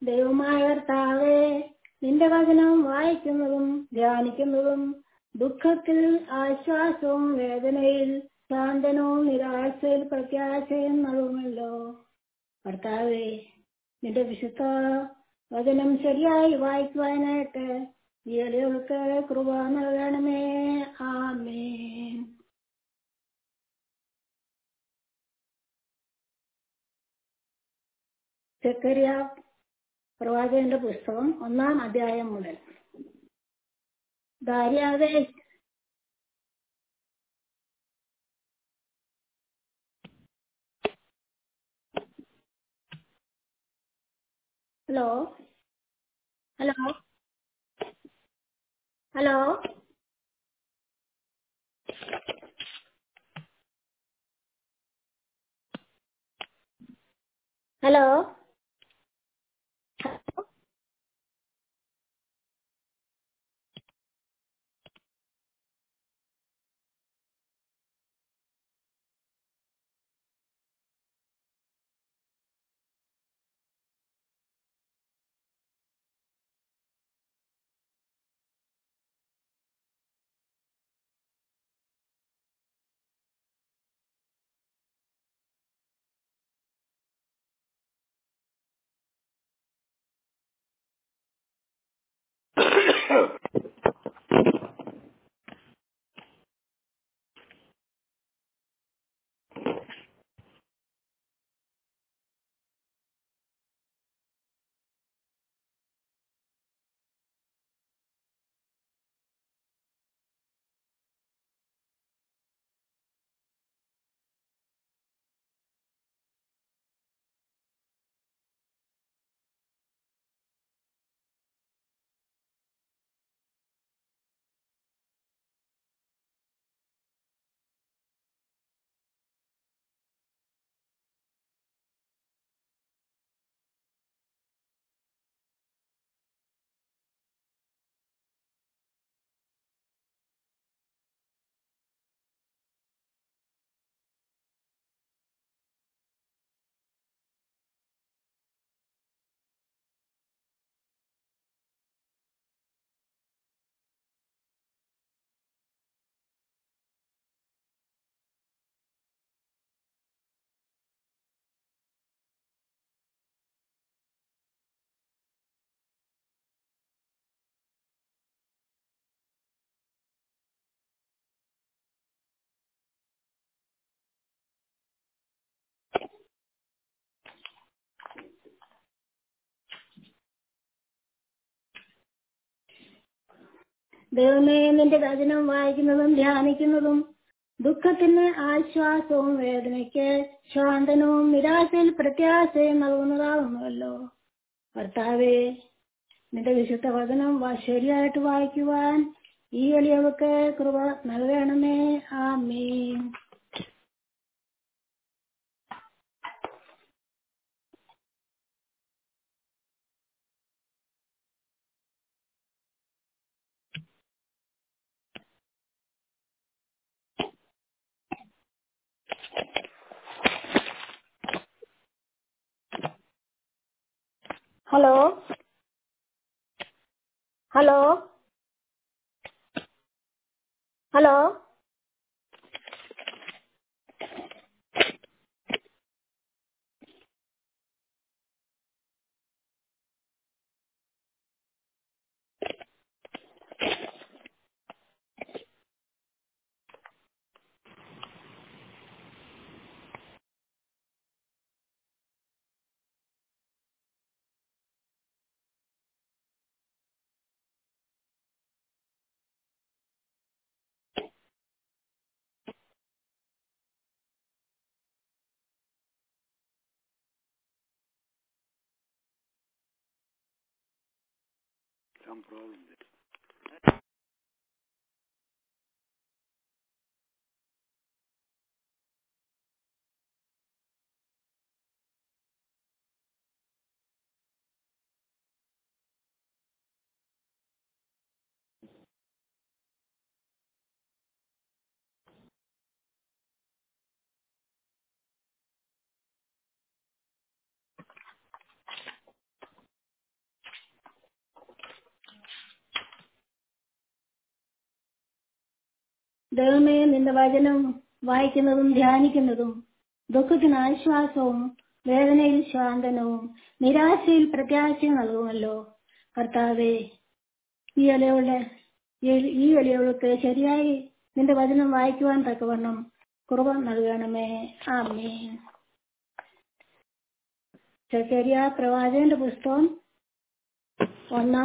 ദൈവമായ കർത്താവേ നിന്റെ വചനം വായിക്കുന്നതും ധ്യാനിക്കുന്നതും ദുഃഖത്തിൽ ആശ്വാസവും വേദനയിൽ ശാന്തനവും നിരാശയിൽ പ്രത്യാശയും നൽകുമല്ലോ കർത്താവേ നിന്റെ വിശുദ്ധ വചനം ശരിയായി വായിക്കുവാനായിട്ട് ഈ എളിയവർക്ക് കൃപ നൽകണമേ ആമേൻ സെക്കരിയ പ്രവാചകന്റെ പുസ്തകം ഒന്നാം അധ്യായം മുതൽ ദാര്യാവേ ഹലോ ഹലോ ഹലോ ഹലോ ദൈവമേ നിന്റെ വചനം വായിക്കുന്നതും ധ്യാനിക്കുന്നതും ദുഃഖത്തിന് ആശ്വാസവും വേദനയ്ക്ക് ശാന്തനവും നിരാശയിൽ പ്രത്യാശയും നൽകുന്നതാകുന്നുവല്ലോ ഭർത്താവേ നിന്റെ വിശുദ്ധ വചനം വാ- ശരിയായിട്ട് വായിക്കുവാൻ ഈ എളിയവർക്ക് കൃപ നൽകണമേ ആമീൻ hello hello hello Some problem there. ദൈവമേ നിന്റെ വചനം വായിക്കുന്നതും ധ്യാനിക്കുന്നതും ദുഃഖത്തിന് ആശ്വാസവും വേദനയിൽ ശാന്തനവും നിരാശയിൽ പ്രത്യാശയും നൽകുമല്ലോ കർത്താവേ ഈ ഇലയുടെ ഈ ഇലയോൾക്ക് ശരിയായി നിന്റെ വചനം വായിക്കുവാൻ തക്കവണ്ണം കുറവ് നൽകണമേ ആമേ ചെറിയ പ്രവാചകന്റെ പുസ്തകം ഒന്നാം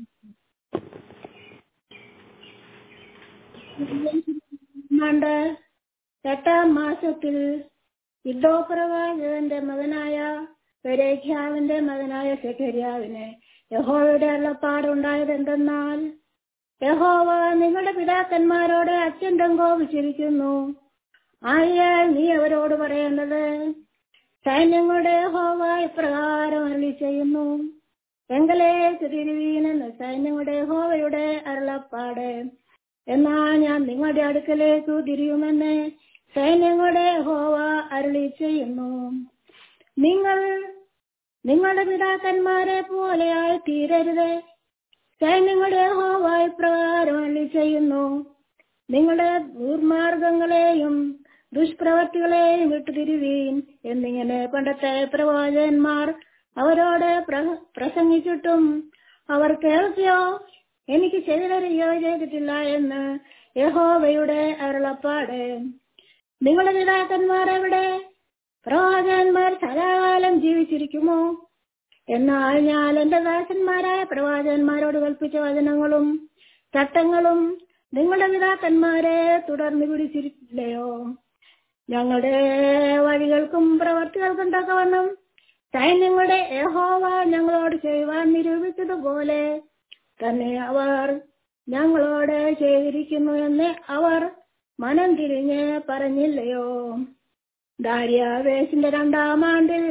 ആണ്ട് എട്ടാം മാസത്തിൽ ഇദ്ദോ പ്രവാചകന്റെ മകനായ പെരേഖ്യാവിന്റെ മകനായ സെഖര്യാവിന് യഹോവയുടെ അള്ളപ്പാടുണ്ടായത് എന്തെന്നാൽ യഹോവ നിങ്ങളുടെ പിതാക്കന്മാരോട് അത്യന്തം കോപിച്ചിരിക്കുന്നു ആയാൽ നീ അവരോട് പറയേണ്ടത് സൈന്യങ്ങളുടെ യഹോവ ഇപ്രകാരം അരളി ചെയ്യുന്നു എങ്കിലേക്ക് തിരുവീനെന്ന് സൈന്യങ്ങളുടെ യഹോവയുടെ അരുളപ്പാട് എന്നാൽ ഞാൻ നിങ്ങളുടെ അടുക്കലേക്ക് തിരിയുമെന്ന് സൈന്യങ്ങളുടെ ഹോവ അരുളി ചെയ്യുന്നു നിങ്ങൾ നിങ്ങളുടെ പിതാക്കന്മാരെ പോലെയായി തീരരുത് സൈന്യങ്ങളുടെ ഹോവ ഇപ്രകാരം അരുളി ചെയ്യുന്നു നിങ്ങളുടെ ദുർമാർഗങ്ങളെയും ദുഷ്പ്രവർത്തികളെയും വിട്ടുതിരുവീൻ എന്നിങ്ങനെ പണ്ടത്തെ പ്രവാചകന്മാർ അവരോട് പ്രസംഗിച്ചിട്ടും അവർ കേൾക്കുകയോ എനിക്ക് ചെവിതറിയോ ചെയ്തിട്ടില്ല എന്ന് യഹോവയുടെ അരുളപ്പാട് നിങ്ങളുടെ പിതാക്കന്മാർ എവിടെ പ്രവാചകന്മാർ സദാകാലം ജീവിച്ചിരിക്കുമോ എന്നാൽ ഞാൻ എന്റെ ദാസന്മാരായ പ്രവാചകന്മാരോട് കൽപ്പിച്ച വചനങ്ങളും ചട്ടങ്ങളും നിങ്ങളുടെ പിതാക്കന്മാരെ തുടർന്ന് പിടിച്ചിരിക്കില്ലയോ ഞങ്ങളുടെ വഴികൾക്കും പ്രവർത്തികൾക്കും തക്കവണ്ണം സൈന്യങ്ങളുടെ യഹോവ ഞങ്ങളോട് ചെയ്യുവാൻ നിരൂപിച്ചതുപോലെ തന്നെ അവർ ഞങ്ങളോട് ചെയ്തിരിക്കുന്നു എന്ന് അവർ മനം തിരിഞ്ഞ് പറഞ്ഞില്ലയോ ദാര്യാവേശിന്റെ രണ്ടാം ആണ്ടിൽ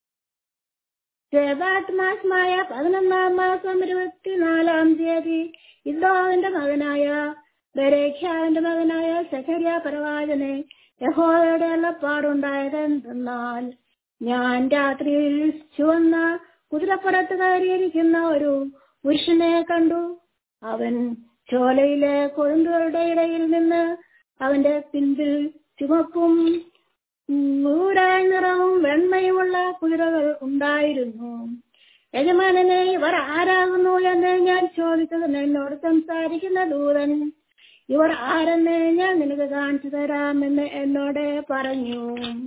സേബാത്ത് മാസമായ പതിനൊന്നാം മാസം ഇരുപത്തിനാലാം തീയതി ഇദ്ദോവിന്റെ മകനായ ബരേഖ്യാവിന്റെ മകനായ സഖര്യ പ്രവാചനെ യഹോയുടെ ഉള്ളപ്പാടുണ്ടായത് എന്തെന്നാൽ ഞാൻ രാത്രിയിൽ ചുവന്ന കുതിരപ്പുറത്ത് കയറിയിരിക്കുന്ന ഒരു പുരുഷനെ കണ്ടു അവൻ ചോലയിലെ കൊഴുന്തുകളുടെ ഇടയിൽ നിന്ന് അവന്റെ പിൻപിൽ ചുമപ്പും നൂറായ നിറവും വെണ്മയുമുള്ള കുതിരകൾ ഉണ്ടായിരുന്നു യജമാനനെ ഇവർ ആരാകുന്നു എന്ന് ഞാൻ ചോദിച്ചതിന് എന്നോട് സംസാരിക്കുന്ന ദൂതൻ ഇവർ ആരെന്ന് ഞാൻ നിനക്ക് കാണിച്ചു തരാമെന്ന് എന്നോട് പറഞ്ഞു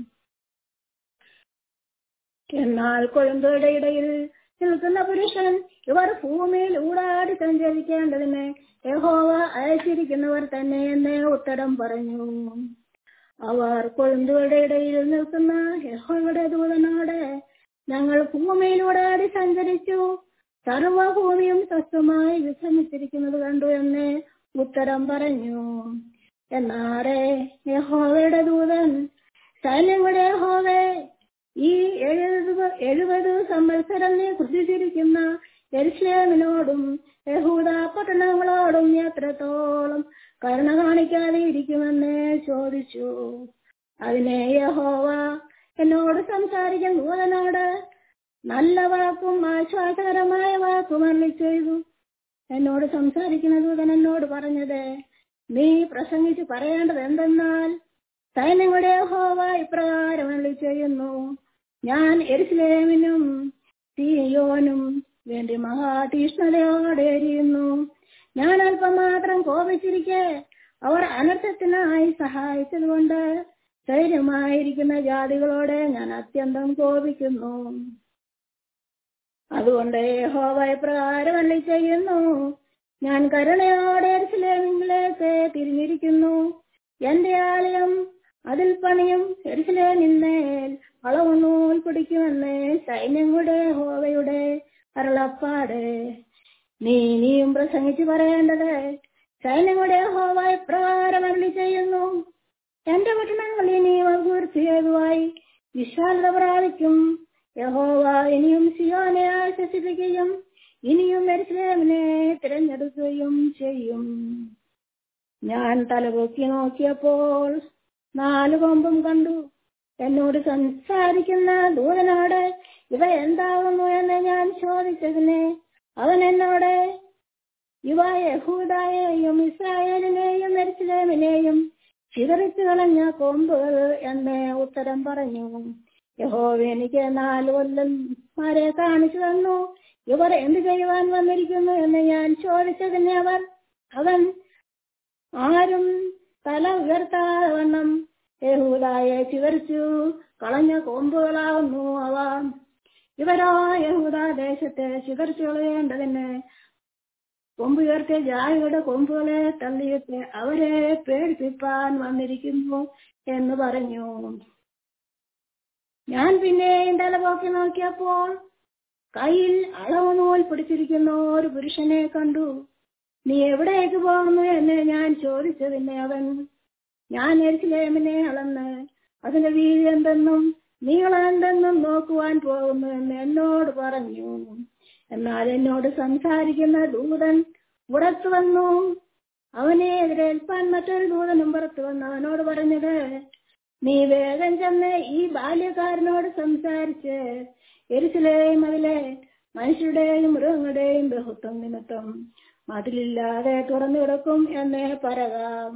എന്നാൽ കൊഴുമ്പുകളുടെ ഇടയിൽ നിൽക്കുന്ന പുരുഷൻ ഇവർ ഭൂമിയിൽ ഊടാടി സഞ്ചരിക്കേണ്ടതിന് യഹോവ അയച്ചിരിക്കുന്നവർ തന്നെ എന്ന് ഉത്തരം പറഞ്ഞു അവർ കൊഴുമ്പുകളുടെ ഇടയിൽ നിൽക്കുന്ന യഹോവയുടെ ദൂതനോട് ഞങ്ങൾ ഭൂമിയിലൂടാടി സഞ്ചരിച്ചു സർവഭൂമിയും സ്വസ്ഥമായി വിശ്രമിച്ചിരിക്കുന്നത് കണ്ടു എന്ന് ഉത്തരം പറഞ്ഞു എന്നാറെ യഹോവയുടെ ദൂതൻ സൈന്യങ്ങളുടെ യഹോവേ ഈ എഴുപത് എഴുപത് സംവത്സരം നീ കുതിച്ചിരിക്കുന്ന എരുഷേമിനോടും യഹൂദ പട്ടണങ്ങളോടും എത്രത്തോളം കരുണ കാണിക്കാതെ ഇരിക്കുമെന്ന് ചോദിച്ചു അതിനെ യഹോവ എന്നോട് സംസാരിക്കുന്ന ദൂതനോട് നല്ല വാക്കും ആശ്വാസകരമായ വാക്കും അരളി ചെയ്തു എന്നോട് സംസാരിക്കുന്ന ദൂതൻ എന്നോട് പറഞ്ഞത് നീ പ്രസംഗിച്ച് പറയേണ്ടത് എന്തെന്നാൽ സൈന്യങ്ങളുടെ ഹോവ ഇപ്രകാരം അരളി ചെയ്യുന്നു ഞാൻ എരുസലേമിനും സിയോനും വേണ്ടി മഹാതീഷ്ണതയോടെ എരിയുന്നു ഞാൻ അല്പം മാത്രം കോപിച്ചിരിക്കെ അവർ അനർത്ഥത്തിനായി സഹായിച്ചതുകൊണ്ട് ധൈര്യമായിരിക്കുന്ന ജാതികളോടെ ഞാൻ അത്യന്തം കോപിക്കുന്നു അതുകൊണ്ട് യഹോവ പ്രകാരം അല്ലി ചെയ്യുന്നു ഞാൻ കരുണയോടെ എരുസലേമിലേക്ക് തിരിഞ്ഞിരിക്കുന്നു എന്റെ ആലയം അതിൽ പണിയും എരുസലേമിന്മേൽ അളവുനൂൽ പിടിക്കുമെന്ന് സൈന്യങ്ങളുടെ ഹോവയുടെ അരുളപ്പാട് നീ ഇനിയും പ്രസംഗിച്ചു പറയേണ്ടത് സൈന്യങ്ങളുടെ ഹോവ പ്രകാരം അരളി ചെയ്യുന്നു എന്റെ പട്ടണങ്ങൾ ഇനിയും പൂർത്തിയാകുവായി വിശാലത പ്രാപിക്കും യഹോവ ഇനിയും സിയോനെ ആശ്വസിപ്പിക്കുകയും ഇനിയും എരുസലേമിനെ തിരഞ്ഞെടുക്കുകയും ചെയ്യും ഞാൻ തലപൊക്കി നോക്കിയപ്പോൾ നാല് കൊമ്പും കണ്ടു എന്നോട് സംസാരിക്കുന്ന ദൂതനോട് ഇവ എന്താകുന്നു എന്ന് ഞാൻ ചോദിച്ചതിന് അവൻ എന്നോട് ഇവ യഹൂദായെയും ഇസ്രായേലിനെയും എരിശിലേമിനെയും ചിതറിച്ചു കളഞ്ഞ കൊമ്പുകൾ എന്ന് ഉത്തരം പറഞ്ഞു യഹോവ എനിക്ക് നാല് കൊല്ലന്മാരെ കാണിച്ചു തന്നു ഇവർ എന്ത് ചെയ്യുവാൻ വന്നിരിക്കുന്നു എന്ന് ഞാൻ ചോദിച്ചതിന് അവർ അവൻ ആരും തല ഉയർത്താതെ വണ്ണം യഹൂദായെ ചിതറിച്ചു കളഞ്ഞ കൊമ്പുകളാവുന്നു അവ ഇവരോ യഹൂദ ദേശത്തെ ചിതറിച്ചു കളയേണ്ടതിന് കൊമ്പുയർത്തിയ ജാതിയുടെ കൊമ്പുകളെ തള്ളിയിട്ട് അവരെ പേടിപ്പിപ്പാൻ വന്നിരിക്കുന്നു എന്ന് പറഞ്ഞു ഞാൻ പിന്നെയും തലപോക്കി നോക്കിയപ്പോൾ കയ്യിൽ അളവ് നൂൽ പിടിച്ചിരിക്കുന്ന ഒരു പുരുഷനെ കണ്ടു നീ എവിടേക്ക് പോകുന്നു എന്ന് ഞാൻ ചോദിച്ചതിന് അവൻ ഞാൻ എരിശിലേമിനെ അളന്ന് അതിന്റെ വീതി എന്തെന്നും നീളം എന്തെന്നും നോക്കുവാൻ പോകുന്നു എന്ന് എന്നോട് പറഞ്ഞു എന്നാൽ എന്നോട് സംസാരിക്കുന്ന ദൂതൻ പുറത്തു വന്നു അവനെ എതിരേൽപ്പാൻ മറ്റൊരു ദൂതനും പുറത്തു വന്നു അവനോട് പറഞ്ഞത് നീ വേഗം ചെന്ന് ഈ ബാല്യക്കാരനോട് സംസാരിച്ച് എരിശിലെയും അതിലെ മനുഷ്യരുടെയും മൃഗങ്ങളുടെയും ബഹുത്വം നിമിത്തം മതിലില്ലാതെ തുറന്നു കിടക്കും എന്ന് പറയാം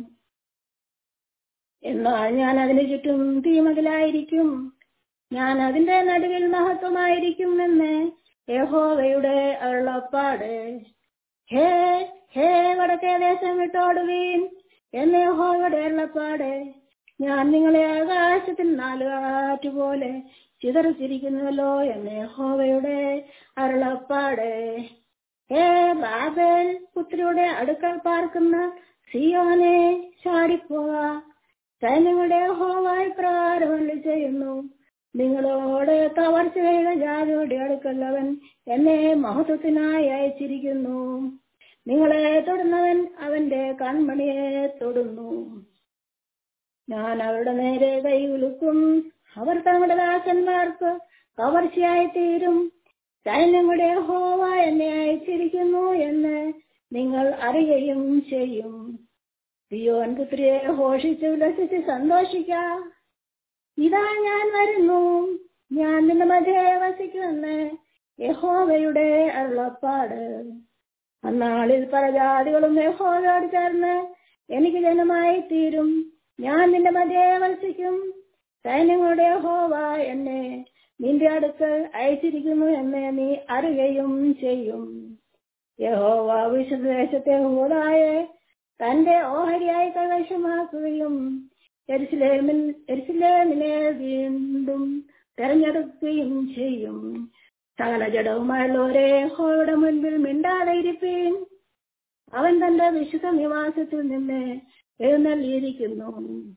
എന്നാൽ ഞാൻ അതിന് ചുറ്റും തീമതിലായിരിക്കും ഞാൻ അതിന്റെ നടുവിൽ മഹത്വമായിരിക്കും എന്ന് യഹോവയുടെ അരുളപ്പാട് ഹേ ഹേ വടക്കേ ദേശം വിട്ടോടുവീൻ എന്ന് യഹോവയുടെ അരുളപ്പാട് ഞാൻ നിങ്ങളെ ആകാശത്തിൽ നാലുകാറ്റ് പോലെ ചിതറിച്ചിരിക്കുന്നുവല്ലോ എന്ന് യഹോവയുടെ അരുളപ്പാട് ഹേ ബാബേൽ പുത്രിയുടെ അടുക്കൽ പാർക്കുന്ന സിയോനെ ചാടിപ്പോക സൈന്യങ്ങളുടെ ഹോവായി പ്രകാരം അരുളി ചെയ്യുന്നു നിങ്ങളോട് കവർച്ച ചെയ്ത ജാതിയുടെ അടുക്കൽ അവൻ എന്നെ മഹത്വത്തിനായി അയച്ചിരിക്കുന്നു നിങ്ങളെ തൊടുന്നവൻ അവന്റെ കൺമണിയെ തൊടുന്നു ഞാൻ അവരുടെ നേരെ കൈ ഉലുക്കും അവർ തങ്ങളുടെ ദാസന്മാർക്ക് കവർച്ചയായി തീരും സൈന്യങ്ങളുടെ ഹോവ എന്നെ അയച്ചിരിക്കുന്നു എന്ന് നിങ്ങൾ അറിയുകയും ചെയ്യും സിയോൻ പുത്രിയെ ഘോഷിച്ച് ഉല്ലസിച്ച് സന്തോഷിക്കാം ഇതാ ഞാൻ വരുന്നു ഞാൻ നിന്റെ മധ്യേ വസിക്കുമെന്ന് യഹോവയുടെ അരുളപ്പാട് അന്നാളിൽ പല ജാതികളും യഹോവയോട് ചേർന്ന് എനിക്ക് ജനമായി തീരും ഞാൻ നിന്റെ മധ്യേ വസിക്കും സൈന്യങ്ങളുടെ യഹോവ എന്നെ നിന്റെ അടുക്കൽ അയച്ചിരിക്കുന്നു എന്ന് നീ അറിയുകയും ചെയ്യും യഹോവ വിശുദ്ധദേശത്തെ ഹൂതായെ തന്റെ ഓഹരിയായി കൈവശമാക്കുകയും എരിശിലേമിൽ എരിശിലേമിനെ വീണ്ടും തെരഞ്ഞെടുക്കുകയും ചെയ്യും സകല ജഡവുമായുള്ളവരെ ഹോയുടെ മുൻപിൽ മിണ്ടാതെ ഇരിപ്പീൻ അവൻ തന്റെ വിശുദ്ധ നിവാസത്തിൽ നിന്ന് എഴുന്നള്ളിയിരിക്കുന്നു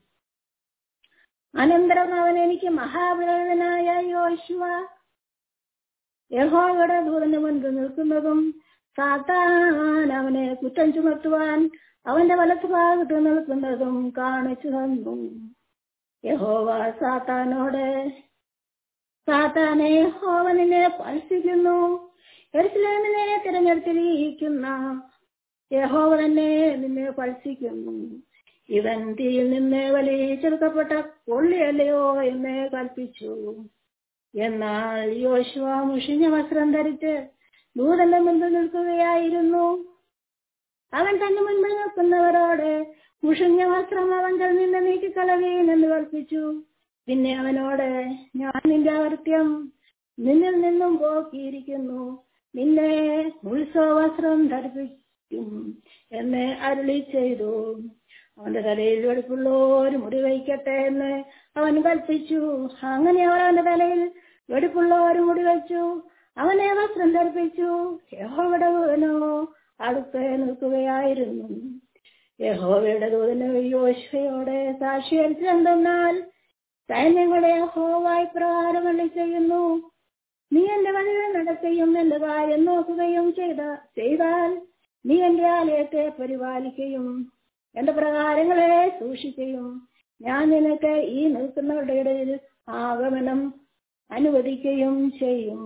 അനന്തരം അവൻ എനിക്ക് മഹാപുരോഹിതനായ യോശുവ യഹോയുടെ ദൂതന് മുൻപിൽ നിൽക്കുന്നതും സാത്താൻ അവനെ കുറ്റം ചുമത്തുവാൻ അവന്റെ വലത്ത് ഭാഗത്ത് നിൽക്കുന്നതും കാണിച്ചു തന്നു യഹോവ സാത്താനോട് സാത്താനെ യഹോവ നിന്നെ പൽസിക്കുന്നു എരുസലേമിനെ തിരഞ്ഞെടുത്തിരിക്കുന്ന യഹോവ തന്നെ നിന്നെ പൽസിക്കുന്നു ഇവൻ തീയിൽ നിന്ന് വലിച്ചെടുക്കപ്പെട്ട കൊള്ളിയല്ലയോ എന്ന് കൽപ്പിച്ചു എന്നാൽ യോശുവ മുഷിഞ്ഞ വസ്ത്രം ധരിച്ച് ദൂതന്റെ മുൻപിൽ നിൽക്കുകയായിരുന്നു അവൻ തന്റെ മുൻപിൽ നിൽക്കുന്നവരോട് മുഷിഞ്ഞ വസ്ത്രം അവന്റെ നിന്ന് നീക്കിക്കളവീൻ എന്ന് കൽപ്പിച്ചു പിന്നെ അവനോട് ഞാൻ നിന്റെ അകൃത്യം നിന്നിൽ നിന്നും പോക്കിയിരിക്കുന്നു നിന്നെ ഉത്സവവസ്ത്രം ധരിപ്പിക്കും എന്ന് അരുളി ചെയ്തു അവന്റെ തലയിൽ വെടുപ്പുള്ള ഒരു മുടി വയ്ക്കട്ടെ എന്ന് അവൻ കൽപ്പിച്ചു അങ്ങനെ അവർ അവന്റെ തലയിൽ വെടുപ്പുള്ള ഒരു മുടി വെച്ചു അവനെ വസ്ത്രം ധരിപ്പിച്ചു യഹോവയുടെ ദൂതനോ അടുത്ത് നിൽക്കുകയായിരുന്നു യഹോവയുടെ ദൂതന് യോശയോടെ സാക്ഷീകരിച്ചെന്തെന്നാൽ സൈന്യങ്ങളെ യഹോവായി പ്രകാരം അള്ളി ചെയ്യുന്നു നീ എന്റെ വഴികൾ നടക്കുകയും എന്റെ കാര്യം നോക്കുകയും ചെയ്ത ചെയ്താൽ നീ എന്റെ ആലയത്തെ പരിപാലിക്കുകയും എന്റെ പ്രകാരങ്ങളെ സൂക്ഷിക്കുകയും ഞാൻ നിനക്ക് ഈ നിൽക്കുന്നവരുടെ ഇടയിൽ ആഗമനം അനുവദിക്കുകയും ചെയ്യും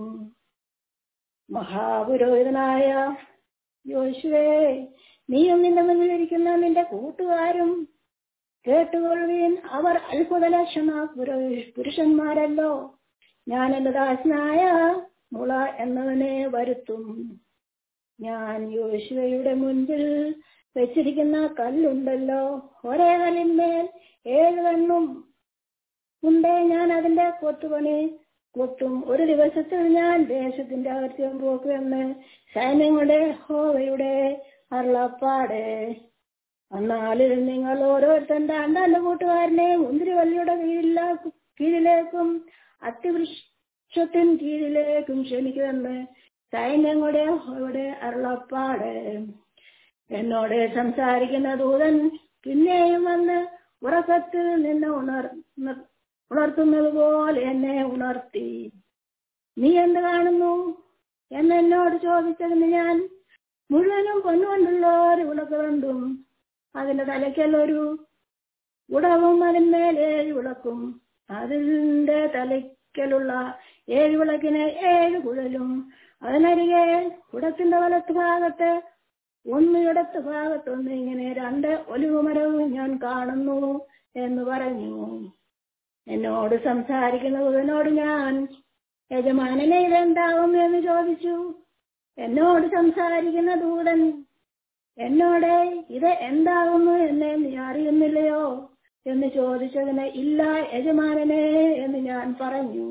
മഹാപുരോഹിതനായ യോശുവേ നീയും നിന്റെ മുന്നിലിരിക്കുന്ന നിന്റെ കൂട്ടുകാരും കേട്ടുകൊള്ളുവീൻ അവർ അത്ഭുത ലക്ഷണ പുരുഷന്മാരല്ലോ ഞാൻ എന്റെ ദാസനായ മുള എന്നവനെ വരുത്തും ഞാൻ യോശുവയുടെ മുൻപിൽ വെച്ചിരിക്കുന്ന കല്ലുണ്ടല്ലോ ഒരേ കല്ലിന്മേൽ ഏഴ് കണ്ണും ഉണ്ടേ ഞാൻ അതിന്റെ കൊത്തുപണി കൊത്തും ഒരു ദിവസത്തിൽ ഞാൻ ദേശത്തിന്റെ അകത്യം പോക്കുമെന്ന് സൈന്യങ്ങളുടെ ഹോവയുടെ അരുളപ്പാടെ എന്നാലിൽ നിങ്ങൾ ഓരോരുത്തന്റെ അണ്ടാന്റെ കൂട്ടുകാരനെ മുന്തിരിവള്ളിയുടെ കീഴില കീഴിലേക്കും അത്തിവൃക്ഷത്തിൻ കീഴിലേക്കും ക്ഷണിക്കുമെന്ന് സൈന്യങ്ങളുടെ ഹോവയുടെ അരുളപ്പാട് എന്നോട് സംസാരിക്കുന്ന ദൂതൻ പിന്നെയും വന്ന് ഉറക്കത്തിൽ നിന്ന് ഉണർ ഉണർത്തുന്നത് പോലെ എന്നെ ഉണർത്തി നീ എന്ത് കാണുന്നു എന്നോട് ചോദിച്ചതിന് ഞാൻ മുഴുവനും പൊന്നുകൊണ്ടുള്ള ഒരു വിളക്ക് കണ്ടും അതിന്റെ തലയ്ക്കല്ലൊരു ഉടവും അതിന്മേൽ ഏഴ് വിളക്കും അതിന്റെ തലയ്ക്കലുള്ള ഏഴ് വിളക്കിന് ഏഴ് കുഴലും അതിനരികെ കുടത്തിന്റെ വലത്ത് ഭാഗത്ത് ഒന്ന് ഇടത്ത് ഭാഗത്തൊന്ന് ഇങ്ങനെ രണ്ട് ഒലിവുമരവും ഞാൻ കാണുന്നു എന്ന് പറഞ്ഞു എന്നോട് സംസാരിക്കുന്നതിനോട് ഞാൻ യജമാനനെ ഇതെന്താവും എന്ന് ചോദിച്ചു എന്നോട് സംസാരിക്കുന്ന ദൂതൻ എന്നോട് ഇത് എന്താകുന്നു എന്ന് നീ അറിയുന്നില്ലയോ എന്ന് ചോദിച്ചതിന് ഇല്ല യജമാനനെ എന്ന് ഞാൻ പറഞ്ഞു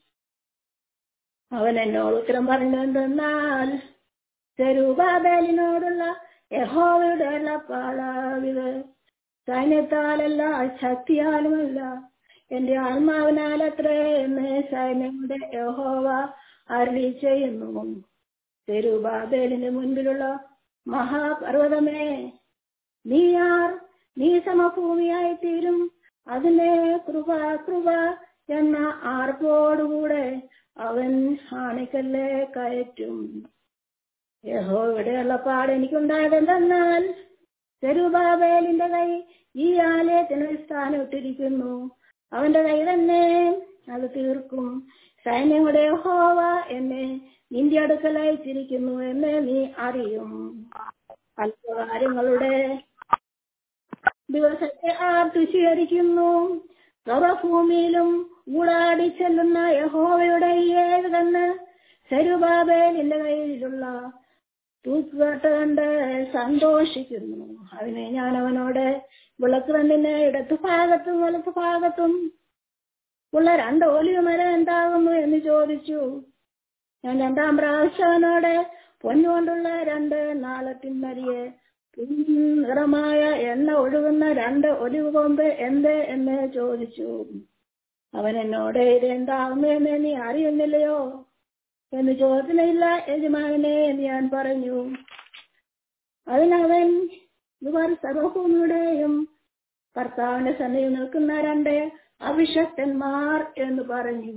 അവൻ എന്നോട് ഉത്തരം പറഞ്ഞെന്തെന്നാൽ ചെറുബാബേലിനോടുള്ള യഹോവയുടെ പാളാവിത് സൈന്യത്താലല്ല ശക്തിയാലുമല്ല എന്റെ ആത്മാവിനാലത്രേ എന്ന് സൈന്യങ്ങളുടെ യഹോവ അരുളി ചെയ്യുന്നു തെരുബാബേലിന് മുൻപിലുള്ള മഹാപർവതമേ നീയാർ നീ സമഭൂമിയായി തീരും അതിനെ കൃപ കൃപ എന്ന ആർപ്പോടുകൂടെ അവൻ ആണിക്കല്ലേ കയറ്റും യഹോയുടെ ഉള്ളപ്പാട് എനിക്കുണ്ടായതെന്നാൽ ചെറുബാബേലിന്റെ കൈ ഈ ആലയത്തിന് സ്ഥാനം ഇട്ടിരിക്കുന്നു അവന്റെ കൈ തന്നെ അത് തീർക്കും സൈന്യങ്ങളുടെ ഹോവ എന്നെ നിന്റെ അടുക്കൽ അയച്ചിരിക്കുന്നു എന്ന് നീ അറിയും അല്പകാര്യങ്ങളുടെ ദിവസത്തെ ആർത്ത് സ്വീകരിക്കുന്നു സർവഭൂമിയിലും ഊടാടി ചെല്ലുന്ന യഹോവയുടെ ഏഴ് കണ്ണ് സെരുബാബേലിന്റെ കയ്യിലുള്ള തൂക്കുകെട്ട് കണ്ട് സന്തോഷിക്കുന്നു അതിനെ ഞാൻ അവനോട് വിളക്ക് കണ്ടിന് ഇടത്തു ഭാഗത്തും വലത്തു ഭാഗത്തും ഉള്ള രണ്ട് ഓലിവ് മരം എന്താകുന്നു എന്ന് ചോദിച്ചു ഞാൻ രണ്ടാം പ്രാവശ്യം അവനോട് പൊന്നുകൊണ്ടുള്ള രണ്ട് നാളത്തിന്മരിയെ നിറമായ എണ്ണ ഒഴുകുന്ന രണ്ട് ഒലിവ് കൊമ്പ് എന്ത് എന്ന് ചോദിച്ചു അവൻ എന്നോട് ഇത് എന്താകുന്നു എന്ന് നീ അറിയുന്നില്ലയോ എന്ന് ചോദനയില്ല യജമാനെ എന്ന് ഞാൻ പറഞ്ഞു അതിനവൻ ഇവർ സർവഭൂമിയുടെയും കർത്താവിന്റെ സന്നിധിയിൽ നിൽക്കുന്ന രണ്ട് അഭിഷക്തന്മാർ എന്ന് പറഞ്ഞു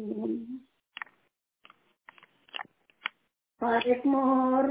മോർ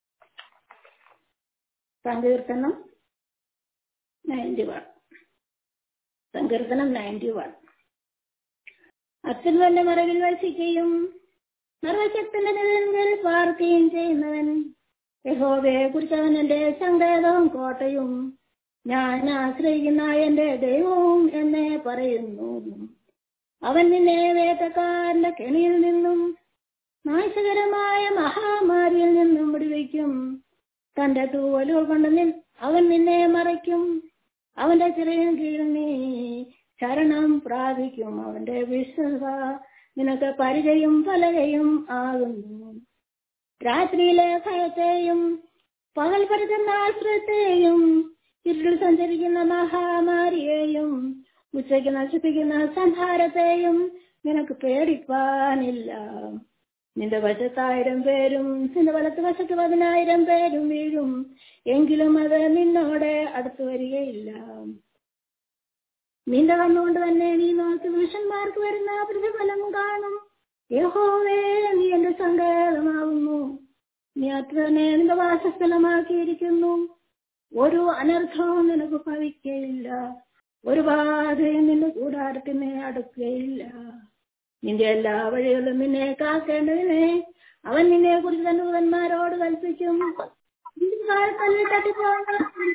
സങ്കീർത്തനം നയൻറ്റി വൺ സങ്കീർത്തനം നയൻറ്റി വൺ അത്യുൽവന്റെ മറവിൽ വസിക്കുകയും സർവശക്തന്റെ നിഴലിൽ പാർക്കുകയും ചെയ്യുന്നവൻ യഹോവയെ കുറിച്ച് അവൻ എന്റെ സങ്കേതവും കോട്ടയും ഞാൻ ആശ്രയിക്കുന്ന എന്റെ ദൈവവും എന്നെ പറയുന്നു അവൻ നിന്നെ വേട്ടക്കാരന്റെ കെണിയിൽ നിന്നും നാശകരമായ മഹാമാരിയിൽ നിന്നും വിടുവിക്കും തന്റെ തൂവലുകൾ കൊണ്ട് നിൻ അവൻ നിന്നെ മറയ്ക്കും അവന്റെ ചിറയും കീഴിൽ നീ ശരണം പ്രാപിക്കും അവന്റെ വിശ്വസ നിനക്ക് പരിചയും പലകയും ആകുന്നു രാത്രിയിലെ ഭയത്തെയും പകൽ പരത്തുന്ന ആശ്രയത്തെയും ഇരുട്ടിൽ സഞ്ചരിക്കുന്ന മഹാമാരിയെയും ഉച്ചയ്ക്ക് നശിപ്പിക്കുന്ന സംഹാരത്തെയും നിനക്ക് പേടിപ്പാനില്ല നിന്റെ വശത്തായിരം പേരും നിന്റെ വലത്ത് വശത്ത് പതിനായിരം പേരും വീഴും എങ്കിലും അത് നിന്നോടെ അടുത്തു വരികയില്ല നിന്റെ കണ്ണുകൊണ്ട് തന്നെ നീ നോക്കി പുരുഷന്മാർക്ക് വരുന്ന പ്രതിഫലം കാണും യഹോവേ നീ എന്റെ സങ്കേതമാകുന്നു നീ അത്ര തന്നെ നിന്റെ വാസസ്ഥലമാക്കിയിരിക്കുന്നു ഒരു അനർത്ഥവും നിനക്ക് ഭവിക്കയില്ല ഒരു ബാധയും നിന്റെ കൂടാരത്തിന് അടുക്കുകയില്ല നിന്റെ എല്ലാ വഴികളും നിന്നെ കാക്കേണ്ടതിനെ അവൻ നിന്നെ കുറിച്ച് തന്റെ ദൂതന്മാരോട് കൽപ്പിക്കും കാലത്തല്ലേ തട്ടിപ്പോകണം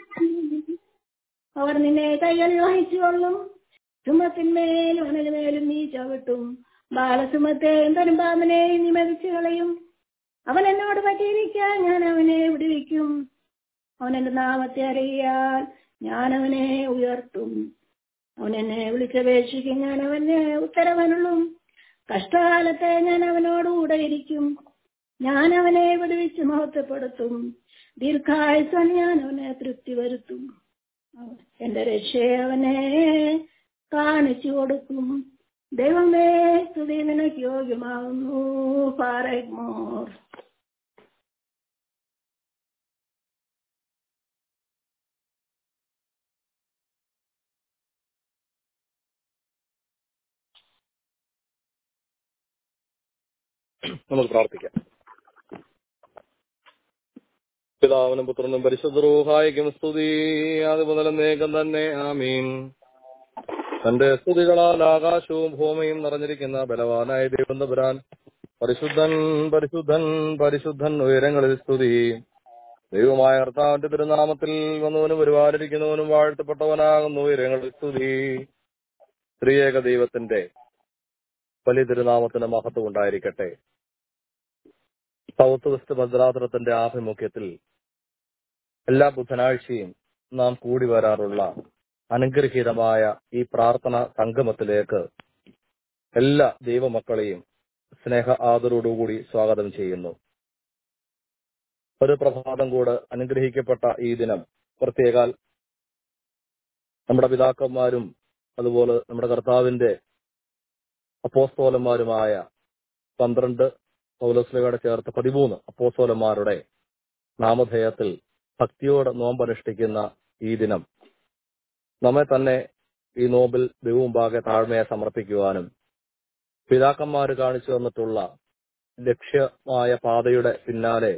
അവർ നിന്നെ കൈകളിൽ വഹിച്ചുകൊള്ളും സുമത്തിന്മേലും അണലുമേലും നീ ചവിട്ടും ബാലസുമത്തെയും തരുമ്പാമ്പനെയും നീ മരിച്ചു കളയും അവൻ എന്നോട് പറ്റിയിരിക്കാൻ ഞാൻ അവനെ വിടുവിക്കും അവൻ എന്റെ നാമത്തെ അറിയാൽ ഞാൻ അവനെ ഉയർത്തും അവൻ എന്നെ വിളിച്ചപേക്ഷിക്കും ഞാൻ അവനെ ഉത്തരവനുള്ളും കഷ്ടകാലത്തെ ഞാൻ അവനോടുകൂടെ ഇരിക്കും ഞാൻ അവനെ വിടുവിച്ച് മഹത്വപ്പെടുത്തും ദീർഘായുസൻ ഞാൻ അവനെ തൃപ്തി വരുത്തും എന്റെ രക്ഷയെ അവനെ കാണിച്ചു കൊടുക്കും ദൈവമേ സ്തുതി നിനക്ക് യോഗ്യമാകുന്നു പാറമോർ നമുക്ക് പ്രാർത്ഥിക്കാം പിതാവിനും പുത്രനും പരിശുദ്ധ റൂഹായിക്കും സ്തുതി അത് മുതൽ നേകം തന്നെ ആമീൻ തന്റെ സ്തുതികളാൽ ആകാശവും ഭൂമിയും നിറഞ്ഞിരിക്കുന്ന ബലവാനായ ദൈവം തമ്പുരാൻ പരിശുദ്ധൻ പരിശുദ്ധൻ പരിശുദ്ധൻ ഉയരങ്ങളിൽ സ്തുതി ദൈവമായ കർത്താവിന്റെ തിരുനാമത്തിൽ വന്നവനും ഒരുപാടിരിക്കുന്നവനും വാഴ്ത്തപ്പെട്ടവനാകുന്നു ഉയരങ്ങളിൽ സ്തുതി സ്ത്രീയേക ദൈവത്തിന്റെ വലിയ തിരുനാമത്തിന് മഹത്വം ഉണ്ടായിരിക്കട്ടെ സൗത്ത് വെസ്റ്റ് ഭദ്രാതലത്തിന്റെ ആഭിമുഖ്യത്തിൽ എല്ലാ ബുധനാഴ്ചയും നാം കൂടി വരാറുള്ള അനുഗ്രഹീതമായ ഈ പ്രാർത്ഥന സംഗമത്തിലേക്ക് എല്ലാ ദൈവമക്കളെയും സ്നേഹ ആദരോടുകൂടി സ്വാഗതം ചെയ്യുന്നു ഒരു പ്രഭാതം കൂടെ അനുഗ്രഹിക്കപ്പെട്ട ഈ ദിനം പ്രത്യേകാൽ നമ്മുടെ പിതാക്കന്മാരും അതുപോലെ നമ്മുടെ കർത്താവിന്റെ അപ്പോസ്തോലന്മാരുമായ പന്ത്രണ്ട് പൗലോസ്ലിയുടെ ചേർത്ത് പതിമൂന്ന് അപ്പോസ്തോലന്മാരുടെ നാമധേയത്തിൽ ഭക്തിയോടെ നോമ്പനുഷ്ഠിക്കുന്ന ഈ ദിനം നമ്മെ തന്നെ ഈ നോമ്പിൽ ദൈവമുമ്പാകെ താഴ്മയെ സമർപ്പിക്കുവാനും പിതാക്കന്മാർ കാണിച്ചു തന്നിട്ടുള്ള ലക്ഷ്യമായ പാതയുടെ പിന്നാലെ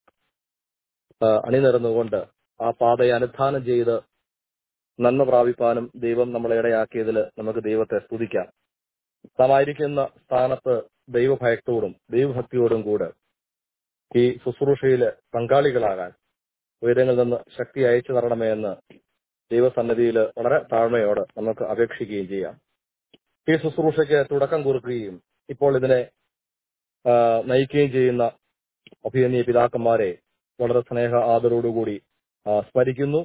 ആ, അണിനിരന്നുകൊണ്ട് ആ പാതയെ അനുധാനം ചെയ്ത് നന്മ പ്രാപിപ്പാനും ദൈവം നമ്മളെ ഇടയാക്കിയതിൽ നമുക്ക് ദൈവത്തെ സ്തുതിക്കാം നാം ആയിരിക്കുന്ന സ്ഥാനത്ത് ദൈവഭയത്തോടും ദൈവഭക്തിയോടും കൂടെ ഈ ശുശ്രൂഷയിൽ പങ്കാളികളാകാൻ ഉയരങ്ങളിൽ നിന്ന് ശക്തി അയച്ചു തരണമേ എന്ന് ദൈവസന്നിധിയിൽ വളരെ താഴ്മയോടെ നമുക്ക് അപേക്ഷിക്കുകയും ചെയ്യാം ഈ ശുശ്രൂഷയ്ക്ക് തുടക്കം കുറിക്കുകയും ഇപ്പോൾ ഇതിനെ ആ, നയിക്കുകയും ചെയ്യുന്ന അഭിനന്ദീയ പിതാക്കന്മാരെ വളരെ സ്നേഹ ആദരോടുകൂടി ആ, സ്മരിക്കുന്നു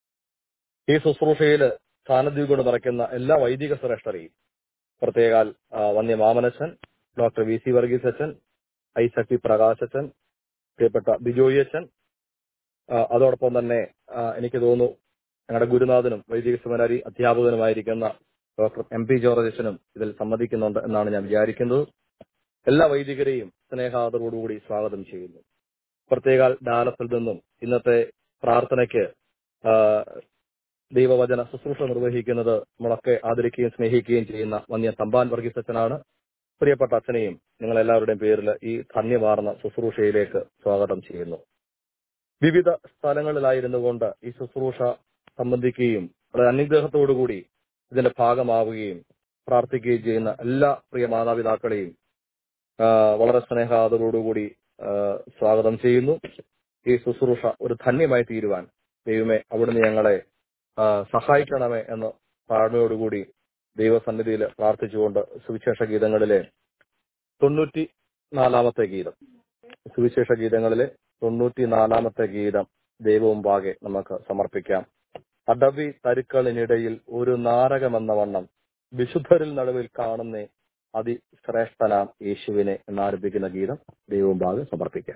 ഈ ശുശ്രൂഷയിൽ സാന്നിധ്യം കൊണ്ട് നിറയ്ക്കുന്ന എല്ലാ വൈദിക ശ്രേഷ്ഠരെയും പ്രത്യേകാൽ ആ, വന്യ മാമനച്ചൻ ഡോക്ടർ വി സി വർഗീസ് അച്ഛൻ ഐസക് പി പ്രകാശ് അച്ഛൻ പ്രിയപ്പെട്ട ബിജോയി അച്ഛൻ ആ, അതോടൊപ്പം തന്നെ ആ, എനിക്ക് തോന്നുന്നു ഞങ്ങളുടെ ഗുരുനാഥനും വൈദിക സെമിനാരി അധ്യാപകനുമായിരിക്കുന്ന ഡോക്ടർ എം പി ജോർജ് അച്ഛനും ഇതിൽ സമ്മതിക്കുന്നുണ്ട് എന്നാണ് ഞാൻ വിചാരിക്കുന്നത് എല്ലാ വൈദികരെയും സ്നേഹാദരോടുകൂടി സ്വാഗതം ചെയ്യുന്നു പ്രത്യേകാൽ ഡാലസിൽ നിന്നും ഇന്നത്തെ പ്രാർത്ഥനയ്ക്ക് ആ, ദൈവവചന ശുശ്രൂഷ നിർവഹിക്കുന്നത് നമ്മളൊക്കെ ആദരിക്കുകയും സ്നേഹിക്കുകയും ചെയ്യുന്ന വന്യ തമ്പാൻ വർഗീസ് അച്ഛനാണ് പ്രിയപ്പെട്ട അച്ഛനെയും നിങ്ങൾ എല്ലാവരുടെയും പേരിൽ ഈ ധന്യമാർന്ന ശുശ്രൂഷയിലേക്ക് സ്വാഗതം ചെയ്യുന്നു വിവിധ സ്ഥലങ്ങളിലായിരുന്നു കൊണ്ട് ഈ ശുശ്രൂഷ സംബന്ധിക്കുകയും വളരെ അനുഗ്രഹത്തോടുകൂടി ഇതിന്റെ ഭാഗമാവുകയും പ്രാർത്ഥിക്കുകയും ചെയ്യുന്ന എല്ലാ പ്രിയ മാതാപിതാക്കളെയും ആ, വളരെ സ്നേഹാദരോടുകൂടി ആ, സ്വാഗതം ചെയ്യുന്നു ഈ ശുശ്രൂഷ ഒരു ധന്യമായി തീരുവാൻ ദൈവമേ അവിടുന്ന് ഞങ്ങളെ ആ, സഹായിക്കണമേ എന്ന് താഴ്മയോടുകൂടി ദൈവസന്നിധിയിൽ പ്രാർത്ഥിച്ചുകൊണ്ട് സുവിശേഷ ഗീതങ്ങളിലെ തൊണ്ണൂറ്റി നാലാമത്തെ ഗീതം സുവിശേഷ ഗീതങ്ങളിലെ തൊണ്ണൂറ്റി നാലാമത്തെ ഗീതം ദൈവമുമ്പാകെ നമുക്ക് സമർപ്പിക്കാം അടവി തരുക്കളിനിടയിൽ ഒരു നാരകമെന്ന വണ്ണം വിശുദ്ധരിൽ നടുവിൽ കാണുന്നേ അതിശ്രേഷ്ഠനാം യേശുവിനെ എന്നാരംഭിക്കുന്ന ഗീതം ദൈവമുമ്പാകെ സമർപ്പിക്കാം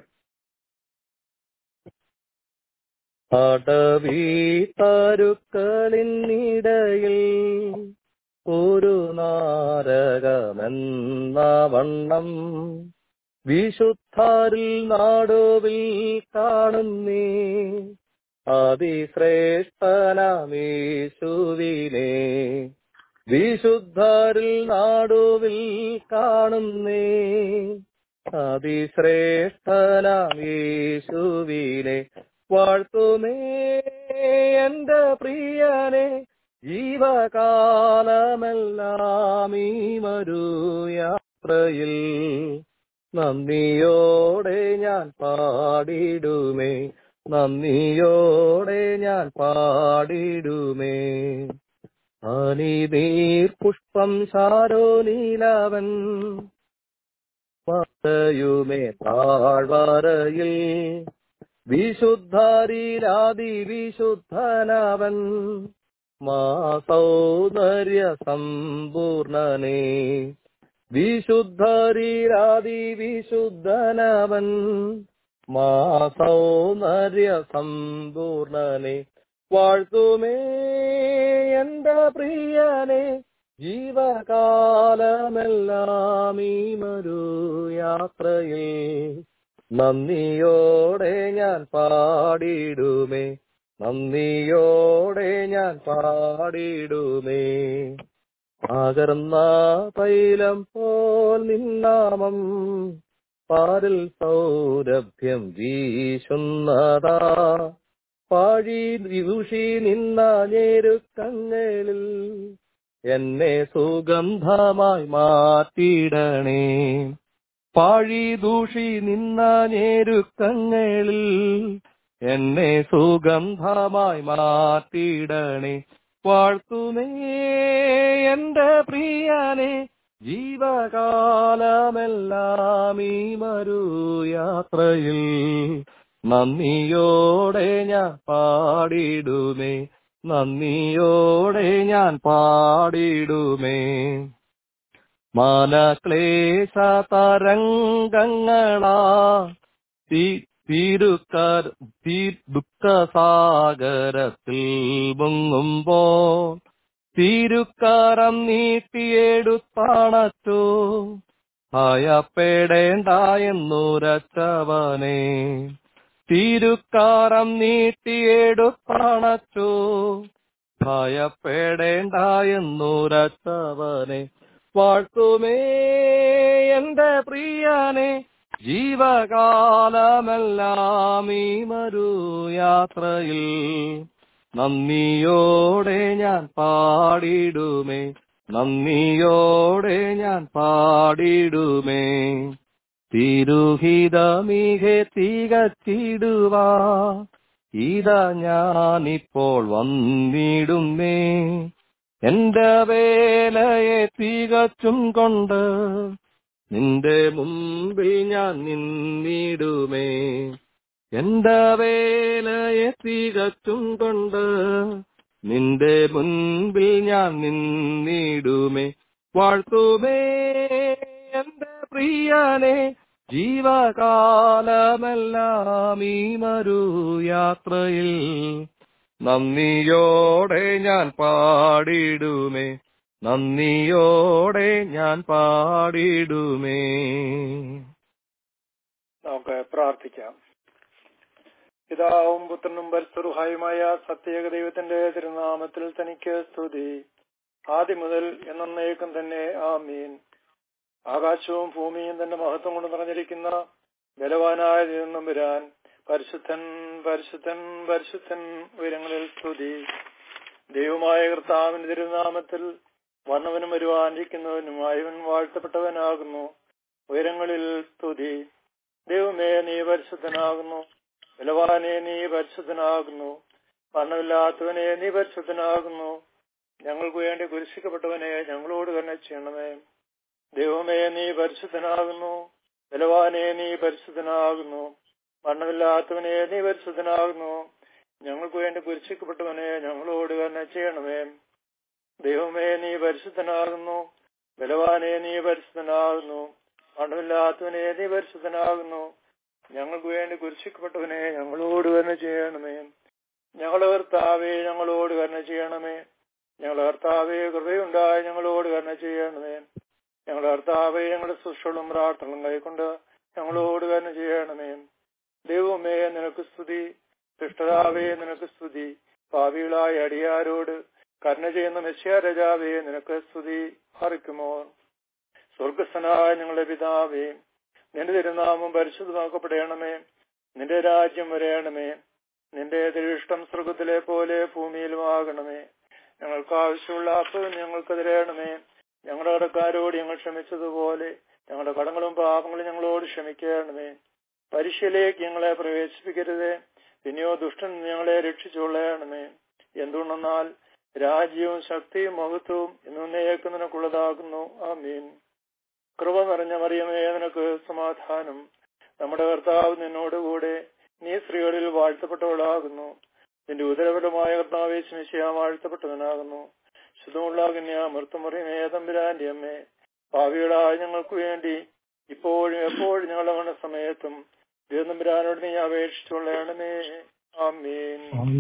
അടവി തരുക്കളിനിടയിൽ ഒരു നാരകമെന്ന വണ്ണം വിശുദ്ധരിൽ നാടുവിൽ കാണുന്നേ അതിശ്രേഷ്ഠനമേശുവിനെ വിശുദ്ധരിൽ നാടുവിൽ കാണുന്നേ അതിശ്രേഷ്ഠനമേശുവിനെ വാഴ്ത്തുമേ എന്റെ പ്രിയനെ ജീവകാലമെല്ലാം ഈ മരു യാത്രയിൽ നന്ദിയോടെ ഞാൻ പാടിടുമേ നന്ദിയോടെ ഞാൻ പാടിടുമേ അനിനീർ പുഷ്പം ശാരോ നീലവൻ പറയുമേ താഴ്വരയിൽ വിശുദ്ധരിലാതി വിശുദ്ധനവൻ മാ സൗന്ദര്യ സമ്പൂർണനേ വിശുദ്ധരിലാതി വിശുദ്ധനവൻ മാ സൗന്ദര്യ സമ്പൂർണനെ വാഴ്ത്തുമേ എന്റെ പ്രിയനെ ജീവകാലമെല്ലാം ഈ മരു യാത്രയിൽ നന്ദിയോടെ ഞാൻ പാടിടുമേ നന്ദിയോടെ ഞാൻ പാടിടുമേ പകർന്ന തൈലം പോൽ നിന്നാമം പാരിൽ സൗരഭ്യം വീശുന്നതാ പാഴി ദൂഷി നിന്ന ഞെരുക്കങ്ങളിൽ എന്നെ സുഗന്ധമായി മാറ്റിയിടണേ പാഴി ദൂഷി നിന്ന ഞെരുക്കങ്ങളിൽ എന്നെ സുഗന്ധമായി മാറ്റിയിടണേ വാഴ്ത്തുമേ എന്റെ പ്രിയനെ ജീവകാലമെല്ലാം ഈ മരു യാത്രയിൽ നന്ദിയോടെ ഞാൻ പാടിടുമേ നന്ദിയോടെ ഞാൻ പാടിടുമേ മാനക്ലേശ തരംഗങ്ങളാ തീരുക്ക തീ ദുഃഖസാഗരത്തിൽ മുങ്ങുമ്പോ തീരുക്കാരം നീട്ടിയെടുത്താണറ്റോ ഭയപ്പെടേണ്ട എന്നുരച്ചവനെ തീരുക്കാരം നീട്ടിയെടുത്താണറ്റോ ഭയപ്പെടേണ്ട എന്നുരച്ചവനെ വാഴ്ത്തുമേ എന്റെ പ്രിയനെ ജീവകാലമെല്ലാം ഈ മരു യാത്രയിൽ നന്ദിയോടെ ഞാൻ പാടിടുമേ നന്ദിയോടെ ഞാൻ പാടിടുമേ തിരുഹിതമികെ തികച്ചിടുവാ ഇതാ ഞാനിപ്പോൾ വന്നിടുന്നേ എന്റെ വേലയെ തികച്ചും കൊണ്ട് നിന്റെ മുമ്പിൽ ഞാൻ നിന്നിടുമേ എന്റെ വേലയെ തികച്ചും കൊണ്ട് നിന്റെ മുൻപിൽ ഞാൻ നിന്നിടുമേ വാഴ്ത്തുമേ എന്റെ പ്രിയനെ ജീവകാലമെല്ലാം ഈ മരു യാത്രയിൽ നന്ദിയോടെ ഞാൻ പാടിടുമേ നന്ദിയോടെ ഞാൻ പാടിടുമേ നമുക്ക് പ്രാർത്ഥിക്കാം പിതാവും പുത്രനും പരിസ്ഥുഹായുമായ സത്യേക ദൈവത്തിന്റെ തിരുനാമത്തിൽ തനിക്ക് സ്തുതി ആദ്യം മുതൽ എന്നേക്കും തന്നെ ആമീൻ ആകാശവും ഭൂമിയും തന്റെ മഹത്വം കൊണ്ട് നിറഞ്ഞിരിക്കുന്ന ബലവാനായ ദൈവം വരാൻ പരിശുദ്ധൻ പരിശുദ്ധൻ പരിശുദ്ധൻ ഉയരങ്ങളിൽ സ്തുതി ദൈവമായ കർത്താവിന്റെ തിരുനാമത്തിൽ വന്നവനും വരുവാനിരിക്കുന്നവനുമായവൻ വാഴ്ത്തപ്പെട്ടവനാകുന്നു ഉയരങ്ങളിൽ സ്തുതി ദൈവമേ നീ പരിശുദ്ധനാകുന്നു ബലവാനെ നീ പരിശുദ്ധനാകുന്നു മരണമില്ലാത്തവനെ നീ പരിശുദ്ധനാകുന്നു ഞങ്ങൾക്ക് വേണ്ടി കുരിശിക്കപ്പെട്ടവനെ ഞങ്ങളോട് തന്നെ ചെയ്യണമേ ദൈവമേ നീ പരിശുദ്ധനാകുന്നു ബലവാനെ നീ പരിശുദ്ധനാകുന്നു മരണമില്ലാത്തവനെ നീ പരിശുദ്ധനാകുന്നു ഞങ്ങൾക്ക് വേണ്ടി കുരിശിക്കപ്പെട്ടവനെ ഞങ്ങളോട് തന്നെ ചെയ്യണമേ ദൈവമേ നീ പരിശുദ്ധനാകുന്നു ബലവാനെ നീ പരിശുദ്ധനാകുന്നു മരണമില്ലാത്തവനെ നീ പരിശുദ്ധനാകുന്നു ഞങ്ങൾക്ക് വേണ്ടി കുരിശിക്കപ്പെട്ടവനെ ഞങ്ങളോട് തന്നെ ചെയ്യണമേ ഞങ്ങളെ കർത്താവെ ഞങ്ങളോട് തന്നെ ചെയ്യണമേ ഞങ്ങളെ കർത്താവെ കൃപയുണ്ടായി ഞങ്ങളോട് തന്നെ ചെയ്യണമേ ഞങ്ങളുടെ കർത്താവെ ഞങ്ങളുടെ സുഷളും പ്രാർത്ഥനകളും കൈക്കൊണ്ട് ഞങ്ങളോട് തന്നെ ചെയ്യണമേ ദൈവമേ നിനക്ക് സ്തുതി കൃഷ്ണതാവേ നിനക്ക് സ്തുതി ഭാവികളായ അടിയാരോട് കരുണ ചെയ്യുന്ന മെസ്സിയ രജാവേ നിനക്ക് സ്തുതി അറിക്കുമോ സ്വർഗസ്ഥനായ ഞങ്ങളുടെ പിതാവേ നിന്റെ തിരുനാമം പരിശുദ്ധമാക്കപ്പെടണമേ നിന്റെ രാജ്യം വരയണമേ നിന്റെ തിരുഷ്ടം സ്വർഗത്തിലെ പോലെ ഭൂമിയിലും ആകണമേ ഞങ്ങൾക്ക് ആവശ്യമുള്ള അപ്പം ഞങ്ങൾക്ക് തരയണമേ ഞങ്ങളുടെ കടക്കാരോട് ഞങ്ങൾ ക്ഷമിച്ചതുപോലെ ഞങ്ങളുടെ കടങ്ങളും പാപങ്ങളും ഞങ്ങളോട് ക്ഷമിക്കണമേ പരീക്ഷയിലേക്ക് ഞങ്ങളെ പ്രവേശിപ്പിക്കരുതേ പിന്നെയോ ദുഷ്ടൻ ഞങ്ങളെ രക്ഷിച്ചുകൊള്ളണമേ എന്തുകൊണ്ടെന്നാൽ രാജ്യവും ശക്തിയും മഹത്വവും എന്നേക്ക് നിനക്കുള്ളതാകുന്നു ആമീൻ കൃപ നിറഞ്ഞ മറിയമേ നിനക്ക് സമാധാനം നമ്മുടെ കർത്താവ് നിന്നോടുകൂടെ നീ സ്ത്രീകളിൽ വാഴ്ത്തപ്പെട്ടവളാകുന്നു നിന്റെ ഉദരപരമായ കർത്താവെ സ്മിശിയ വാഴ്ത്തപ്പെട്ടവനാകുന്നു ശുദ്ധമുള്ള കന്യ മൃത്തമറിയമേ തമ്പുരാന്റെ അമ്മേ ഭാവികളായ ഞങ്ങൾക്ക് വേണ്ടി ഇപ്പോഴും എപ്പോഴും ഞങ്ങളുടെ മരണസമയത്തും ദൈവനമ്പുരാനോട് നീ അപേക്ഷിച്ചുകൊള്ളണമേ ആമീൻ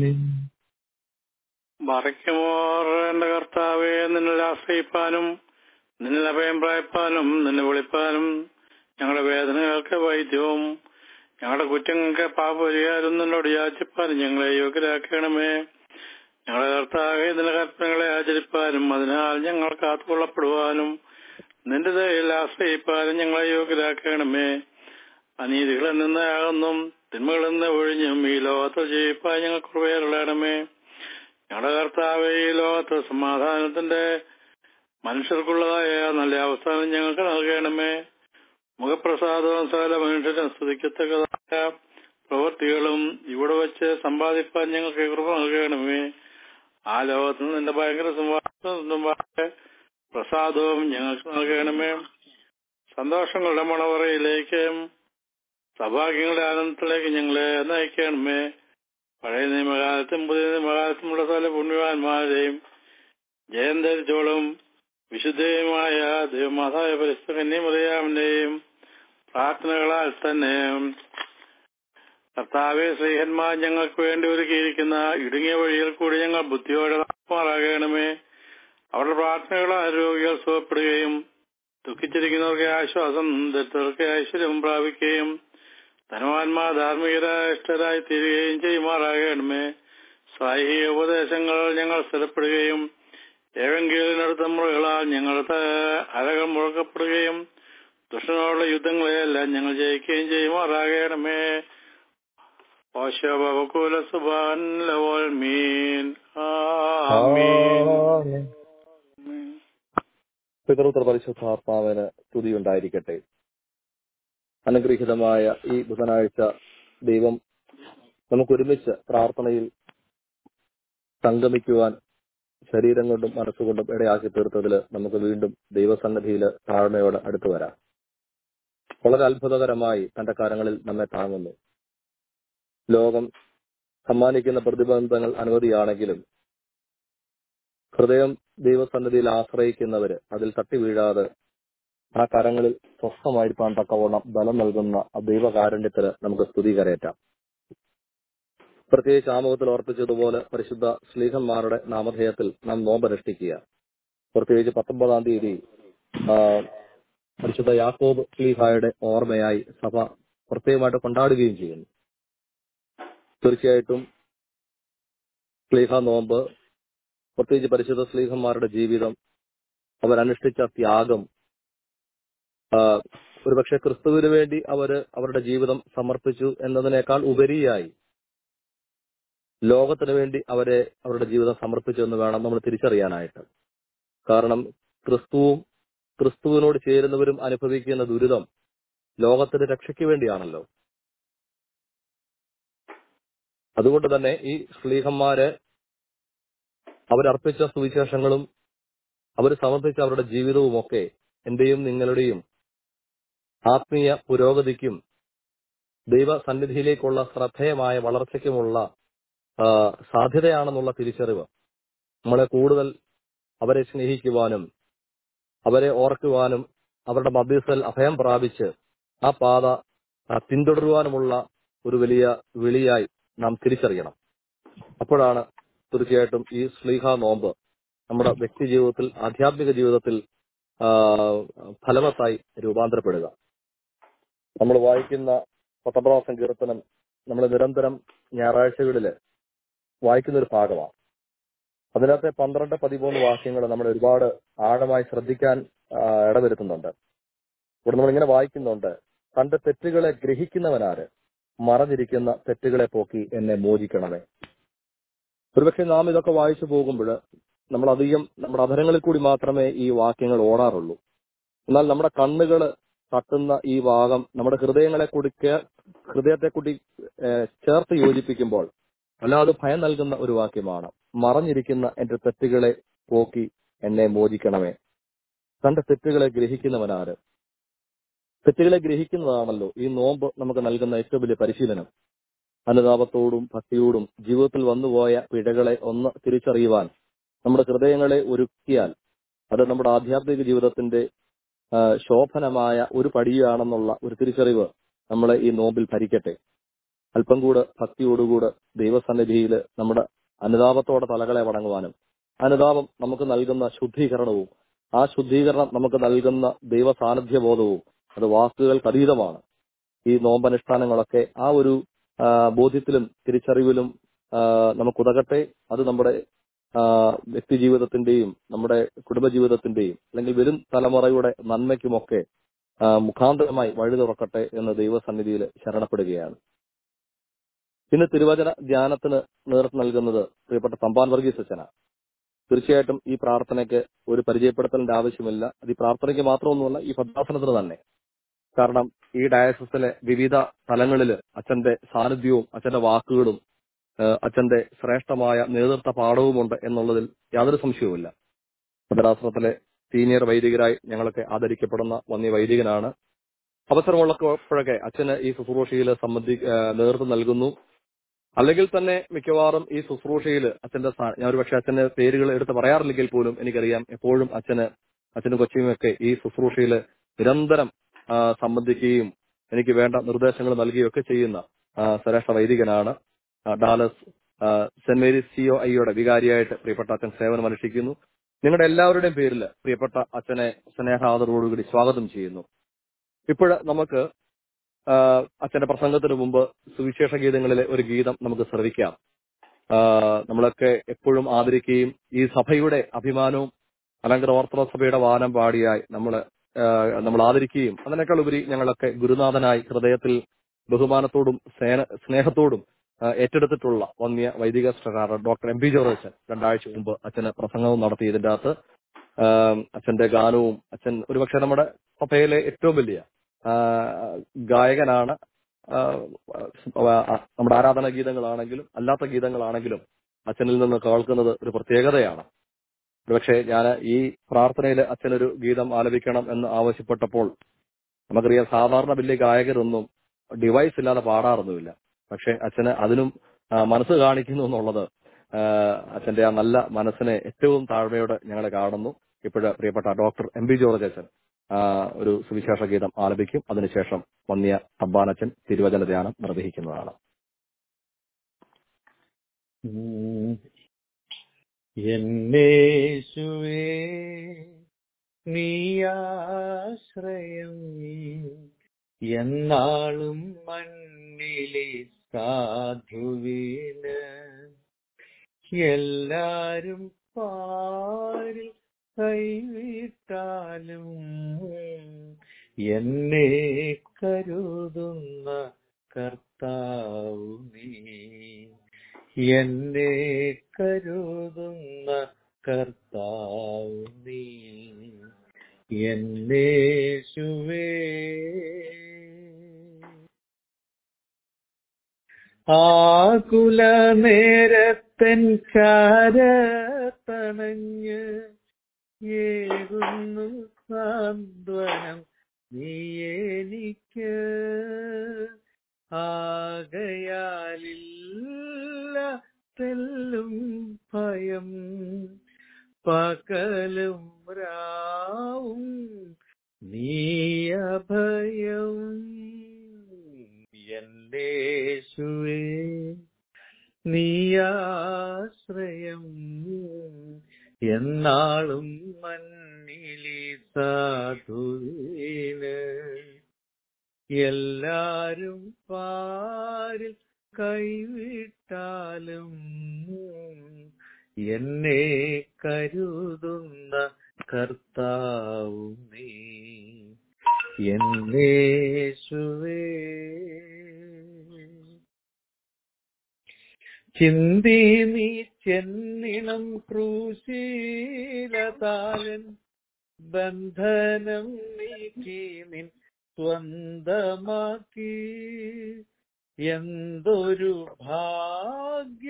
മറയ്ക്കുമോർ എന്റെ കർത്താവെ നിന്നിൽ ആശ്രയിപ്പാനും നിന്നിൽ അഭയം പ്രായപ്പാനും നിന്നെ വിളിപ്പാനും ഞങ്ങളുടെ വേദനകൾക്ക് വൈദ്യവും ഞങ്ങളുടെ കുറ്റങ്ങൾക്ക് പാപപരിഹാരം നിന്നോട് യാചിപ്പാനും ഞങ്ങളെ യോഗ്യരാക്കണമേ ഞങ്ങളുടെ കർത്താവെ നിന്റെ കൽപ്പനകളെ ആചരിപ്പാനും അതിനാൽ ഞങ്ങൾ കാത്തുകൊള്ളപ്പെടുവാനും നിന്റെ ദയയിൽ ആശ്രയിപ്പാനും ഞങ്ങളെ യോഗ്യരാക്കണമേ അനീതികളിൽ നിന്ന് അകന്നും തിന്മകളിൽ നിന്ന് ഒഴിഞ്ഞും ഈ ലോകത്ത് ജയിപ്പാൻ ഞങ്ങൾ കൃപയരുള്ളണമേ ഞങ്ങളുടെ കർത്താവ് ഈ ലോകത്ത് സമാധാനത്തിന്റെ മനുഷ്യർക്കുള്ളതായ നല്ല അവസ്ഥാനം ഞങ്ങൾക്ക് നൽകണമേ മുഖപ്രസാദവും സകല മനുഷ്യരും സ്തുതിക്കത്തക്കതായ പ്രവൃത്തികളും ഇവിടെ വെച്ച് സമ്പാദിപ്പാൻ ഞങ്ങൾക്ക് കൃപ നൽകണമേ ആ ലോകത്ത് നിന്ന് നിന്റെ ഭയങ്കര സംവാദ പ്രസാദവും ഞങ്ങൾക്ക് നൽകണമേ സന്തോഷങ്ങളുടെ മണവറയിലേക്ക് സൗഭാഗ്യങ്ങളുടെ ആനന്ദത്തിലേക്ക് ഞങ്ങളെ നയിക്കണമേ പഴയ നിയമകാലത്തും പുതിയ നിയമകാലത്തുമുള്ള സകല പുണ്യവാന്മാരെയും ജയം ധരിച്ചോളും വിശുദ്ധയുമായ ദൈവമാതായ പരിസ്ഥ കന്യമറിയാമിന്റെയും പ്രാർത്ഥനകളാൽ തന്നെ കർത്താവെ ശ്രീഹന്മാർ ഞങ്ങൾക്ക് വേണ്ടി ഒരുക്കിയിരിക്കുന്ന ഇടുങ്ങിയ വഴിയിൽ കൂടി ഞങ്ങൾ ബുദ്ധിയോടെ മാറാകണമേ അവരുടെ പ്രാർത്ഥനകളാൽ രോഗികൾ സുഖപ്പെടുകയും ദുഃഖിച്ചിരിക്കുന്നവർക്ക് ആശ്വാസം ദരിദ്രർക്ക് ഐശ്വര്യം പ്രാപിക്കുകയും ധനവാന്മാർ ധാർമ്മികരായ ഇഷ്ടരായി തീരുകയും ചെയ്യുമാറാകണമേ സാഹിക ഉപദേശങ്ങൾ ഞങ്ങൾ സ്ഥിരപ്പെടുകയും ഏവെങ്കിലും മുറകളാൽ ഞങ്ങളുടെ അരകൾ മുഴക്കപ്പെടുകയും ദുഷ്ടനോടുള്ള യുദ്ധങ്ങളെയെല്ലാം ഞങ്ങൾ ജയിക്കുകയും ചെയ്യുമാറാകണമേ ഓശബകുല സുബാൻ ലവോൽ മീൻ ആമീൻ പിതൃത്ര പരിശുദ്ധാത്മാവിന് സ്തുതിയുണ്ടായിരിക്കട്ടെ അനുഗ്രഹീതമായ ഈ ബുധനാഴ്ച ദൈവം നമുക്കൊരുമിച്ച് പ്രാർത്ഥനയിൽ സംഗമിക്കുവാൻ ശരീരം കൊണ്ടും മനസ്സുകൊണ്ടും ഇടയാക്കി തീർത്തതിൽ നമുക്ക് വീണ്ടും ദൈവസന്നിധിയിൽ താഴ്മയോടെ അടുത്തു വരാം വളരെ അത്ഭുതകരമായി തന്റെ കാര്യങ്ങളിൽ നമ്മെ താങ്ങുന്നു ലോകം സമ്മാനിക്കുന്ന പ്രതിബന്ധങ്ങൾ അനവധിയാണെങ്കിലും ഹൃദയം ദൈവസന്നിധിയിൽ ആശ്രയിക്കുന്നവര് അതിൽ തട്ടി വീഴാതെ ആ കരങ്ങളിൽ സ്വസ്ഥമായിരിക്കാൻ തക്കവണ്ണം ബലം നൽകുന്ന ആ ദൈവകാരുണ്യത്തിന് നമുക്ക് സ്തുതി കരയറ്റാം പ്രത്യേകിച്ച് ആമുഖത്തിൽ ഓർപ്പിച്ചതുപോലെ പരിശുദ്ധ ശ്ലീഹന്മാരുടെ നാമധേയത്തിൽ നാം നോമ്പനുഷ്ഠിക്കുക പ്രത്യേകിച്ച് പത്തൊമ്പതാം തീയതി ആ, പരിശുദ്ധ യാക്കോബ് ശ്ലീഹായുടെ ഓർമ്മയായി സഭ പ്രത്യേകമായിട്ട് കൊണ്ടാടുകയും ചെയ്യുന്നു തീർച്ചയായിട്ടും ശ്ലീഹ നോമ്പ് പ്രത്യേകിച്ച് പരിശുദ്ധ സ്ലീഹന്മാരുടെ ജീവിതം അവരനുഷ്ഠിച്ച ത്യാഗം ആ, ഒരുപക്ഷെ ക്രിസ്തുവിന് വേണ്ടി അവര് അവരുടെ ജീവിതം സമർപ്പിച്ചു എന്നതിനേക്കാൾ ഉപരിയായി ലോകത്തിന് വേണ്ടി അവരെ അവരുടെ ജീവിതം സമർപ്പിച്ചു എന്ന് വേണം നമ്മൾ തിരിച്ചറിയാനായിട്ട് കാരണം ക്രിസ്തുവും ക്രിസ്തുവിനോട് ചേരുന്നവരും അനുഭവിക്കുന്ന ദുരിതം ലോകത്തിന്റെ രക്ഷയ്ക്ക് വേണ്ടിയാണല്ലോ അതുകൊണ്ട് തന്നെ ഈ സ്ലീഹന്മാര് അവരർപ്പിച്ച സുവിശേഷങ്ങളും അവർ സമർപ്പിച്ച അവരുടെ ജീവിതവുമൊക്കെ എന്റെയും നിങ്ങളുടെയും ആത്മീയ പുരോഗതിക്കും ദൈവ സന്നിധിയിലേക്കുള്ള ശ്രദ്ധേയമായ വളർച്ചയ്ക്കുമുള്ള ആ, സാധ്യതയാണെന്നുള്ള തിരിച്ചറിവ് നമ്മളെ കൂടുതൽ അവരെ സ്നേഹിക്കുവാനും അവരെ ഓർക്കുവാനും അവരുടെ മധ്യസ്ഥൽ അഭയം പ്രാപിച്ച് ആ പാത ആ, പിന്തുടരുവാനുമുള്ള ഒരു വലിയ വിളിയായി നാം തിരിച്ചറിയണം അപ്പോഴാണ് തീർച്ചയായിട്ടും ഈ സ്ലീഹ നോമ്പ് നമ്മുടെ വ്യക്തി ജീവിതത്തിൽ ആധ്യാത്മിക ജീവിതത്തിൽ ആ, ഫലവത്തായി രൂപാന്തരപ്പെടുക നമ്മൾ വായിക്കുന്ന പത്തൊമ്പതാം സങ്കീർത്തനം നമ്മൾ നിരന്തരം ഞായറാഴ്ചകളിൽ വായിക്കുന്ന ഒരു ഭാഗമാണ് അതിനകത്തെ പന്ത്രണ്ട് പതിമൂന്ന് വാക്യങ്ങൾ നമ്മൾ ഒരുപാട് ആഴമായി ശ്രദ്ധിക്കാൻ ആ, ഇടവരുത്തുന്നുണ്ട് ഇവിടെ നമ്മൾ ഇങ്ങനെ വായിക്കുന്നുണ്ട് തന്റെ തെറ്റുകളെ ഗ്രഹിക്കുന്നവനാര് മറഞ്ഞിരിക്കുന്ന തെറ്റുകളെ പോക്കി എന്നെ മോചിക്കണമേ ഒരുപക്ഷെ നാം ഇതൊക്കെ വായിച്ചു പോകുമ്പോൾ നമ്മൾ അധികം നമ്മുടെ അധരങ്ങളിൽ കൂടി മാത്രമേ ഈ വാക്യങ്ങൾ ഓടാറുള്ളൂ എന്നാൽ നമ്മുടെ കണ്ണുകൾ തട്ടുന്ന ഈ ഭാഗം നമ്മുടെ ഹൃദയങ്ങളെ കൂടി കേ- ഹൃദയത്തെ കൂടി ഏഹ്, ചേർത്ത് യോജിപ്പിക്കുമ്പോൾ അല്ലാതെ ഭയം നൽകുന്ന ഒരു വാക്യമാണ് മറഞ്ഞിരിക്കുന്ന എന്റെ തെറ്റുകളെ പോക്കി എന്നെ മോചിക്കണമേ തന്റെ തെറ്റുകളെ ഗ്രഹിക്കുന്നവനാര് തെറ്റുകളെ ഗ്രഹിക്കുന്നതാണല്ലോ ഈ നോമ്പ് നമുക്ക് നൽകുന്ന ഏറ്റവും വലിയ പരിശീലനം അനുതാപത്തോടും ഭക്തിയോടും ജീവിതത്തിൽ വന്നുപോയ പിഴകളെ ഒന്ന് തിരിച്ചറിയുവാൻ നമ്മുടെ ഹൃദയങ്ങളെ ഒരുക്കിയാൽ അത് നമ്മുടെ ആധ്യാത്മിക ജീവിതത്തിന്റെ ആ, ശോഭനമായ ഒരു പടിയാണെന്നുള്ള ഒരു തിരിച്ചറിവ് നമ്മളെ ഈ നോമ്പിൽ ഭരിക്കട്ടെ അല്പം കൂടെ ഭക്തിയോടുകൂടെ ദൈവസന്നിധിയിൽ നമ്മുടെ അനുതാപത്തോടെ തലകളെ വണങ്ങുവാനും അനുതാപം നമുക്ക് നൽകുന്ന ശുദ്ധീകരണവും ആ ശുദ്ധീകരണം നമുക്ക് നൽകുന്ന ദൈവ സാന്നിധ്യബോധവും അത് വാക്കുകൾക്ക് അതീതമാണ് ഈ നോമ്പനുഷ്ഠാനങ്ങളൊക്കെ ആ ഒരു ആ, ബോധ്യത്തിലും തിരിച്ചറിവിലും ആ, നമുക്കുതകട്ടെ അത് നമ്മുടെ ആ, വ്യക്തിജീവിതത്തിന്റെയും നമ്മുടെ കുടുംബജീവിതത്തിന്റെയും അല്ലെങ്കിൽ വരും തലമുറയുടെ നന്മയ്ക്കുമൊക്കെ ആ, മുഖാന്തരമായി വഴി തുറക്കട്ടെ എന്ന് ദൈവസന്നിധിയിൽ ശരണപ്പെടുകയാണ് ഇന്ന് തിരുവചന ധ്യാനത്തിന് നേതൃത്വം നൽകുന്നത് പ്രിയപ്പെട്ട തമ്പാൻ വർഗീസ് അച്ഛന തീർച്ചയായിട്ടും ഈ പ്രാർത്ഥനയ്ക്ക് ഒരു പരിചയപ്പെടുത്തലിന്റെ ആവശ്യമില്ല അത് ഈ പ്രാർത്ഥനയ്ക്ക് മാത്രമൊന്നുമല്ല ഈ ഭദ്രാസനത്തിന് തന്നെ കാരണം ഈ ഡയസിസിലെ വിവിധ തലങ്ങളിൽ അച്ഛന്റെ സാന്നിധ്യവും അച്ഛന്റെ വാക്കുകളും ഏഹ് അച്ഛന്റെ ശ്രേഷ്ഠമായ നേതൃത്വ പാഠവുമുണ്ട് എന്നുള്ളതിൽ യാതൊരു സംശയവുമില്ല ഭദ്രാസനത്തിലെ സീനിയർ വൈദികരായി ഞങ്ങളൊക്കെ ആദരിക്കപ്പെടുന്ന വന്യ വൈദികനാണ് അവസരമുള്ളപ്പോഴൊക്കെ അച്ഛന് ഈ ശുശ്രൂഷയിൽ സംബന്ധി ഏഹ് നേതൃത്വം നൽകുന്നു അല്ലെങ്കിൽ തന്നെ മിക്കവാറും ഈ ശുശ്രൂഷയിൽ അച്ഛന്റെ സ്ഥാ- ഞാൻ ഒരു പക്ഷേ അച്ഛന്റെ പേരുകൾ എടുത്ത് പറയാറില്ലെങ്കിൽ പോലും എനിക്കറിയാം എപ്പോഴും അച്ഛന് അച്ഛനും കൊച്ചിയുമൊക്കെ ഈ ശുശ്രൂഷയിൽ നിരന്തരം ആ, സംബന്ധിക്കുകയും എനിക്ക് വേണ്ട നിർദ്ദേശങ്ങൾ നൽകുകയും ഒക്കെ ചെയ്യുന്ന ആ, ശ്രേഷ്ഠ വൈദികനാണ് ആ, ഡാലസ് ആ, സെന്റ് മേരീസ് സിഒ ഐയുടെ വികാരിയായിട്ട് പ്രിയപ്പെട്ട അച്ഛൻ സേവനം അനുഷ്ഠിക്കുന്നു നിങ്ങളുടെ എല്ലാവരുടെയും പേരിൽ പ്രിയപ്പെട്ട അച്ഛനെ സ്നേഹാദരോടുകൂടി സ്വാഗതം ചെയ്യുന്നു ഇപ്പോൾ നമുക്ക് ആ, അച്ഛന്റെ പ്രസംഗത്തിന് മുമ്പ് സുവിശേഷ ഗീതങ്ങളിലെ ഒരു ഗീതം നമുക്ക് ശ്രവിക്കാം ആ, നമ്മളൊക്കെ എപ്പോഴും ആദരിക്കുകയും ഈ സഭയുടെ അഭിമാനവും അലങ്കര ഓർത്തഡോക്സ് സഭയുടെ വാനം പാടിയായി നമ്മൾ നമ്മൾ ആദരിക്കുകയും അതിനേക്കാൾ ഉപരി ഞങ്ങളൊക്കെ ഗുരുനാഥനായി ഹൃദയത്തിൽ ബഹുമാനത്തോടും സ്നേഹ- സ്നേഹത്തോടും ആ, ഏറ്റെടുത്തിട്ടുള്ള വന്യ വൈദിക സ്റ്റാർ ഡോക്ടർ എം പി ജോർജ് അച്ഛൻ രണ്ടാഴ്ച മുമ്പ് അച്ഛന് പ്രസംഗവും നടത്തി ഇതിന്റെ അകത്ത് ആ, അച്ഛന്റെ ഗാനവും അച്ഛൻ ഒരുപക്ഷെ നമ്മുടെ സഭയിലെ ഏറ്റവും വലിയ ആ, ഗായകനാണ് ആ, ആ, നമ്മുടെ ആരാധനാ ഗീതങ്ങളാണെങ്കിലും അല്ലാത്ത ഗീതങ്ങളാണെങ്കിലും അച്ഛനിൽ നിന്ന് കേൾക്കുന്നത് ഒരു പ്രത്യേകതയാണ് ഒരുപക്ഷെ ഞാൻ ഈ പ്രാർത്ഥനയിൽ അച്ഛനൊരു ഗീതം ആലപിക്കണം എന്ന് ആവശ്യപ്പെട്ടപ്പോൾ നമുക്കറിയാം സാധാരണ വലിയ ഗായകരൊന്നും ഡിവൈസ് ഇല്ലാതെ പാടാറൊന്നുമില്ല പക്ഷെ അച്ഛന് അതിനും ആ, മനസ്സ് കാണിക്കുന്നു എന്നുള്ളത് ആ, അച്ഛന്റെ ആ നല്ല മനസ്സിനെ ഏറ്റവും താഴ്മയോടെ ഞങ്ങൾ കാണുന്നു ഇപ്പോഴ് പ്രിയപ്പെട്ട ഡോക്ടർ എം പി ജോർജ് അച്ഛൻ ആ, ഒരു സുവിശേഷ ഗീതം ആലപിക്കും അതിനുശേഷം വന്യ തബ്ബാനച്ഛൻ തിരുവചന ധ്യാനം നിർവഹിക്കുന്നതാണ് എന്നേശുവേ നീയാശ്രയം എന്നാളും മണ്ണിലെ സാധുവിന് എല്ലാരും പാരിൽ കൈവിട്ടാലും എന്നെ കരുതുന്ന കർത്താവു നീ എന്നെ കരുതുന്ന കർത്താവ് നീ എന്നേശുവേ ആകുല നേരത്തൻ ചാരത്തണഞ്ഞ് ഏകുന്നു സാന്ത്വനം നീ എനിക്ക് ആകയാലില്ല തെല്ലും ഭയം പകലും രാവും നീ അഭയം എന്നേശുവേ നീയാശ്രയം എന്നാളും മണ്ണിലി സാധുവിന് എല്ലാരും പാരിൽ കൈവിട്ടാലും എന്നെ കരുതുന്ന കർത്താവു നീ എന്നേശുവേ ചിന്തി നീ ചെന്നിണം ക്രൂശീലതാലൻ ബന്ധനം നീക്കി നിൻ സ്വന്തമാക്കി എന്തൊരു ഭാഗ്യ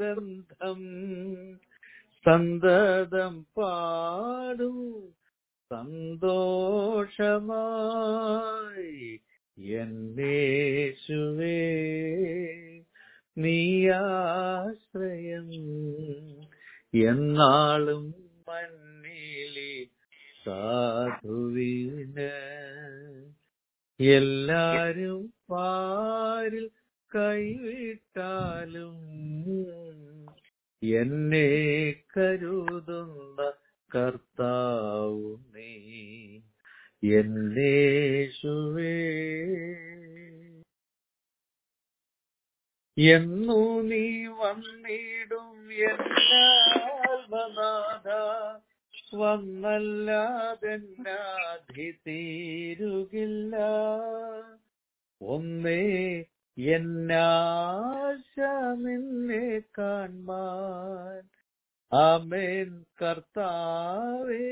നിത്യബന്ധം സന്തതം പാടും സന്തോഷമായി എന്നേശുവേ നീയാശ്രയം എന്നാളും മണ്ണിലെ സാധുവിന് എല്ലാരും പാരിൽ കൈവിട്ടാലും എന്നെ കരുതുന്ന കർത്താവു നീ എന്നേശുവേ എന്നു നീ വന്നിടും എന്നാത്മനാഥ വന്നല്ലാതെന്നാധി തീരുകില്ല ഒന്നേ എന്നാശ നിന്നെ കാൺമാൻ ആമേൻ കർത്താവേ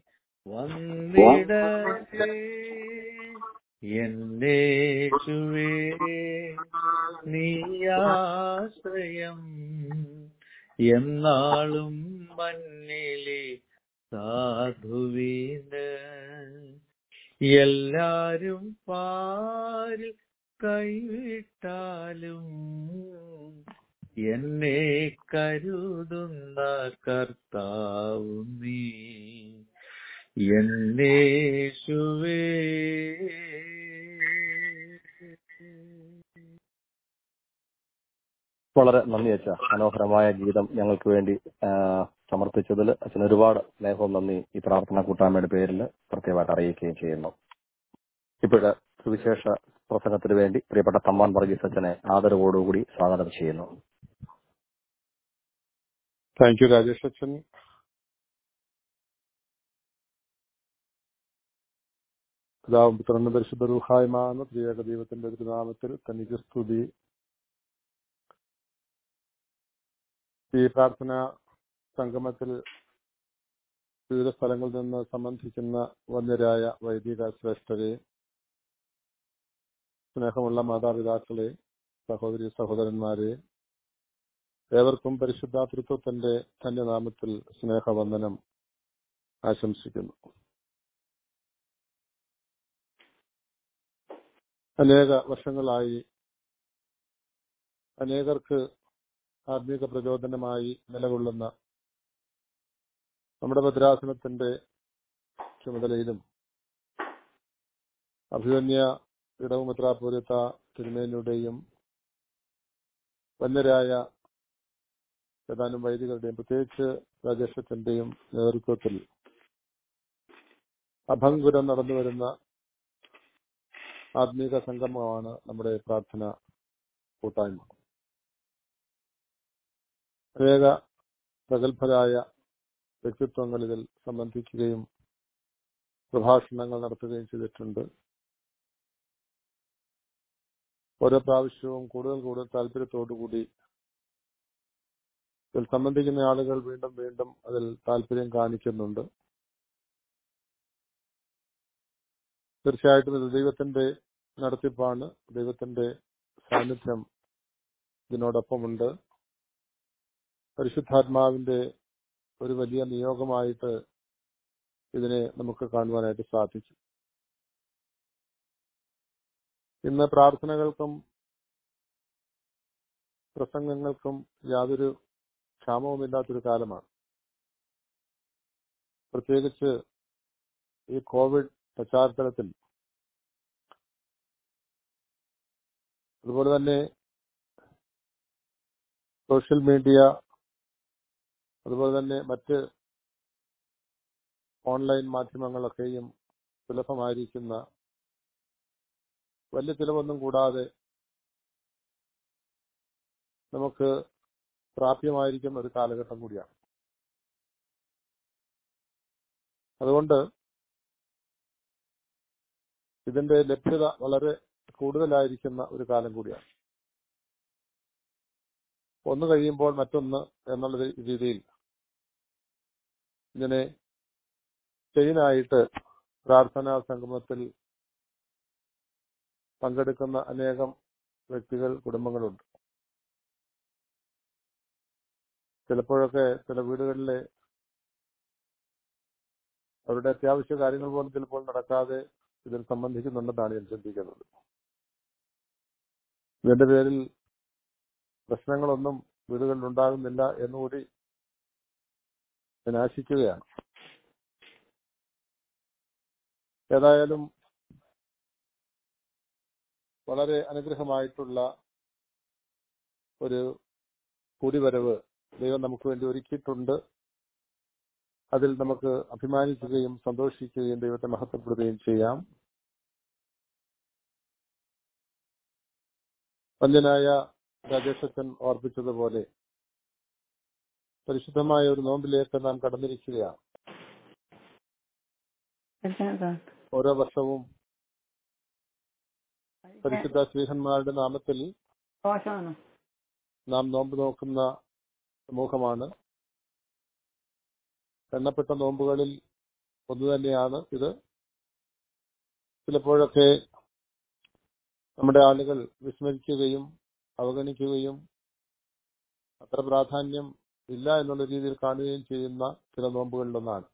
വന്നിടേ എന്നേശുവേ നീയാശ്രയം എന്നാളും മണ്ണിലെ സാധുവിന് എല്ലാരും പാരിൽ കൈവിട്ടാലും എന്നെ കരുതുന്ന കർത്താവ് നീ എന്നേശുവേ വളരെ നന്ദി അച്ഛ മനോഹരമായ ഗീതം ഞങ്ങൾക്ക് വേണ്ടി ആ, സമർപ്പിച്ചതിൽ അച്ഛന് ഒരുപാട് സ്നേഹവും നന്ദി ഈ പ്രാർത്ഥന കൂട്ടായ്മയുടെ പേരിൽ പ്രത്യേകമായിട്ട് അറിയിക്കുകയും ചെയ്യുന്നു ഇപ്പോഴ് സുവിശേഷ പ്രസംഗത്തിന് വേണ്ടി പ്രിയപ്പെട്ട തമ്മാൻ വർഗീസ് അച്ഛനെ ആദരവോടുകൂടി സ്വാഗതം ചെയ്യുന്നു താങ്ക് യു രാജേഷ് അച്ഛൻ പിതാവും പുത്രനും പരിശുദ്ധ റൂഹായ്മാന്ന് ത്രിയേക ദൈവത്തിന്റെ തിരുനാമത്തിൽ തനിക്ക് സ്തുതി ഈ പ്രാർത്ഥന സംഗമത്തിൽ വിവിധ സ്ഥലങ്ങളിൽ നിന്ന് സംബന്ധിക്കുന്ന വന്യരായ വൈദിക ശ്രേഷ്ഠരെ സ്നേഹമുള്ള മാതാപിതാക്കളെ സഹോദരി സഹോദരന്മാരെ ഏവർക്കും പരിശുദ്ധാതൃത്വത്തിന്റെ ധന്യനാമത്തിൽ സ്നേഹവന്ദനം ആശംസിക്കുന്നു അനേക വർഷങ്ങളായി അനേകർക്ക് ആത്മീക പ്രചോദനമായി നിലകൊള്ളുന്ന നമ്മുടെ ഭദ്രാസനത്തിന്റെ ചുമതലയിലും അഭിമന്യ ഇടവുമിത്രാപൂരത്ത തിരുമേനിയുടെയും വന്യരായ ഏതാനും വൈദികരുടെയും പ്രത്യേകിച്ച് രാജേഷത്തിന്റെയും നേതൃത്വത്തിൽ അഭംഗുരം നടന്നുവരുന്ന ആത്മീക സംഗമമാണ് നമ്മുടെ പ്രാർത്ഥന കൂട്ടായ്മ അനേക പ്രഗത്ഭരായ വ്യക്തിത്വങ്ങൾ ഇതിൽ സംബന്ധിക്കുകയും പ്രഭാഷണങ്ങൾ നടത്തുകയും ചെയ്തിട്ടുണ്ട് ഓരോ പ്രാവശ്യവും കൂടുതൽ കൂടുതൽ താല്പര്യത്തോടുകൂടി ഇതിൽ സംബന്ധിക്കുന്ന ആളുകൾ വീണ്ടും വീണ്ടും അതിൽ താല്പര്യം കാണിക്കുന്നുണ്ട് തീർച്ചയായിട്ടും ഇത് ദൈവത്തിന്റെ നടത്തിപ്പാണ് ദൈവത്തിന്റെ സാന്നിധ്യം ഇതിനോടൊപ്പമുണ്ട് പരിശുദ്ധാത്മാവിന്റെ ഒരു വലിയ നിയോഗമായിട്ട് ഇതിനെ നമുക്ക് കാണുവാനായിട്ട് സാധിക്കും ഇന്ന് പ്രാർത്ഥനകൾക്കും പ്രസംഗങ്ങൾക്കും യാതൊരു ക്ഷാമവുമില്ലാത്തൊരു കാലമാണ് പ്രത്യേകിച്ച് ഈ കോവിഡ് പശ്ചാത്തലത്തിൽ അതുപോലെ തന്നെ സോഷ്യൽ മീഡിയ അതുപോലെ തന്നെ മറ്റ് ഓൺലൈൻ മാധ്യമങ്ങളൊക്കെയും സുലഭമായിരിക്കുന്ന വലിയ ചിലവൊന്നും കൂടാതെ നമുക്ക് പ്രാപ്യമായിരിക്കുന്ന ഒരു കാലഘട്ടം കൂടിയാണ് അതുകൊണ്ട് ഇതിന്റെ ലഭ്യത വളരെ കൂടുതലായിരിക്കുന്ന ഒരു കാലം കൂടിയാണ് ഒന്ന് കഴിയുമ്പോൾ മറ്റൊന്ന് എന്നുള്ള രീതിയിൽ ഇങ്ങനെ ചെയിനായിട്ട് പ്രാർത്ഥനാ സംഗമത്തിൽ പങ്കെടുക്കുന്ന അനേകം വ്യക്തികൾ കുടുംബങ്ങളുണ്ട് ചിലപ്പോഴൊക്കെ ചില വീടുകളിലെ അവരുടെ അത്യാവശ്യ കാര്യങ്ങൾ പോലും ചിലപ്പോൾ നടക്കാതെ ഇതിൽ സംബന്ധിക്കുന്നുണ്ടെന്നാണ് ഞാൻ ചിന്തിക്കുന്നത് ഇതിന്റെ പേരിൽ പ്രശ്നങ്ങളൊന്നും വീടുകളിൽ ഉണ്ടാകുന്നില്ല എന്നുകൂടി ഞാൻ ആശിക്കുകയാണ് ഏതായാലും വളരെ അനുഗ്രഹമായിട്ടുള്ള ഒരു കൂടിവരവ് ദൈവം നമുക്ക് വേണ്ടി ഒരുക്കിയിട്ടുണ്ട് അതിൽ നമുക്ക് അഭിമാനിക്കുകയും സന്തോഷിക്കുകയും ദൈവത്തെ മഹത്വപ്പെടുത്തുകയും ചെയ്യാം വന്യനായ രാജേഷച്ചൻ ഓർപ്പിച്ചതുപോലെ പരിശുദ്ധമായ ഒരു നോമ്പിലേക്ക് നാം കടന്നിരിക്കുകയാണ് ഓരോ വർഷവും പരിശുദ്ധ ശ്രീഹന്മാരുടെ നാമത്തിൽ ദോഷമാണ് നാം നോമ്പ് നോക്കുന്ന സമൂഹമാണ് എണ്ണപ്പെട്ട നോമ്പുകളിൽ ഒന്ന് തന്നെയാണ് ഇത് ചിലപ്പോഴൊക്കെ നമ്മുടെ ആളുകൾ വിസ്മരിക്കുകയും അവഗണിക്കുകയും അത്ര പ്രാധാന്യം ഇല്ല എന്നുള്ള രീതിയിൽ കാണുകയും ചെയ്യുന്ന ചില നോമ്പുകളിലൊന്നാണ്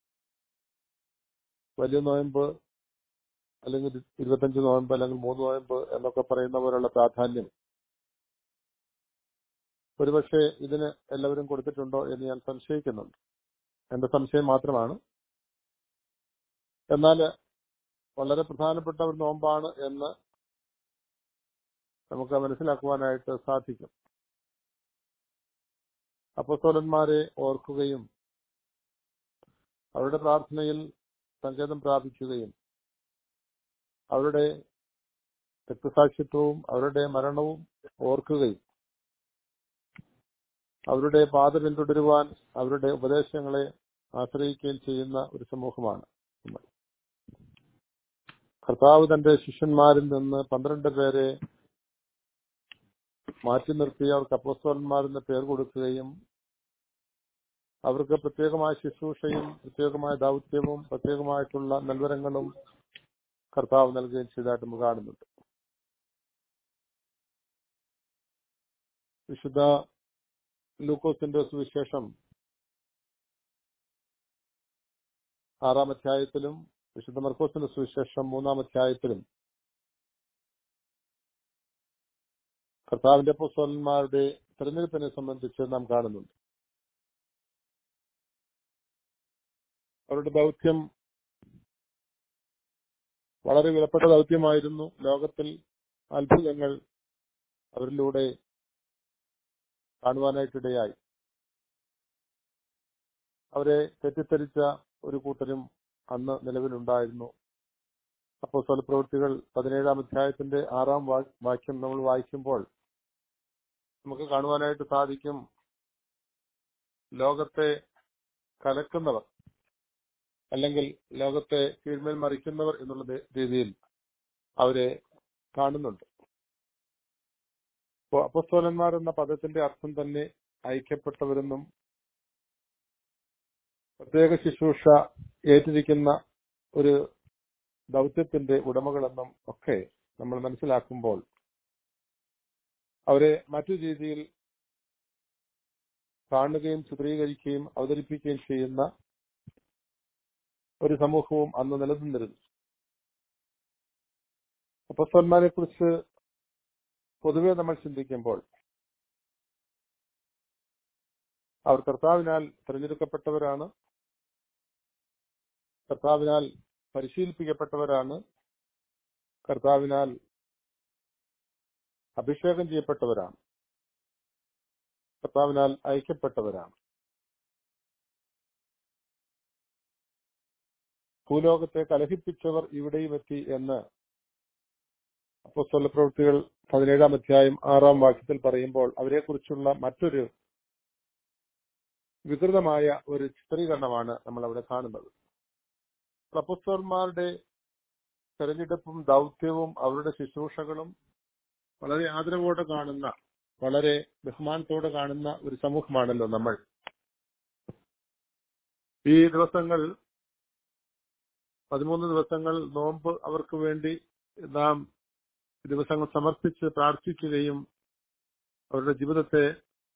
വലിയ നോയമ്പ് അല്ലെങ്കിൽ ഇരുപത്തഞ്ച് നോയമ്പ് അല്ലെങ്കിൽ മൂന്ന് നോയമ്പ് എന്നൊക്കെ പറയുന്ന പോലുള്ള പ്രാധാന്യം ഒരുപക്ഷെ ഇതിന് എല്ലാവരും കൊടുത്തിട്ടുണ്ടോ എന്ന് ഞാൻ സംശയിക്കുന്നുണ്ട് എന്റെ സംശയം മാത്രമാണ് എന്നാൽ വളരെ പ്രധാനപ്പെട്ട ഒരു നോമ്പാണ് എന്ന് നമുക്ക് മനസ്സിലാക്കുവാനായിട്ട് സാധിക്കും അപ്പസ്തോലന്മാരെ ഓർക്കുകയും അവരുടെ പ്രാർത്ഥനയിൽ സങ്കേതം പ്രാപിക്കുകയും അവരുടെ രക്തസാക്ഷിത്വവും അവരുടെ മരണവും ഓർക്കുകയും അവരുടെ പാത പിന്തുടരുവാൻ അവരുടെ ഉപദേശങ്ങളെ ആശ്രയിക്കുകയും ചെയ്യുന്ന ഒരു സമൂഹമാണ് നമ്മൾ കർത്താവ് തന്റെ ശിഷ്യന്മാരിൽ നിന്ന് പന്ത്രണ്ട് പേരെ മാറ്റി നിർത്തി അവർക്ക് അപ്പോസ്തോലന്മാരെന്ന് പേർ കൊടുക്കുകയും അവർക്ക് പ്രത്യേകമായ ശുശ്രൂഷയും പ്രത്യേകമായ ദൗത്യവും പ്രത്യേകമായിട്ടുള്ള നൽവരങ്ങളും കർത്താവ് നൽകുകയും ചെയ്തതായിട്ട് നമ്മൾ കാണുന്നുണ്ട് വിശുദ്ധ ലൂക്കോസിന്റെ സുവിശേഷം ആറാം അധ്യായത്തിലും വിശുദ്ധ മർക്കോസിന്റെ സുവിശേഷം മൂന്നാം അധ്യായത്തിലും കർത്താവിന്റെ പുസ്തകന്മാരുടെ തെരഞ്ഞെടുപ്പിനെ സംബന്ധിച്ച് നാം കാണുന്നുണ്ട് അവരുടെ ദൗത്യം വളരെ വിലപ്പെട്ട ദൗത്യമായിരുന്നു ലോകത്തിൽ അത്ഭുതങ്ങൾ അവരിലൂടെ കാണുവാനായിട്ടിടയായി അവരെ തെറ്റിദ്ധരിച്ച ഒരു കൂട്ടരും അന്ന് നിലവിലുണ്ടായിരുന്നു അപ്പോൾ സ്വലപ്രവൃത്തികൾ പതിനേഴാം അധ്യായത്തിന്റെ ആറാം വാ- വാക്യം നമ്മൾ വായിക്കുമ്പോൾ നമുക്ക് കാണുവാനായിട്ട് സാധിക്കും ലോകത്തെ കലക്കുന്നവർ അല്ലെങ്കിൽ ലോകത്തെ കീഴ്മേൽ മറിക്കുന്നവർ എന്നുള്ള ദേ- രീതിയിൽ അവരെ കാണുന്നുണ്ട് അപ്പോ അപ്പസ്തോലന്മാർ എന്ന പദത്തിന്റെ അർത്ഥം തന്നെ ഐക്യപ്പെട്ടവരെന്നും പ്രത്യേക ശുശ്രൂഷ ഏറ്റിരിക്കുന്ന ഒരു ദൗത്യത്തിന്റെ ഉടമകളെന്നും ഒക്കെ നമ്മൾ മനസ്സിലാക്കുമ്പോൾ അവരെ മറ്റു രീതിയിൽ കാണുകയും ചിത്രീകരിക്കുകയും അവതരിപ്പിക്കുകയും ചെയ്യുന്ന ഒരു സമൂഹവും അന്ന് നിലനിന്നിരുന്നു അപ്പസ്തോന്മാരെ കുറിച്ച് പൊതുവെ നമ്മൾ ചിന്തിക്കുമ്പോൾ അവർ കർത്താവിനാൽ തിരഞ്ഞെടുക്കപ്പെട്ടവരാണ് കർത്താവിനാൽ പരിശീലിപ്പിക്കപ്പെട്ടവരാണ് കർത്താവിനാൽ അഭിഷേകം ചെയ്യപ്പെട്ടവരാണ് കർത്താവിനാൽ അയക്കപ്പെട്ടവരാണ് ഭൂലോകത്തെ കലഹിപ്പിച്ചവർ ഇവിടെയും എത്തി എന്ന് അപ്പോസ്തല പ്രവൃത്തികൾ പതിനേഴാം അധ്യായം ആറാം വാക്യത്തിൽ പറയുമ്പോൾ അവരെക്കുറിച്ചുള്ള മറ്റൊരു വികൃതമായ ഒരു ചിത്രീകരണമാണ് നമ്മൾ അവിടെ കാണുന്നത് അപ്പോസ്തലന്മാരുടെ തെരഞ്ഞെടുപ്പും ദൗത്യവും അവരുടെ ശുശ്രൂഷകളും വളരെ ആദരവോടെ കാണുന്ന വളരെ ബഹുമാനത്തോടെ കാണുന്ന ഒരു സമൂഹമാണല്ലോ നമ്മൾ ഈ ദിവസങ്ങൾ പതിമൂന്ന് ദിവസങ്ങൾ നോമ്പ് അവർക്ക് വേണ്ടി നാം ദിവസങ്ങൾ സമർപ്പിച്ച് പ്രാർത്ഥിക്കുകയും അവരുടെ ജീവിതത്തെ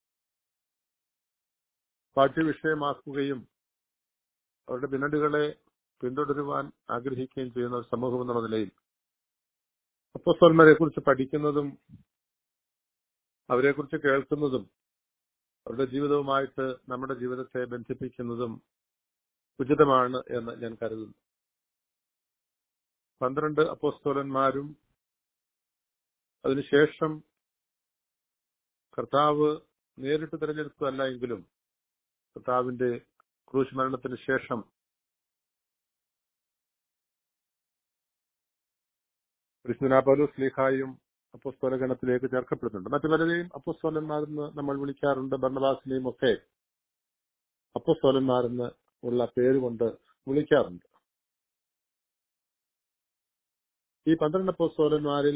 പാഠ്യവിഷയമാക്കുകയും അവരുടെ ഭിന്നടികളെ പിന്തുടരുവാൻ ആഗ്രഹിക്കുകയും ചെയ്യുന്ന ഒരു സമൂഹം എന്നുള്ള നിലയിൽ അപ്പോസ്തലന്മാരെ കുറിച്ച് പഠിക്കുന്നതും അവരെക്കുറിച്ച് കേൾക്കുന്നതും അവരുടെ ജീവിതവുമായിട്ട് നമ്മുടെ ജീവിതത്തെ ബന്ധിപ്പിക്കുന്നതും ഉചിതമാണ് എന്ന് ഞാൻ കരുതുന്നു പന്ത്രണ്ട് അപ്പോസ്തോലന്മാരും അതിനുശേഷം കർത്താവ് നേരിട്ട് തിരഞ്ഞെടുത്തതല്ല എങ്കിലും കർത്താവിന്റെ ക്രൂശ് മരണത്തിന് ശേഷം കൃഷ്ണനാപൗലോസ് ലീഹായും അപ്പോസ്തോല ഗണത്തിലേക്ക് ചേർക്കപ്പെടുന്നുണ്ട് മറ്റു പലരെയും അപ്പോസ്തോലന്മാരെന്ന് നമ്മൾ വിളിക്കാറുണ്ട് ഭരണദാസിനെയും ഒക്കെ അപ്പോസ്തോലന്മാരെന്ന് ഉള്ള പേരുകൊണ്ട് വിളിക്കാറുണ്ട് ഈ പന്ത്രണ്ട് അപ്പോസ്തോലന്മാരിൽ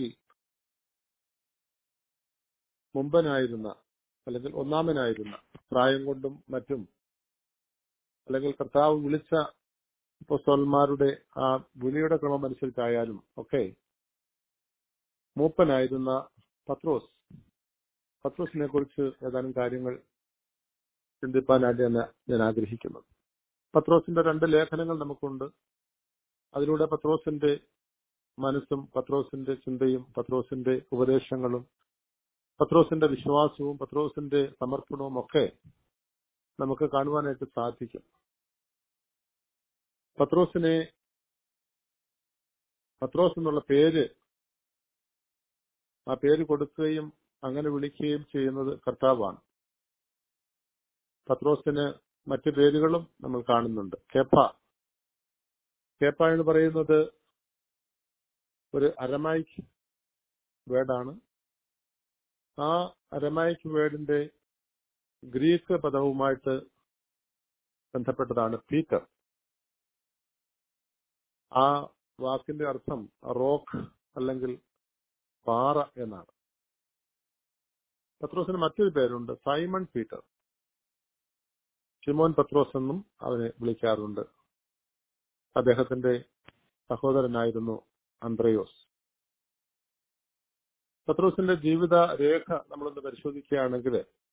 മുമ്പനായിരുന്ന അല്ലെങ്കിൽ ഒന്നാമനായിരുന്ന പ്രായം കൊണ്ടും മറ്റും അല്ലെങ്കിൽ കർത്താവ് വിളിച്ച അപ്പോസ്തോലന്മാരുടെ ആ വിളിയുടെ ക്രമം അനുസരിച്ചായാലും ഒക്കെ മൂപ്പനായിരുന്ന പത്രോസ് പത്രോസിനെ കുറിച്ച് ഏതാനും കാര്യങ്ങൾ ചിന്തിപ്പാനായിട്ട് തന്നെ ഞാൻ ആഗ്രഹിക്കുന്നു പത്രോസിന്റെ രണ്ട് ലേഖനങ്ങൾ നമുക്കുണ്ട് അതിലൂടെ പത്രോസിന്റെ മനസ്സും പത്രോസിന്റെ ചിന്തയും പത്രോസിന്റെ ഉപദേശങ്ങളും പത്രോസിന്റെ വിശ്വാസവും പത്രോസിന്റെ സമർപ്പണവും ഒക്കെ നമുക്ക് കാണുവാനായിട്ട് സാധിക്കും പത്രോസിനെ പത്രോസ് എന്നുള്ള പേര് ആ പേര് കൊടുക്കുകയും അങ്ങനെ വിളിക്കുകയും ചെയ്യുന്നത് കർത്താവാണ് പത്രോസിന് മറ്റു പേരുകളും നമ്മൾ കാണുന്നുണ്ട് കേപ്പ കേപ്പ എന്ന് പറയുന്നത് ഒരു അരമായിക് വേർഡാണ് ആ അരമായിക് വേർഡിന്റെ ഗ്രീക്ക് പദവുമായിട്ട് ബന്ധപ്പെട്ടതാണ് പീറ്റർ ആ വാക്കിന്റെ അർത്ഥം റോക്ക് അല്ലെങ്കിൽ പാറ എന്നാണ് പത്രോസിന് മറ്റൊരു പേരുണ്ട് സൈമൺ പീറ്റർ ഷിമോൻ പത്രോസ് എന്നും അവനെ വിളിക്കാറുണ്ട് അദ്ദേഹത്തിന്റെ സഹോദരനായിരുന്നു അന്ത്രയോസ് പത്രോസിന്റെ ജീവിത രേഖ നമ്മളൊന്ന് പരിശോധിക്കുകയാണെങ്കിൽ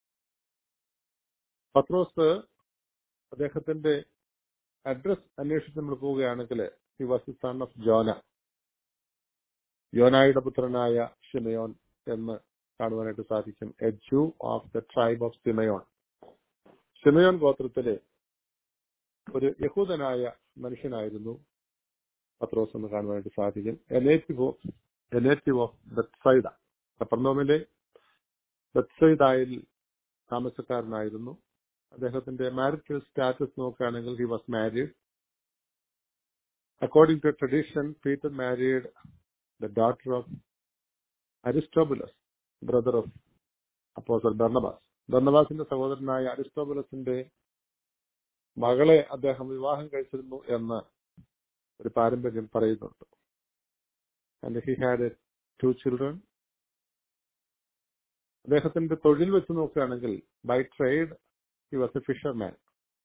പത്രോസ് അദ്ദേഹത്തിന്റെ അഡ്രസ് അന്വേഷിച്ച് നമ്മൾ പോവുകയാണെങ്കിൽ he was the son of Jonah യോനായുടെ പുത്രനായ ഷിമയോൻ എന്ന് കാണുവാനായിട്ട് സാധിക്കും a Jew of the tribe of Simeon സിമയോൻ ഗോത്രത്തിലെ ഒരു യഹൂദനായ മനുഷ്യനായിരുന്നു പത്രോസ് എന്ന് കാണുവാനായിട്ട് സാധിക്കും a native of a native of Bethsaida കപ്പർനോമിലെ ബത്സൈദായിൽ താമസക്കാരനായിരുന്നു അദ്ദേഹത്തിന്റെ മാരിറ്റൽ സ്റ്റാറ്റസ് നോക്കുകയാണെങ്കിൽ he was married according to tradition Peter married the daughter of Aristobulus, brother of Apostle Barnabas. ബർണബാസിന്റെ സഹോദരനായ അരിസ്റ്റോബുലസിന്റെ മകളെ അദ്ദേഹം വിവാഹം കഴിച്ചിരുന്നു എന്ന് ഒരു പാരമ്പര്യം പറയുന്നുണ്ട് and he had two children അദ്ദേഹത്തിന്റെ തൊഴിൽ വെച്ച് നോക്കുകയാണെങ്കിൽ by trade he was a fisherman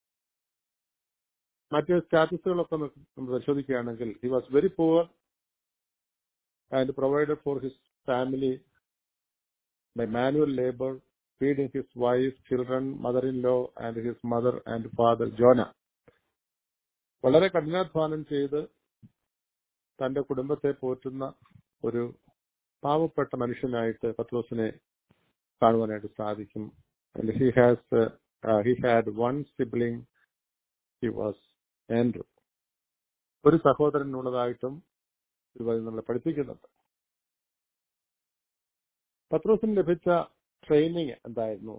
മറ്റ് സ്റ്റാറ്റസുകളൊക്കെ നമ്മൾ പരിശോധിക്കുകയാണെങ്കിൽ he was very poor and provided for his family by manual labor, feeding his wife, children, mother-in-law, and his mother and father, Jonah. വളരെ കഠിനാധ്വാനം ചെയ്ത് തന്റെ കുടുംബത്തെ പോറ്റുന്ന ഒരു പാവപ്പെട്ട മനുഷ്യനായിട്ട് പത്രോസിനെ കാണുവാനായിട്ട് സാധിക്കും he has he had one sibling he was Andrew ഒരു സഹോദരൻ ഉള്ളതായിട്ടും തിരുവചനം നമ്മളെ പഠിപ്പിക്കുന്നുണ്ട് പത്രോസിന് ലഭിച്ച ട്രെയിനിങ് എന്തായിരുന്നു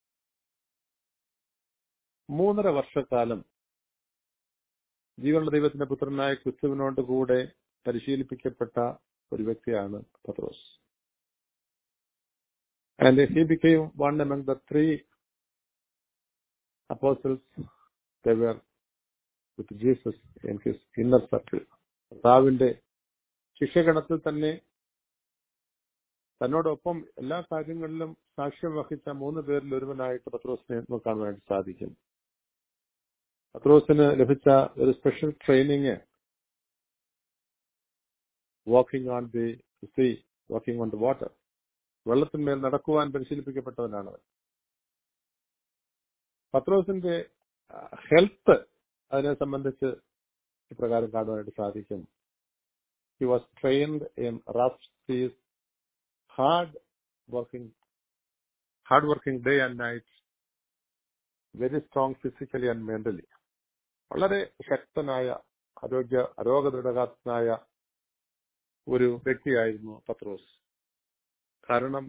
മൂന്നര വർഷക്കാലം ജീവനുള്ള ദൈവത്തിന്റെ പുത്രനായ ക്രിസ്തുവിനോട് കൂടെ പരിശീലിപ്പിക്കപ്പെട്ട ഒരു വ്യക്തിയാണ് പത്രോസ് and he became one among the three apostles with Jesus in his inner circle കർത്താവിന്റെ ശിഷ്യഗണത്തിൽ തന്നെ തന്നോടൊപ്പം എല്ലാ കാര്യങ്ങളിലും സാക്ഷ്യം വഹിച്ച മൂന്ന് പേരിൽ ഒരുവനായിട്ട് പത്രോസിനെ നമുക്ക് കാണുവാനായിട്ട് സാധിക്കും പത്രോസിന് ലഭിച്ച ഒരു special training walking on the sea walking on the water വെള്ളത്തിന്മേൽ നടക്കുവാൻ പരിശീലിപ്പിക്കപ്പെട്ടവനാണ് അവൻ പത്രോസിന്റെ ഹെൽത്ത് അതിനെ സംബന്ധിച്ച് ഇപ്രകാരം കാണുവാനായിട്ട് സാധിക്കും he was trained in rough seas hard working hard working day and night very strong physically and mentally വളരെ ശക്തനായ ആരോഗ്യ അരോഗദൃഢകാത്തനായ ഒരു വ്യക്തിയായിരുന്നു പത്രോസ് കാരണം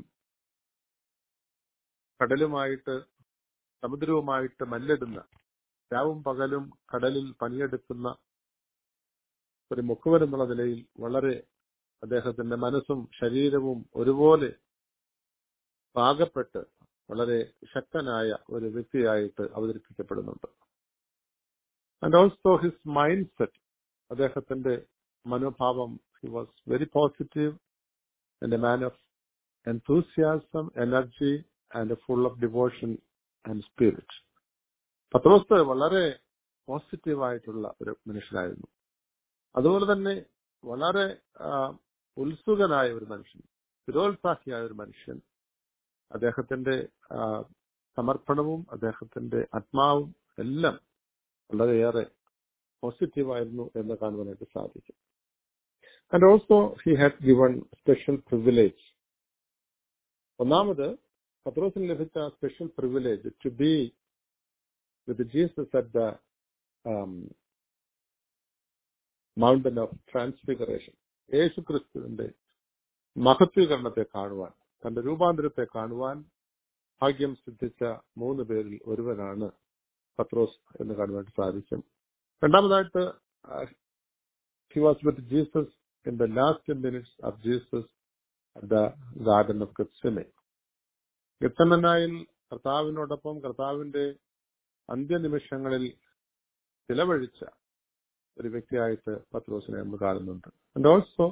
കടലുമായിട്ട് സമുദ്രവുമായിട്ട് മല്ലിടുന്ന രാവും പകലും കടലിൽ പണിയെടുക്കുന്ന ഒരു മുക്കുവൻ എന്നുള്ള നിലയിൽ വളരെ അദ്ദേഹത്തിന്റെ മനസ്സും ശരീരവും ഒരുപോലെ പാകപ്പെട്ട് വളരെ ശക്തനായ ഒരു വ്യക്തിയായിട്ട് അവതരിപ്പിക്കപ്പെടുന്നുണ്ട് and also his mindset അദ്ദേഹത്തിന്റെ മനോഭാവം he was very positive and a man of enthusiasm, energy, and full of devotion and spirit. പത്രോസ് വളരെ പോസിറ്റീവായിട്ടുള്ള ഒരു മനുഷ്യനായിരുന്നു അതുപോലെ തന്നെ വളരെ ഉത്സുകനായ ഒരു മനുഷ്യൻ സ്ഥിരോത്സാഹിയായ ഒരു മനുഷ്യൻ അദ്ദേഹത്തിന്റെ സമർപ്പണവും അദ്ദേഹത്തിന്റെ ആത്മാവും എല്ലാം വളരെയേറെ പോസിറ്റീവായിരുന്നു എന്ന് കാണുവാനായിട്ട് സാധിക്കും and also he had given special privilege ഒന്നാമത് പത്രോസിന് ലഭിച്ച special privilege to be with Jesus at the mountain of transfiguration യേശു ക്രിസ്തുവിന്റെ മഹത്വീകരണത്തെ കാണുവാൻ തന്റെ രൂപാന്തരത്തെ കാണുവാൻ ഭാഗ്യം സിദ്ധിച്ച മൂന്ന് പേരിൽ ഒരുവനാണ് പത്രോസ് എന്ന് കാണുവാൻ സാധിക്കും രണ്ടാമതായിട്ട് he was with Jesus in the last minutes of Jesus the garden of Gethsemane ഗത്തമനായിൽ കർത്താവിനോടൊപ്പം കർത്താവിന്റെ അന്ത്യനിമിഷങ്ങളിൽ ചിലവഴിച്ച ഒരു വ്യക്തിയായിട്ട് പത്രോസിനെ നമ്മൾ കാണുന്നുണ്ട് and also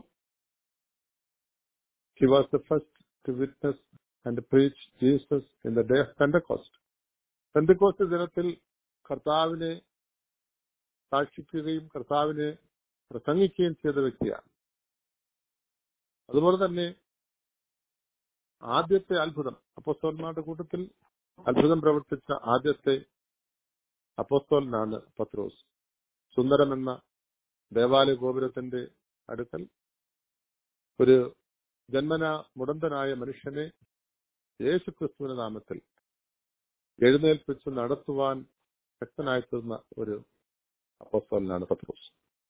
he was the first to witness and preach Jesus in the day of Pentecost Pentecost ദിനത്തിൽ കർത്താവിനെ സാക്ഷിക്കുകയും കർത്താവിനെ പ്രസംഗിക്കുകയും ചെയ്ത വ്യക്തിയാണ് അതുപോലെ തന്നെ ആദ്യത്തെ അത്ഭുതം അപ്പോസ്തോലന്മാരുടെ കൂട്ടത്തിൽ അത്ഭുതം പ്രവർത്തിച്ച ആദ്യത്തെ അപ്പോസ്തോലനാണ് പത്രോസ് സുന്ദരമെന്ന ദേവാലയ ഗോപുരത്തിന്റെ അടുക്കൽ ഒരു ജന്മന മുടന്തനായ മനുഷ്യനെ യേശുക്രിസ്തുവിന്റെ നാമത്തിൽ എഴുന്നേൽപ്പിച്ച് നടത്തുവാൻ ശക്തനായി തീർന്ന ഒരു അപ്പോസ്തോലനാണ് പത്രോസ്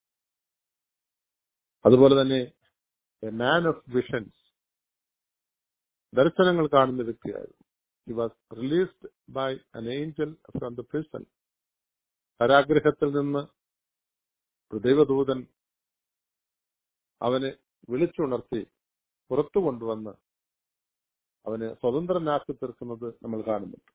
അതുപോലെ തന്നെ എ മാൻ ഓഫ് വിഷൻസ് ദർശനങ്ങൾ കാണുന്ന വ്യക്തിയായിരുന്നു he was released by an angel from the prison കാരാഗ്രഹത്തിൽ നിന്ന് ഒരു ദൈവദൂതൻ അവനെ വിളിച്ചുണർത്തി പുറത്തു കൊണ്ടുവന്ന് അവനെ സ്വതന്ത്രനാക്കി തീർക്കുന്നത് നമ്മൾ കാണുന്നുണ്ട്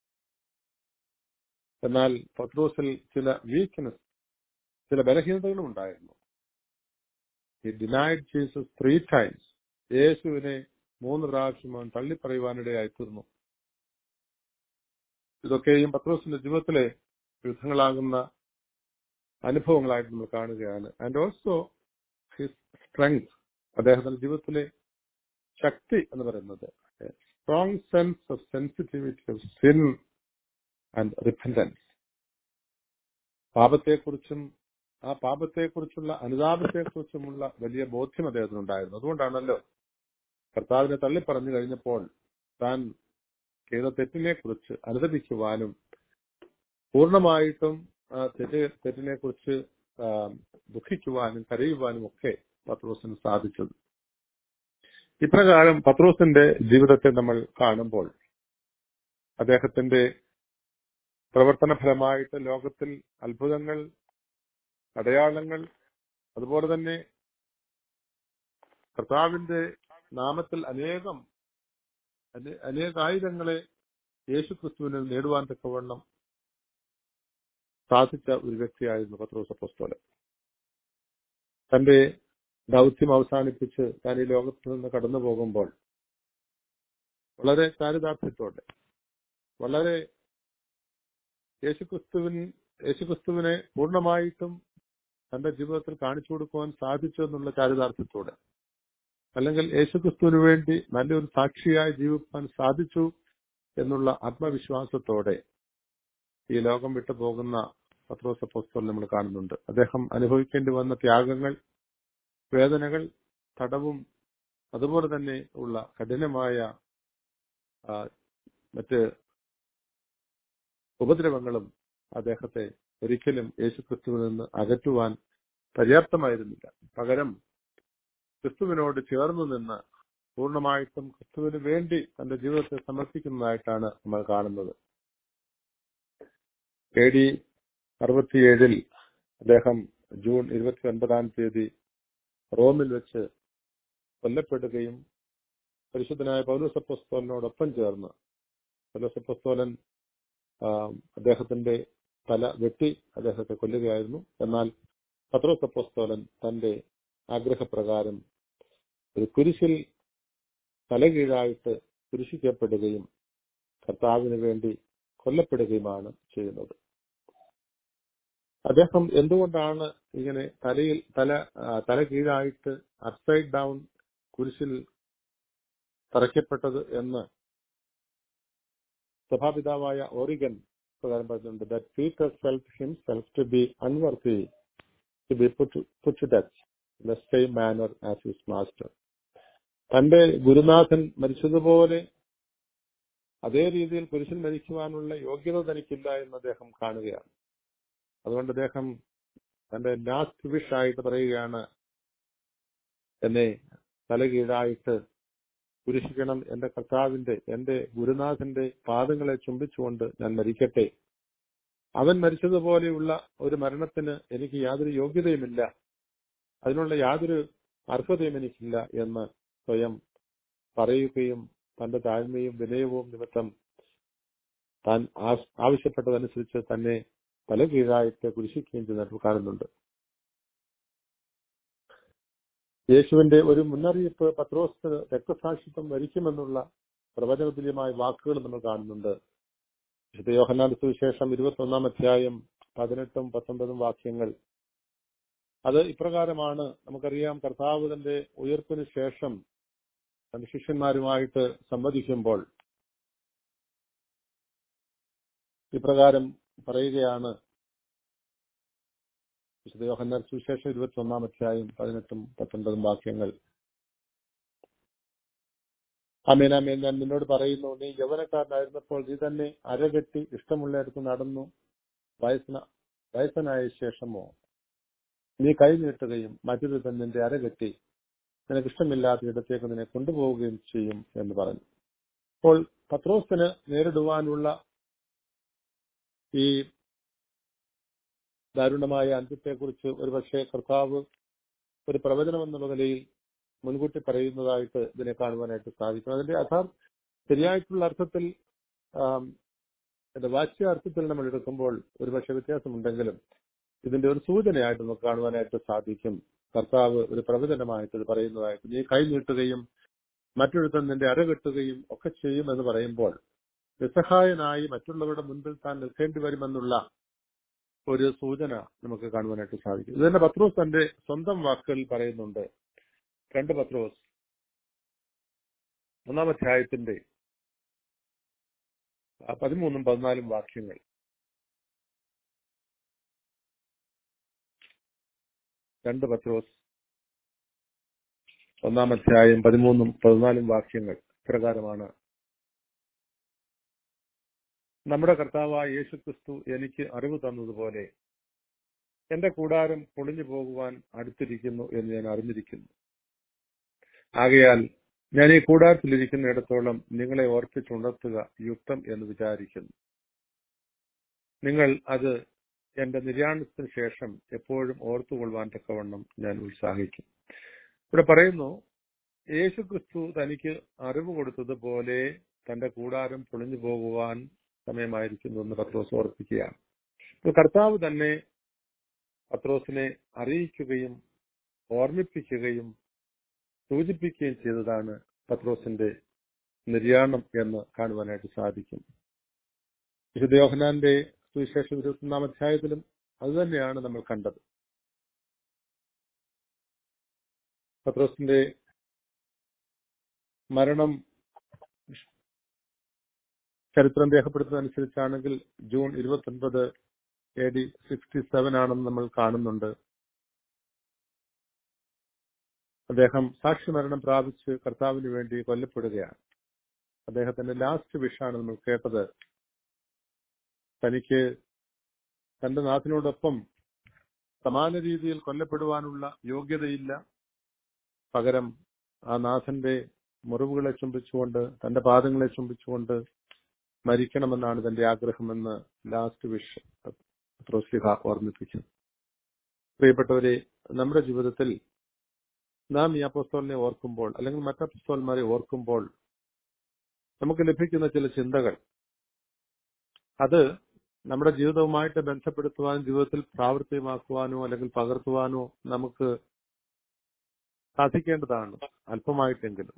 എന്നാൽ പത്രോസിൽ ചില വീക്ക്നെസ് ചില ബലഹീനതകളും ഉണ്ടായിരുന്നു he denied Jesus three times യേശുവിനെ മൂന്ന് പ്രാവശ്യം അവൻ തള്ളിപ്പറയുവാനിടയായി തീർന്നു ഇതൊക്കെയും പത്രോസിന്റെ ജീവിതത്തിലെ യുദ്ധങ്ങളാകുന്ന അനുഭവങ്ങളായിട്ട് നമ്മൾ കാണുകയാണ് ആൻഡ് ഓൾസോ ഹിസ് സ്ട്രെങ്ത് അദ്ദേഹത്തിന്റെ ജീവിതത്തിലെ ശക്തി എന്ന് പറയുന്നത് strong sense of sensitivity of sin and repentance പാപത്തെക്കുറിച്ചും ആ പാപത്തെക്കുറിച്ചുള്ള അനുതാപത്തെക്കുറിച്ചുമുള്ള വലിയ ബോധ്യം അദ്ദേഹത്തിനുണ്ടായിരുന്നു അതുകൊണ്ടാണല്ലോ കർത്താവിനെ തള്ളിപ്പറഞ്ഞു കഴിഞ്ഞപ്പോൾ താൻ ചെയ്ത തെറ്റിനെ കുറിച്ച് അനുദപിക്കുവാനും പൂർണ്ണമായിട്ടും ആ തെറ്റ് തെറ്റിനെ കുറിച്ച് ദുഃഖിക്കുവാനും കരയുവാനും ഒക്കെ പത്രോസിന് സാധിച്ചത് ഇപ്രകാരം പത്രോസിന്റെ ജീവിതത്തെ നമ്മൾ കാണുമ്പോൾ അദ്ദേഹത്തിന്റെ പ്രവർത്തന ഫലമായിട്ട് ലോകത്തിൽ അത്ഭുതങ്ങൾ അടയാളങ്ങൾ അതുപോലെ തന്നെ കർത്താവിന്റെ നാമത്തിൽ അനേകം അനേകായിരങ്ങളെ യേശു ക്രിസ്തുവിനിൽ നേടുവാൻ തക്കവണ്ണം സാധിച്ച ഒരു വ്യക്തിയായിരുന്നു പത്രോസ് അപ്പോസ്തോലൻ തന്റെ ദൗത്യം അവസാനിപ്പിച്ച് താൻ ഈ ലോകത്ത് നിന്ന് കടന്നു പോകുമ്പോൾ വളരെ ചാരിതാർത്ഥ്യത്തോടെ വളരെ യേശുക്രിസ്തുവിൻ യേശുക്രിസ്തുവിനെ പൂർണ്ണമായിട്ടും തന്റെ ജീവിതത്തിൽ കാണിച്ചു കൊടുക്കുവാൻ സാധിച്ചു എന്നുള്ള ചാരിതാർത്ഥ്യത്തോടെ അല്ലെങ്കിൽ യേശുക്രിസ്തുവിന് വേണ്ടി നല്ലൊരു സാക്ഷിയായി ജീവിക്കാൻ സാധിച്ചു എന്നുള്ള ആത്മവിശ്വാസത്തോടെ ഈ ലോകം വിട്ടു പോകുന്ന പത്രോസ് അപ്പോസ്തലൻ നമ്മൾ കാണുന്നുണ്ട് അദ്ദേഹം അനുഭവിക്കേണ്ടി വന്ന ത്യാഗങ്ങൾ വേദനകൾ തടവും അതുപോലെ തന്നെ ഉള്ള കഠിനമായ ആ, മറ്റ് ഉപദ്രവങ്ങളും അദ്ദേഹത്തെ ഒരിക്കലും യേശുക്രിസ്തുവിൽ നിന്ന് അകറ്റുവാൻ പര്യാപ്തമായിരുന്നില്ല പകരം ക്രിസ്തുവിനോട് ചേർന്ന് നിന്ന് പൂർണ്ണമായിട്ടും ക്രിസ്തുവിന് വേണ്ടി തന്റെ ജീവിതത്തെ സമർപ്പിക്കുന്നതായിട്ടാണ് നമ്മൾ കാണുന്നത് എ ഡി അറുപത്തിയേഴിൽ അദ്ദേഹം ജൂൺ ഇരുപത്തി ഒൻപതാം തീയതി റോമിൽ വെച്ച് കൊല്ലപ്പെടുകയും പരിശുദ്ധനായ പൗലോസപ്പസ്തോലനോടൊപ്പം ചേർന്ന് പൗലോസപ്പസ്തോലൻ ആ, അദ്ദേഹത്തിന്റെ തല വെട്ടി അദ്ദേഹത്തെ കൊല്ലുകയായിരുന്നു എന്നാൽ പത്രോസപ്പസ്തോലൻ തന്റെ ആഗ്രഹപ്രകാരം ഒരു കുരിശിൽ തലകീഴായിട്ട് കുരിശിക്കപ്പെടുകയും കർത്താവിന് വേണ്ടി കൊല്ലപ്പെടുകയുമാണ് ചെയ്യുന്നത് അദ്ദേഹം എന്തുകൊണ്ടാണ് ഇങ്ങനെ തലയിൽ തല ആ, തല കീഴായിട്ട് അപ്സൈഡ് ഡൗൺ കുരിശിൽ തറയ്ക്കപ്പെട്ടത് എന്ന് സഭാപിതാവായ ഓറിഗൻ പ്രകാരം പറഞ്ഞിട്ടുണ്ട് that Peter felt himself to be unworthy to be put to death in the same manner as his master തന്റെ ഗുരുനാഥൻ മരിച്ചതുപോലെ അതേ രീതിയിൽ കുരിശിൽ മരിക്കുവാനുള്ള യോഗ്യത തനിക്കില്ല എന്ന് അദ്ദേഹം കാണുകയാണ് അതുകൊണ്ട് അദ്ദേഹം തന്റെ ലാസ്റ്റ് വിഷ് ആയിട്ട് പറയുകയാണ് എന്നെ തലകീഴായിട്ട് കുരിശിക്കണം എന്റെ കർത്താവിന്റെ എന്റെ ഗുരുനാഥന്റെ പാദങ്ങളെ ചുംബിച്ചുകൊണ്ട് ഞാൻ മരിക്കട്ടെ അവൻ മരിച്ചതുപോലെയുള്ള ഒരു മരണത്തിന് എനിക്ക് യാതൊരു യോഗ്യതയുമില്ല അതിനുള്ള യാതൊരു അർഹതയും എനിക്കില്ല എന്ന് സ്വയം പറയുകയും തന്റെ താഴ്മയും വിനയവും നിമിത്തം താൻ ആസ്- ആവശ്യപ്പെട്ടതനുസരിച്ച് തന്നെ തല കീഴായിട്ട് കുരിശിക്കുകയും ചെയ്യുന്നതായിട്ട് കാണുന്നുണ്ട് യേശുവിന്റെ ഒരു മുന്നറിയിപ്പ് പത്രോസ് രക്തസാക്ഷിത്വം വരിക്കുമെന്നുള്ള പ്രവചനതുല്യമായ വാക്കുകൾ നമ്മൾ കാണുന്നുണ്ട് വിശുദ്ധ യോഹന്നാന്റെ സുവിശേഷം ഇരുപത്തി ഒന്നാം അധ്യായം പതിനെട്ടും പത്തൊമ്പതും വാക്യങ്ങൾ അത് ഇപ്രകാരമാണ് നമുക്കറിയാം കർത്താവ് തന്റെ ഉയർപ്പിന് ശേഷം തന്റെ ശിഷ്യന്മാരുമായിട്ട് സംവദിക്കുമ്പോൾ ഇപ്രകാരം പറയുകയാണ് വിശുദ്ധ യോഹന്നാൻ സുവിശേഷം ഇരുപത്തി ഒന്നാം അധ്യായം പതിനെട്ടും പത്തൊൻപതും വാക്യങ്ങൾ അമേൻ അമേൻ ഞാൻ നിന്നോട് പറയുന്നു നീ യൗവനക്കാരനായിരുന്നപ്പോൾ നീ തന്നെ അരകെട്ടി ഇഷ്ടമുള്ളിടത്ത് നടന്നു വയസ്സന വയസ്സനായ ശേഷമോ നീ കൈ നീട്ടുകയും മറ്റൊരു നിന്റെ അരകെട്ടി നിനക്ക് ഇഷ്ടമില്ലാത്ത ഇടത്തേക്ക് നിന്നെ കൊണ്ടുപോവുകയും ചെയ്യും എന്ന് പറഞ്ഞു അപ്പോൾ പത്രോസിന് നേരിടുവാനുള്ള ഈ ദാരുണമായ അന്ത്യത്തെക്കുറിച്ച് ഒരുപക്ഷെ കർത്താവ് ഒരു പ്രവചനം എന്നുള്ള നിലയിൽ മുൻകൂട്ടി പറയുന്നതായിട്ട് ഇതിനെ കാണുവാനായിട്ട് സാധിക്കും അതിന്റെ യഥാർത്ഥ ശരിയായിട്ടുള്ള അർത്ഥത്തിൽ ആം, അതിന്റെ വാച്യ അർത്ഥത്തിൽ നമ്മൾ എടുക്കുമ്പോൾ ഒരുപക്ഷെ വ്യത്യാസമുണ്ടെങ്കിലും ഇതിന്റെ ഒരു സൂചനയായിട്ട് നമുക്ക് കാണുവാനായിട്ട് സാധിക്കും കർത്താവ് ഒരു പ്രവചനമായിട്ട് ഇത് പറയുന്നതായിട്ട് നീ കൈ നീട്ടുകയും മറ്റൊരുത്തൻ നിന്റെ അരകെട്ടുകയും ഒക്കെ ചെയ്യുമെന്ന് പറയുമ്പോൾ നിസ്സഹായനായി മറ്റുള്ളവരുടെ മുൻപിൽ താൻ നിൽക്കേണ്ടി വരുമെന്നുള്ള ഒരു സൂചന നമുക്ക് കാണുവാനായിട്ട് സാധിക്കും ഇത് തന്നെ പത്രോസ് തന്റെ സ്വന്തം വാക്കുകളിൽ പറയുന്നുണ്ട് രണ്ട് പത്രോസ് ഒന്നാം അധ്യായത്തിന്റെ ആ പതിമൂന്നും പതിനാലും വാക്യങ്ങൾ രണ്ട് പത്രോസ് ഒന്നാം അധ്യായം പതിമൂന്നും പതിനാലും വാക്യങ്ങൾ ഇപ്രകാരമാണ് നമ്മുടെ കർത്താവായ യേശു ക്രിസ്തു എനിക്ക് അറിവ് തന്നതുപോലെ എന്റെ കൂടാരം പൊളിഞ്ഞു പോകുവാൻ അടുത്തിരിക്കുന്നു എന്ന് ഞാൻ അറിഞ്ഞിരിക്കുന്നു ആകയാൽ ഞാൻ ഈ കൂടാരത്തിലിരിക്കുന്നിടത്തോളം നിങ്ങളെ ഓർപ്പിച്ചുണർത്തുക യുക്തം എന്ന് വിചാരിക്കുന്നു നിങ്ങൾ അത് എന്റെ നിര്യാണത്തിന് ശേഷം എപ്പോഴും ഓർത്തുകൊള്ളുവാൻ തക്കവണ്ണം ഞാൻ ഉത്സാഹിക്കും ഇവിടെ പറയുന്നു യേശു ക്രിസ്തു തനിക്ക് അറിവ് കൊടുത്തതുപോലെ തന്റെ കൂടാരം പൊളിഞ്ഞു പോകുവാൻ സമയമായിരിക്കുന്നു എന്ന് പത്രോസ് ഓർപ്പിക്കുകയാണ് ഇപ്പോൾ കർത്താവ് തന്നെ പത്രോസിനെ അറിയിക്കുകയും ഓർമ്മിപ്പിക്കുകയും സൂചിപ്പിക്കുകയും ചെയ്തതാണ് പത്രോസിന്റെ നിര്യാണം എന്ന് കാണുവാനായിട്ട് സാധിക്കും വിശുദ്ധ യോഹനാന്റെ സുവിശേഷം ഇരുപത്തൊന്നാം അധ്യായത്തിലും അതുതന്നെയാണ് നമ്മൾ കണ്ടത് പത്രോസിന്റെ മരണം ചരിത്രം രേഖപ്പെടുത്തുന്നതനുസരിച്ചാണെങ്കിൽ ജൂൺ ഇരുപത്തൊൻപത് എ ഡി സിക്സ്റ്റി സെവൻ ആണെന്ന് നമ്മൾ കാണുന്നുണ്ട് അദ്ദേഹം സാക്ഷിമരണം പ്രാപിച്ച് കർത്താവിന് വേണ്ടി കൊല്ലപ്പെടുകയാണ് അദ്ദേഹത്തിന്റെ ലാസ്റ്റ് വിഷാണ് നമ്മൾ കേട്ടത് തനിക്ക് തന്റെ നാഥിനോടൊപ്പം സമാന രീതിയിൽ കൊല്ലപ്പെടുവാനുള്ള യോഗ്യതയില്ല പകരം ആ നാഥന്റെ മുറിവുകളെ ചുംബിച്ചുകൊണ്ട് തന്റെ പാദങ്ങളെ ചുംബിച്ചുകൊണ്ട് മരിക്കണമെന്നാണ് തന്റെ ആഗ്രഹമെന്ന് ലാസ്റ്റ് വിഷ് പത്രോസ്ലിഹ ഓർമ്മിപ്പിക്കുന്നു പ്രിയപ്പെട്ടവരെ നമ്മുടെ ജീവിതത്തിൽ നാം ഈ അപ്പസ്തോലിനെ ഓർക്കുമ്പോൾ അല്ലെങ്കിൽ മറ്റ് അപ്പസ്തോന്മാരെ ഓർക്കുമ്പോൾ നമുക്ക് ലഭിക്കുന്ന ചില ചിന്തകൾ അത് നമ്മുടെ ജീവിതവുമായിട്ട് ബന്ധപ്പെടുത്തുവാനും ജീവിതത്തിൽ പ്രാവർത്തികമാക്കുവാനോ അല്ലെങ്കിൽ പകർത്തുവാനോ നമുക്ക് സാധിക്കേണ്ടതാണ് അല്പമായിട്ടെങ്കിലും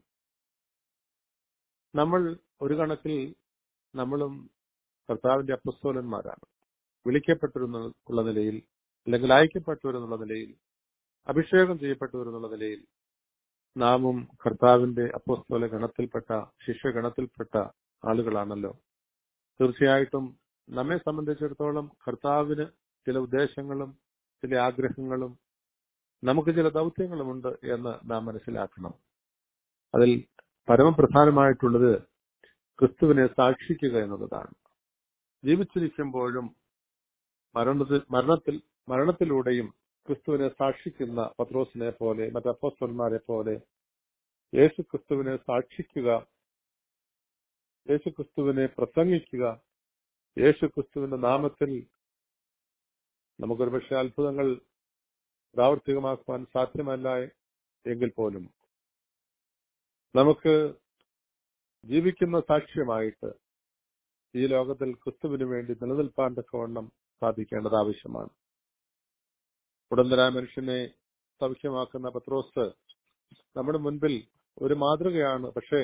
നമ്മൾ ഒരു കണക്കിൽ നമ്മളും കർത്താവിന്റെ അപ്പസ്തോലന്മാരാണ് വിളിക്കപ്പെട്ടവരെന്നുള്ള നിലയിൽ അല്ലെങ്കിൽ അയക്കപ്പെട്ടവരെന്നുള്ള നിലയിൽ അഭിഷേകം ചെയ്യപ്പെട്ടവരെന്നുള്ള നിലയിൽ നാമും കർത്താവിന്റെ അപ്പോസ്തോല ഗണത്തിൽപ്പെട്ട ശിഷ്യഗണത്തിൽപ്പെട്ട ആളുകളാണല്ലോ തീർച്ചയായിട്ടും നമ്മെ സംബന്ധിച്ചിടത്തോളം കർത്താവിന് ചില ഉദ്ദേശങ്ങളും ചില ആഗ്രഹങ്ങളും നമുക്ക് ചില ദൗത്യങ്ങളുമുണ്ട് എന്ന് നാം മനസ്സിലാക്കണം അതിൽ പരമപ്രധാനമായിട്ടുള്ളത് ക്രിസ്തുവിനെ സാക്ഷിക്കുക എന്നുള്ളതാണ് ജീവിച്ചിരിക്കുമ്പോഴും മരണത്തിൽ മരണത്തിൽ മരണത്തിലൂടെയും ക്രിസ്തുവിനെ സാക്ഷിക്കുന്ന പത്രോസിനെ പോലെ മറ്റ് അപ്പോസ്തലന്മാരെ പോലെ യേശു ക്രിസ്തുവിനെ സാക്ഷിക്കുക യേശു ക്രിസ്തുവിനെ പ്രസംഗിക്കുക യേശു ക്രിസ്തുവിന്റെ നാമത്തിൽ നമുക്കൊരു പക്ഷേ അത്ഭുതങ്ങൾ പ്രാവർത്തികമാക്കുവാൻ സാധ്യമല്ല എങ്കിൽ പോലും നമുക്ക് ജീവിക്കുന്ന സാക്ഷ്യമായിട്ട് ഈ ലോകത്തിൽ ക്രിസ്തുവിന് വേണ്ടി നിലനിൽപ്പാൻ തക്കവണ്ണം സാധിക്കേണ്ടത് ആവശ്യമാണ് ഉടന്തരായ മനുഷ്യനെ സൗഖ്യമാക്കുന്ന പത്രോസ് നമ്മുടെ മുൻപിൽ ഒരു മാതൃകയാണ് പക്ഷേ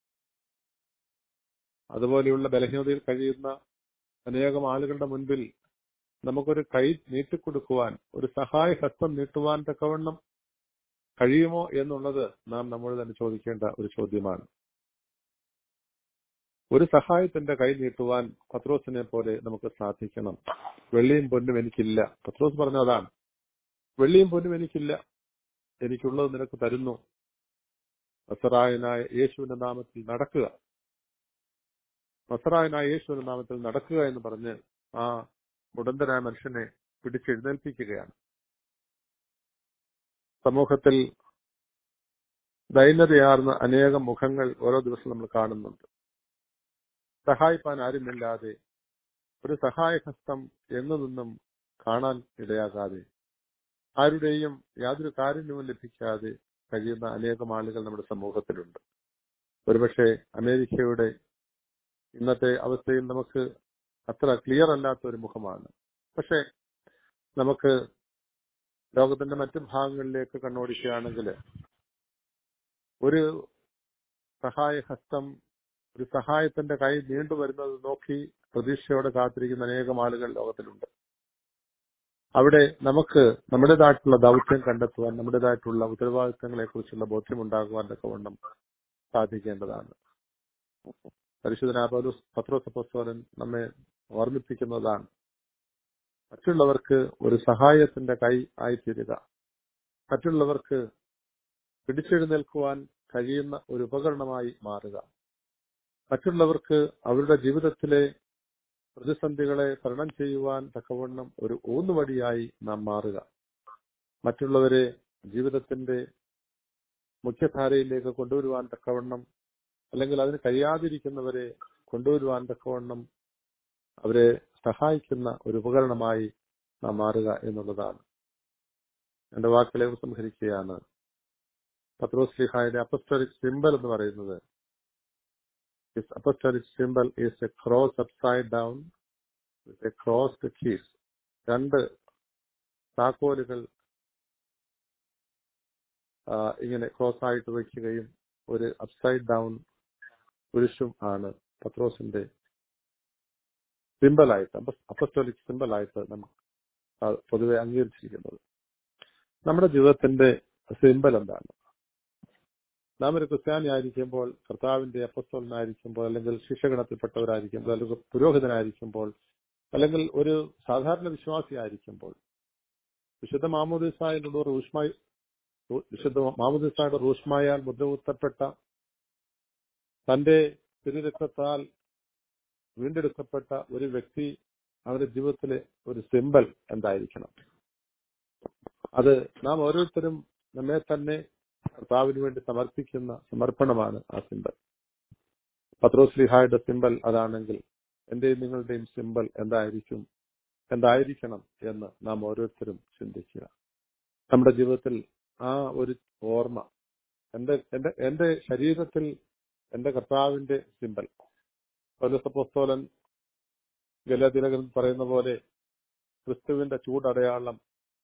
അതുപോലെയുള്ള ബലഹീനതയിൽ കഴിയുന്ന അനേകം ആളുകളുടെ മുൻപിൽ നമുക്കൊരു കൈ നീട്ടിക്കൊടുക്കുവാൻ ഒരു സഹായ ഹസ്തം നീട്ടുവാൻ തക്കവണ്ണം കഴിയുമോ എന്നുള്ളത് നാം നമ്മൾ തന്നെ ചോദിക്കേണ്ട ഒരു ചോദ്യമാണ് ഒരു സഹായത്തിന്റെ കൈ നീട്ടുവാൻ പത്രോസിനെ പോലെ നമുക്ക് സാധിക്കണം വെള്ളിയും പൊന്നും എനിക്കില്ല പത്രോസ് പറഞ്ഞ അതാണ് വെള്ളിയും പൊന്നും എനിക്കില്ല എനിക്കുള്ളത് നിനക്ക് തരുന്നു നസറായനായ യേശുവിന്റെ നാമത്തിൽ നടക്കുക നസറായനായ യേശുവിന്റെ നാമത്തിൽ നടക്കുക എന്ന് പറഞ്ഞ് ആ മുടന്തരായ മനുഷ്യനെ പിടിച്ചെഴുന്നേൽപ്പിക്കുകയാണ് സമൂഹത്തിൽ ദൈന്യതയാർന്ന അനേകം മുഖങ്ങൾ ഓരോ ദിവസം നമ്മൾ കാണുന്നുണ്ട് സഹായിപ്പാൻ ആരുമില്ലാതെ ഒരു സഹായഹസ്തം എങ്ങു നിന്നും കാണാൻ ഇടയാകാതെ ആരുടെയും യാതൊരു കാരുണ്യവും ലഭിക്കാതെ കഴിയുന്ന അനേകം ആളുകൾ നമ്മുടെ സമൂഹത്തിലുണ്ട് ഒരുപക്ഷെ അമേരിക്കയുടെ ഇന്നത്തെ അവസ്ഥയിൽ നമുക്ക് അത്ര ക്ലിയർ അല്ലാത്ത ഒരു മുഖമാണ് പക്ഷെ നമുക്ക് ലോകത്തിന്റെ മറ്റു ഭാഗങ്ങളിലേക്ക് കണ്ണോടിക്കുകയാണെങ്കിൽ ഒരു സഹായഹസ്തം ഒരു സഹായത്തിന്റെ കൈ നീണ്ടു വരുന്നത് നോക്കി പ്രതീക്ഷയോടെ കാത്തിരിക്കുന്ന അനേകം ആളുകൾ ലോകത്തിലുണ്ട് അവിടെ നമുക്ക് നമ്മുടേതായിട്ടുള്ള ദൗത്യം കണ്ടെത്തുവാൻ നമ്മുടേതായിട്ടുള്ള ഉത്തരവാദിത്തങ്ങളെ കുറിച്ചുള്ള ബോധ്യമുണ്ടാകുവാൻ തക്കവണ്ണം സാധിക്കേണ്ടതാണ് പരിശുദ്ധനായ പൗലോസ് പത്രോസപ്പോസ്തോലൻ നമ്മെ ഓർമ്മിപ്പിക്കുന്നതാണ് മറ്റുള്ളവർക്ക് ഒരു സഹായത്തിന്റെ കൈ ആയിത്തീരുക മറ്റുള്ളവർക്ക് പിടിച്ചെഴുന്നേൽക്കുവാൻ കഴിയുന്ന ഒരു ഉപകരണമായി മാറുക മറ്റുള്ളവർക്ക് അവരുടെ ജീവിതത്തിലെ പ്രതിസന്ധികളെ തരണം ചെയ്യുവാൻ തക്കവണ്ണം ഒരു ഊന്നുവടിയായി നാം മാറുക മറ്റുള്ളവരെ ജീവിതത്തിന്റെ മുഖ്യധാരയിലേക്ക് കൊണ്ടുവരുവാൻ തക്കവണ്ണം അല്ലെങ്കിൽ അതിന് കഴിയാതിരിക്കുന്നവരെ കൊണ്ടുവരുവാൻ തക്കവണ്ണം അവരെ സഹായിക്കുന്ന ഒരു ഉപകരണമായി നാം മാറുക എന്നുള്ളതാണ് എന്റെ വാക്കുകളെ സംഹരിക്കുകയാണ് പത്രോസ് ലിഹായുടെ അപ്പസ്റ്റോറിക് സിമ്പൽ എന്ന് പറയുന്നത് apostolic symbol is a cross upside down with a crossed keys രണ്ട് താക്കോലുകൾ ഇങ്ങനെ ക്രോസ് ആയിട്ട് വയ്ക്കുകയും ഒരു അപ്സൈഡ് ഡൗൺ പുരുഷും ആണ് പത്രോസിന്റെ സിമ്പലായിട്ട് അപ്പസ്റ്റോലിക് സിമ്പലായിട്ട് നമുക്ക് പൊതുവെ അംഗീകരിച്ചിരിക്കുന്നത് നമ്മുടെ ജീവിതത്തിന്റെ സിമ്പൽ എന്താണ് നാം ഒരു ക്രിസ്ത്യാനി ആയിരിക്കുമ്പോൾ കർത്താവിന്റെ അപ്പസ്തോലനായിരിക്കുമ്പോൾ അല്ലെങ്കിൽ ശിക്ഷഗണത്തിൽപ്പെട്ടവരായിരിക്കുമ്പോൾ അല്ലെങ്കിൽ പുരോഹിതനായിരിക്കുമ്പോൾ അല്ലെങ്കിൽ ഒരു സാധാരണ വിശ്വാസിയായിരിക്കുമ്പോൾ വിശുദ്ധ മാമോദിസായിലുള്ള റൂഷ്മായി വിശുദ്ധ മാമോദിസായുടെ റൂഷ്മായാൽ മുദ്രകുത്തപ്പെട്ട തന്റെ തിരുരക്തത്താൽ വീണ്ടെടുക്കപ്പെട്ട ഒരു വ്യക്തി അവരുടെ ജീവിതത്തിലെ ഒരു സിമ്പൽ എന്തായിരിക്കണം അത് നാം ഓരോരുത്തരും നമ്മെ തന്നെ കർത്താവിന് വേണ്ടി സമർപ്പിക്കുന്ന സമർപ്പണമാണ് ആ സിമ്പൽ പത്രോസ്ലിഹായുടെ സിമ്പൽ അതാണെങ്കിൽ എന്റെയും നിങ്ങളുടെയും സിമ്പൽ എന്തായിരിക്കും എന്തായിരിക്കണം എന്ന് നാം ഓരോരുത്തരും ചിന്തിക്കുക നമ്മുടെ ജീവിതത്തിൽ ആ ഒരു ഓർമ്മ എന്റെ എന്റെ എന്റെ ശരീരത്തിൽ എന്റെ കർത്താവിന്റെ സിമ്പൽ പൗരസപ്പോസ്തോലൻ ഗലതിലകൻ പറയുന്ന പോലെ ക്രിസ്തുവിന്റെ ചൂടടയാളം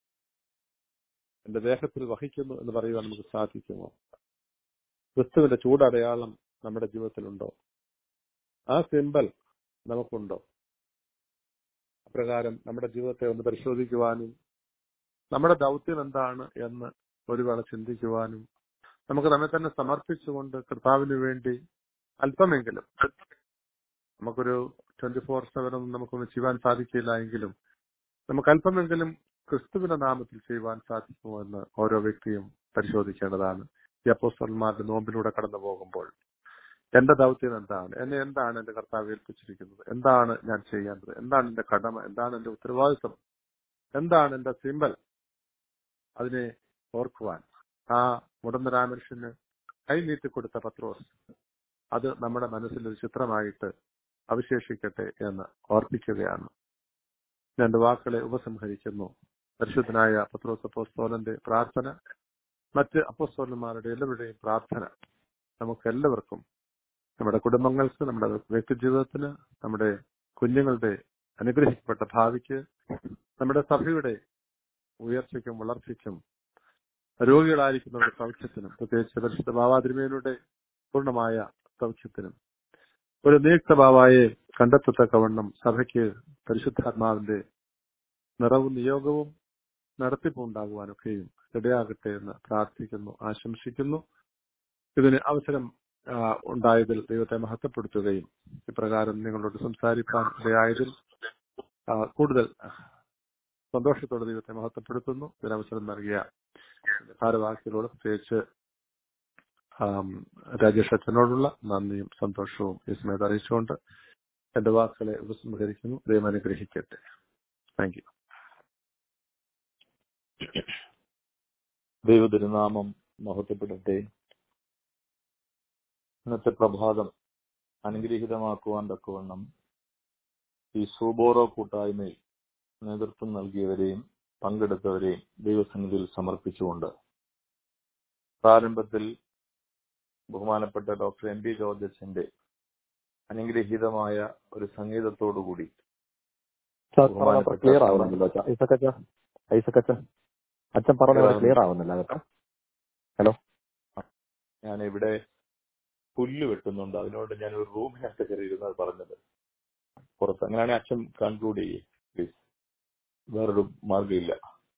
എന്റെ ദേഹത്തിൽ വഹിക്കുന്നു എന്ന് പറയുവാൻ നമുക്ക് സാധിക്കുമോ ക്രിസ്തുവിന്റെ ചൂടടയാളം നമ്മുടെ ജീവിതത്തിലുണ്ടോ ആ സിമ്പൽ നമുക്കുണ്ടോ അപ്രകാരം നമ്മുടെ ജീവിതത്തെ ഒന്ന് പരിശോധിക്കുവാനും നമ്മുടെ ദൗത്യം എന്താണ് എന്ന് ഒരു വേള ചിന്തിക്കുവാനും നമുക്ക് നമ്മെ തന്നെ സമർപ്പിച്ചുകൊണ്ട് കർത്താവിന് വേണ്ടി അല്പമെങ്കിലും നമുക്കൊരു ട്വന്റി ഫോർ സെവൻ ഒന്നും നമുക്കൊന്നും ചെയ്യുവാൻ സാധിക്കില്ല എങ്കിലും നമുക്ക് അല്പമെങ്കിലും ക്രിസ്തുവിന്റെ നാമത്തിൽ ചെയ്യുവാൻ സാധിക്കുമോ എന്ന് ഓരോ വ്യക്തിയും പരിശോധിക്കേണ്ടതാണ് ഈ അപ്പോസ്റ്റന്മാരുടെ നോമ്പിലൂടെ കടന്നു പോകുമ്പോൾ എന്റെ ദൗത്യം എന്താണ് എന്നെ എന്താണ് എന്റെ കർത്താവ് ഏൽപ്പിച്ചിരിക്കുന്നത് എന്താണ് ഞാൻ ചെയ്യേണ്ടത് എന്താണ് എന്റെ കടമ എന്താണ് എന്റെ ഉത്തരവാദിത്വം എന്താണ് എന്റെ സിമ്പൽ അതിനെ ഓർക്കുവാൻ ആ മുടന്തരാ മനുഷ്യന് കൈ നീട്ടിക്കൊടുത്ത പത്രോസ് അത് നമ്മുടെ മനസ്സിൽ ഒരു ചിത്രമായിട്ട് അവശേഷിക്കട്ടെ എന്ന് ഓർപ്പിക്കുകയാണ് ഞാൻ എന്റെ വാക്കുകളെ ഉപസംഹരിക്കുന്നു പരിശുദ്ധനായ പത്രോസ് അപ്പോസ്തോലന്റെ പ്രാർത്ഥന മറ്റ് അപ്പോസ്തോലന്മാരുടെ എല്ലാവരുടെയും പ്രാർത്ഥന നമുക്ക് എല്ലാവർക്കും നമ്മുടെ കുടുംബങ്ങൾക്ക് നമ്മുടെ വ്യക്തി ജീവിതത്തിന് നമ്മുടെ കുഞ്ഞുങ്ങളുടെ അനുഗ്രഹിക്കപ്പെട്ട ഭാവിക്ക് നമ്മുടെ സഭയുടെ ഉയർച്ചയ്ക്കും വളർച്ചയ്ക്കും രോഗികളായിരിക്കുന്നവരുടെ സൗഖ്യത്തിനും പ്രത്യേകിച്ച് പരിശുദ്ധ ബാബാതിരുമേനയുടെ പൂർണ്ണമായ സൗഖ്യത്തിനും ഒരു നിയുക്ത ബാബായെ കണ്ടെത്തത്തക്കവണ്ണം സഭയ്ക്ക് പരിശുദ്ധാത്മാവിന്റെ നിറവും നിയോഗവും നടത്തിപ്പും ഉണ്ടാകുവാനൊക്കെയും ഇടയാകട്ടെ എന്ന് പ്രാർത്ഥിക്കുന്നു ആശംസിക്കുന്നു ഇതിന് അവസരം ആ, ഉണ്ടായതിൽ ദൈവത്തെ മഹത്വപ്പെടുത്തുകയും ഇപ്രകാരം നിങ്ങളോട് സംസാരിക്കാൻ ഇടയായതിൽ ആ, കൂടുതൽ സന്തോഷത്തോടെ ദൈവത്തെ മഹത്വപ്പെടുത്തുന്നു ഇതിനവസരം നൽകിയ ഭാരവാസികളോട് പ്രത്യേകിച്ച് ആം, രാജേഷ് അച്ഛനോടുള്ള നന്ദിയും സന്തോഷവും ഈ സമയത്ത് അറിയിച്ചുകൊണ്ട് എന്റെ വാക്കുകളെ ഉപസംഹരിക്കുന്നു ദൈവം അനുഗ്രഹിക്കട്ടെ താങ്ക് യു ദൈവതിരുനാമം മഹത്വപ്പെടട്ടെ ഇന്നത്തെ പ്രഭാതം അനുഗ്രഹീതമാക്കുവാൻ തക്കവണ്ണം ഈ സൂബോറോ കൂട്ടായ്മയിൽ നേതൃത്വം നൽകിയവരെയും പങ്കെടുത്തവരെയും ദൈവസന്നിധിയിൽ സമർപ്പിച്ചുകൊണ്ട് പ്രാരംഭത്തിൽ ബഹുമാനപ്പെട്ട ഡോക്ടർ എം പി ജോർജ് അച്ഛന്റെ അനുഗ്രഹീതമായ ഒരു സംഗീതത്തോടുകൂടി ബഹുമാനപ്പെട്ട ക്ലിയർ ആവുന്നില്ല അച്ഛാ ഐസക് അച്ഛ ഐസക് അച്ഛൻ അച്ഛൻ പറഞ്ഞത് ക്ലിയർ ആവുന്നില്ല കേട്ടോ ഹലോ ഞാൻ ഇവിടെ പുല്ല് വെട്ടുന്നുണ്ട് അതിനോട് ഞാൻ ഒരു റൂമിനകത്ത് കയറി ഇരുന്നത് പറഞ്ഞത് പുറത്ത് അങ്ങനെയാണെങ്കിൽ അച്ഛൻ കൺക്ലൂഡ് ചെയ്യേ പ്ലീസ് വേറൊരു മാർഗമില്ല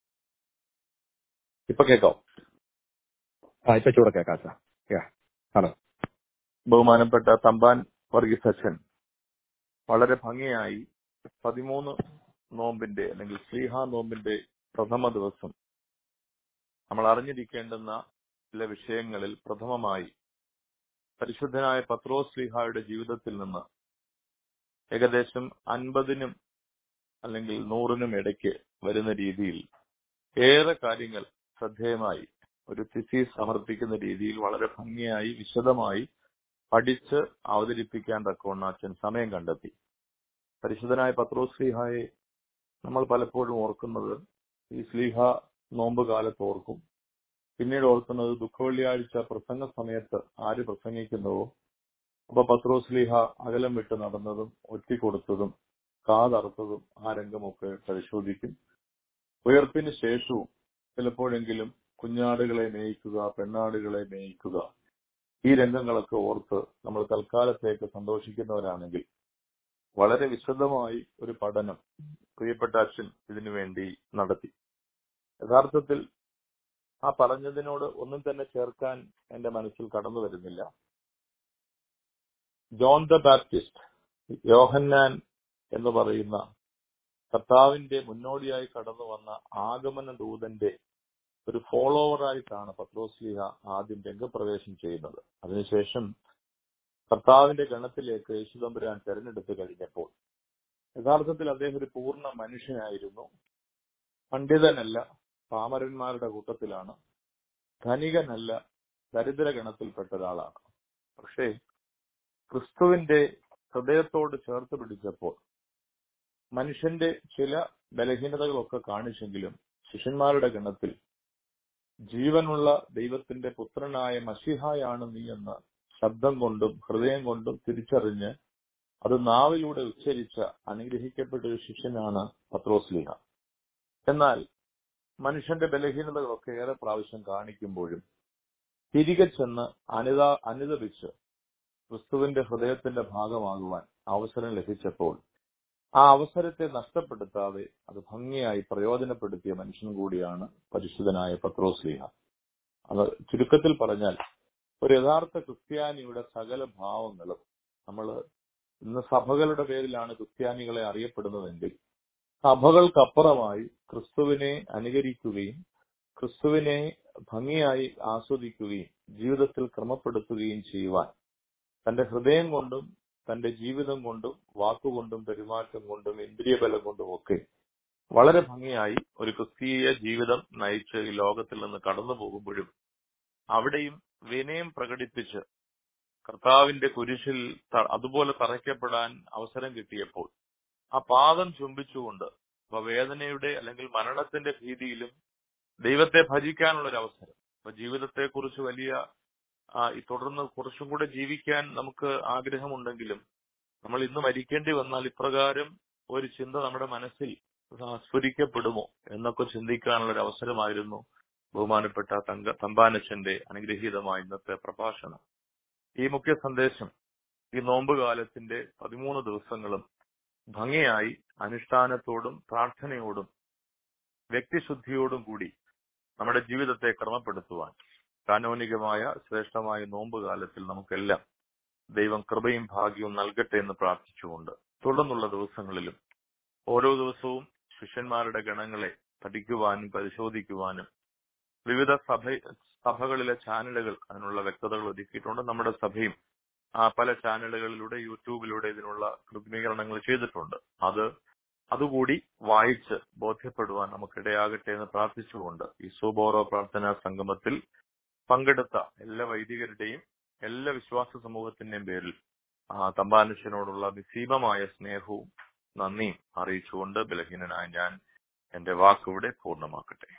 ഇപ്പൊ കേൾക്കാം ആ ഇപ്പൊ ചൂടെ കേൾക്കാം അച്ഛാ യാ ഹലോ ബഹുമാനപ്പെട്ട തമ്പാൻ വർഗീസ് അച്ഛൻ വളരെ ഭംഗിയായി പതിമൂന്ന് നോമ്പിന്റെ അല്ലെങ്കിൽ ശ്രീഹ നോമ്പിന്റെ പ്രഥമ ദിവസം നമ്മൾ അറിഞ്ഞിരിക്കേണ്ടുന്ന ചില വിഷയങ്ങളിൽ പ്രഥമമായി പരിശുദ്ധനായ പത്രോസ് ശ്രീഹായുടെ ജീവിതത്തിൽ നിന്ന് ഏകദേശം അൻപതിനും അല്ലെങ്കിൽ നൂറിനും ഇടയ്ക്ക് വരുന്ന രീതിയിൽ ഏറെ കാര്യങ്ങൾ ശ്രദ്ധേയമായി ഒരു തിസീസ് സമർപ്പിക്കുന്ന രീതിയിൽ വളരെ ഭംഗിയായി വിശദമായി പഠിച്ച് അവതരിപ്പിക്കാൻ തക്കവണ്ണം അച്ഛൻ സമയം കണ്ടെത്തി പരിശുദ്ധനായ പത്രോസ് ശ്രീഹായെ നമ്മൾ പലപ്പോഴും ഓർക്കുന്നത് ഈ ശ്ലീഹ നോമ്പ് കാലത്ത് ഓർക്കും പിന്നീട് ഓർക്കുന്നത് ദുഃഖവെള്ളിയാഴ്ച പ്രസംഗ സമയത്ത് ആര് പ്രസംഗിക്കുന്നുവോ അപ്പൊ പത്രോസ് ലീഹ അകലം വിട്ട് നടന്നതും ഒറ്റിക്കൊടുത്തതും കാതറുത്തതും ആ രംഗമൊക്കെ പരിശോധിക്കും ഉയർപ്പിന് ശേഷവും ചിലപ്പോഴെങ്കിലും കുഞ്ഞാടുകളെ മേയിക്കുക പെണ്ണാടുകളെ മേയിക്കുക ഈ രംഗങ്ങളൊക്കെ ഓർത്ത് നമ്മൾ തൽക്കാലത്തേക്ക് സന്തോഷിക്കുന്നവരാണെങ്കിൽ വളരെ വിശദമായി ഒരു പഠനം പ്രിയപ്പെട്ട അച്ഛൻ ഇതിനു വേണ്ടി നടത്തി യഥാർത്ഥത്തിൽ ആ പറഞ്ഞതിനോട് ഒന്നും തന്നെ ചേർക്കാൻ എന്റെ മനസ്സിൽ കടന്നു വരുന്നില്ല ജോൺ ദ ബാപ്റ്റിസ്റ്റ് യോഹന്നാൻ എന്ന് പറയുന്ന കർത്താവിന്റെ മുന്നോടിയായി കടന്നു വന്ന ആഗമന ദൂതന്റെ ഒരു ഫോളോവറായിട്ടാണ് പത്രോസ്ലിഹ ആദ്യം രംഗപ്രവേശം ചെയ്യുന്നത് അതിനുശേഷം കർത്താവിന്റെ ഗണത്തിലേക്ക് യേശുദമ്പുരാൻ തെരഞ്ഞെടുത്തു കഴിഞ്ഞപ്പോൾ യഥാർത്ഥത്തിൽ അദ്ദേഹം ഒരു പൂർണ്ണ മനുഷ്യനായിരുന്നു പണ്ഡിതനല്ല പാമരന്മാരുടെ കൂട്ടത്തിലാണ് ധനികനല്ല ദരിദ്ര ഗണത്തിൽപ്പെട്ട ഒരാളാണ് പക്ഷേ ക്രിസ്തുവിന്റെ ഹൃദയത്തോട് ചേർത്ത് പിടിച്ചപ്പോൾ മനുഷ്യന്റെ ചില ബലഹീനതകളൊക്കെ കാണിച്ചെങ്കിലും ശിഷ്യന്മാരുടെ ഗണത്തിൽ ജീവനുള്ള ദൈവത്തിന്റെ പുത്രനായ മഷിഹായാണ് നീ എന്ന ശബ്ദം കൊണ്ടും ഹൃദയം കൊണ്ടും തിരിച്ചറിഞ്ഞ് അത് നാവിലൂടെ ഉച്ചരിച്ച അനുഗ്രഹിക്കപ്പെട്ട ഒരു ശിഷ്യനാണ് പത്രോസ്ലിഹ എന്നാൽ മനുഷ്യന്റെ ബലഹീനതകളൊക്കെ ഏറെ പ്രാവശ്യം കാണിക്കുമ്പോഴും തിരികെ ചെന്ന് അനിത അനുദപിച്ച് ക്രിസ്തുവിന്റെ ഹൃദയത്തിന്റെ ഭാഗമാകുവാൻ അവസരം ലഭിച്ചപ്പോൾ ആ അവസരത്തെ നഷ്ടപ്പെടുത്താതെ അത് ഭംഗിയായി പ്രയോജനപ്പെടുത്തിയ മനുഷ്യൻ കൂടിയാണ് പരിശുദ്ധനായ പത്രോസ്ലിഹ അത് ചുരുക്കത്തിൽ പറഞ്ഞാൽ ഒരു യഥാർത്ഥ ക്രിസ്ത്യാനിയുടെ സകല ഭാവങ്ങളും നമ്മൾ ഇന്ന് സഭകളുടെ പേരിലാണ് ക്രിസ്ത്യാനികളെ അറിയപ്പെടുന്നതെങ്കിൽ സഭകൾക്കപ്പുറമായി ക്രിസ്തുവിനെ അനുകരിക്കുകയും ക്രിസ്തുവിനെ ഭംഗിയായി ആസ്വദിക്കുകയും ജീവിതത്തിൽ ക്രമപ്പെടുത്തുകയും ചെയ്യുവാൻ തന്റെ ഹൃദയം കൊണ്ടും തന്റെ ജീവിതം കൊണ്ടും വാക്കുകൊണ്ടും പെരുമാറ്റം കൊണ്ടും ഇന്ദ്രിയബലം കൊണ്ടും ഒക്കെ വളരെ ഭംഗിയായി ഒരു ക്രിസ്തീയ ജീവിതം നയിച്ച് ഈ ലോകത്തിൽ നിന്ന് കടന്നു പോകുമ്പോഴും അവിടെയും വിനയം പ്രകടിപ്പിച്ച് കർത്താവിന്റെ കുരിശിൽ ത- അതുപോലെ തറയ്ക്കപ്പെടാൻ അവസരം കിട്ടിയപ്പോൾ ആ പാദം ചുംബിച്ചുകൊണ്ട് അപ്പൊ വേദനയുടെ അല്ലെങ്കിൽ മരണത്തിന്റെ ഭീതിയിലും ദൈവത്തെ ഭജിക്കാനുള്ള ഒരു അവസരം അപ്പൊ ജീവിതത്തെ കുറിച്ച് വലിയ ആ, ഈ തുടർന്ന് കുറച്ചും കൂടെ ജീവിക്കാൻ നമുക്ക് ആഗ്രഹമുണ്ടെങ്കിലും നമ്മൾ ഇന്ന് മരിക്കേണ്ടി വന്നാൽ ഇപ്രകാരം ഒരു ചിന്ത നമ്മുടെ മനസ്സിൽ ആ, സ്ഫുരിക്കപ്പെടുമോ എന്നൊക്കെ ചിന്തിക്കാനുള്ള ഒരു അവസരമായിരുന്നു ബഹുമാനപ്പെട്ട തങ്ക തമ്പാനച്ചന്റെ അനുഗ്രഹീതമായ ഇന്നത്തെ പ്രഭാഷണം ഈ മുഖ്യ സന്ദേശം ഈ നോമ്പ് കാലത്തിന്റെ പതിമൂന്ന് ദിവസങ്ങളും ഭംഗിയായി അനുഷ്ഠാനത്തോടും പ്രാർത്ഥനയോടും വ്യക്തിശുദ്ധിയോടും കൂടി നമ്മുടെ ജീവിതത്തെ ക്രമപ്പെടുത്തുവാൻ കാനോനികമായ ശ്രേഷ്ഠമായ നോമ്പ് കാലത്തിൽ നമുക്കെല്ലാം ദൈവം കൃപയും ഭാഗ്യവും നൽകട്ടെ എന്ന് പ്രാർത്ഥിച്ചുകൊണ്ട് തുടർന്നുള്ള ദിവസങ്ങളിലും ഓരോ ദിവസവും ശിഷ്യന്മാരുടെ ഗണങ്ങളെ പഠിക്കുവാനും പരിശോധിക്കുവാനും വിവിധ സഭ സഭകളിലെ ചാനലുകൾ അതിനുള്ള വ്യക്തതകൾ ഒരുക്കിയിട്ടുണ്ട് നമ്മുടെ സഭയും ആ പല ചാനലുകളിലൂടെ യൂട്യൂബിലൂടെ ഇതിനുള്ള ക്രമീകരണങ്ങൾ ചെയ്തിട്ടുണ്ട് അത് അതുകൂടി വായിച്ച് ബോധ്യപ്പെടുവാൻ നമുക്കിടയാകട്ടെ എന്ന് പ്രാർത്ഥിച്ചുകൊണ്ട് ഈ സുബോറോ പ്രാർത്ഥനാ സംഗമത്തിൽ പങ്കെടുത്ത എല്ലാ വൈദികരുടെയും എല്ലാ വിശ്വാസ സമൂഹത്തിന്റെയും പേരിൽ ആ തമ്പാനുഷ്യനോടുള്ള നിസീമമായ സ്നേഹവും നന്ദിയും അറിയിച്ചുകൊണ്ട് ബലഹീനനായ ഞാൻ എന്റെ വാക്കിവിടെ പൂർണ്ണമാക്കട്ടെ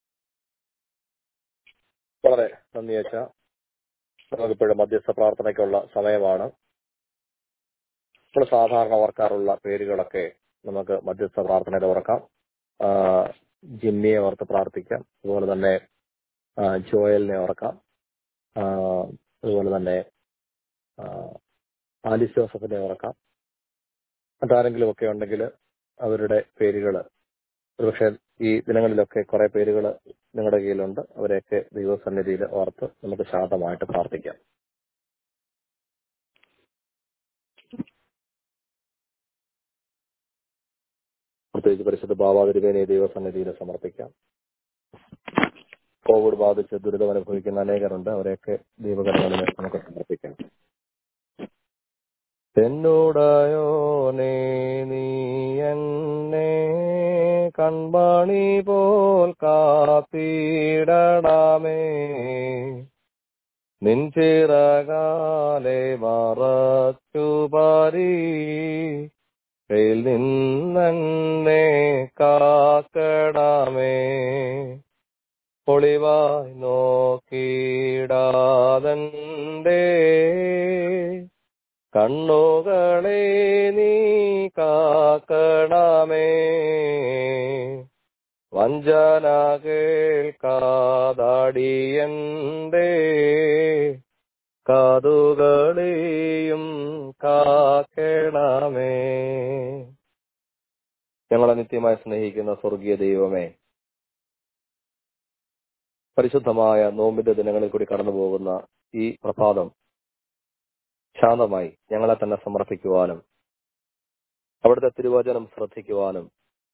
വളരെ നന്ദി അച്ഛ നമുക്കിപ്പോഴും മധ്യസ്ഥ പ്രാർത്ഥനയ്ക്കുള്ള സമയമാണ് നമ്മൾ സാധാരണ ഓർക്കാറുള്ള പേരുകളൊക്കെ നമുക്ക് മധ്യസ്ഥ പ്രാർത്ഥനയിൽ ഓർക്കാം ആ, ജിമ്മിയെ ഓർത്ത് പ്രാർത്ഥിക്കാം അതുപോലെ തന്നെ ആ, ജോയലിനെ ഓർക്കാം ആ, അതുപോലെ തന്നെ ആ, ആലിസ് ജോസഫിനെ ഓർക്കാം മറ്റാരെങ്കിലും ഒക്കെ ഉണ്ടെങ്കിൽ അവരുടെ പേരുകൾ ഒരുപക്ഷെ ഈ ദിനങ്ങളിലൊക്കെ കുറെ പേരുകൾ നിങ്ങളുടെ കയ്യിലുണ്ട് അവരെയൊക്കെ ദൈവസന്നിധിയിൽ ഓർത്ത് നമുക്ക് ശാന്തമായിട്ട് പ്രാർത്ഥിക്കാം പ്രത്യേകിച്ച് പരിശുദ്ധ ബാബാതിരുവേനെ ദൈവസന്നിധിയിൽ സമർപ്പിക്കാം കോവിഡ് ബാധിച്ച് ദുരിതം അനുഭവിക്കുന്ന അനേകരുണ്ട് അവരെയൊക്കെ ദൈവകരങ്ങളിൽ നമുക്ക് സമർപ്പിക്കാം എന്നോടയോനേ നീ എന്നെ കൺമണി പോൽ കാത്തിടണമേ നിൻചിറകാലെ മറച്ചു പാരി കയ്യിൽ നിന്നെ കാക്കണമേ ഒളിവായി നോക്കിടാതന്റെ കണ്ണുകളെ നീ കാക്കണമേ വഞ്ചന കേൾക്കാതാടിയന്റെ കാതുകളെയും കാക്കണമേ ഞങ്ങളെ നിത്യമായി സ്നേഹിക്കുന്ന സ്വർഗീയ ദൈവമേ പരിശുദ്ധമായ നോമ്പിന്റെ ദിനങ്ങളിൽ കൂടി കടന്നു പോകുന്ന ഈ പ്രഭാതം ശാന്തമായി ഞങ്ങളെ തന്നെ സമർപ്പിക്കുവാനും അവിടുത്തെ തിരുവചനം ശ്രദ്ധിക്കുവാനും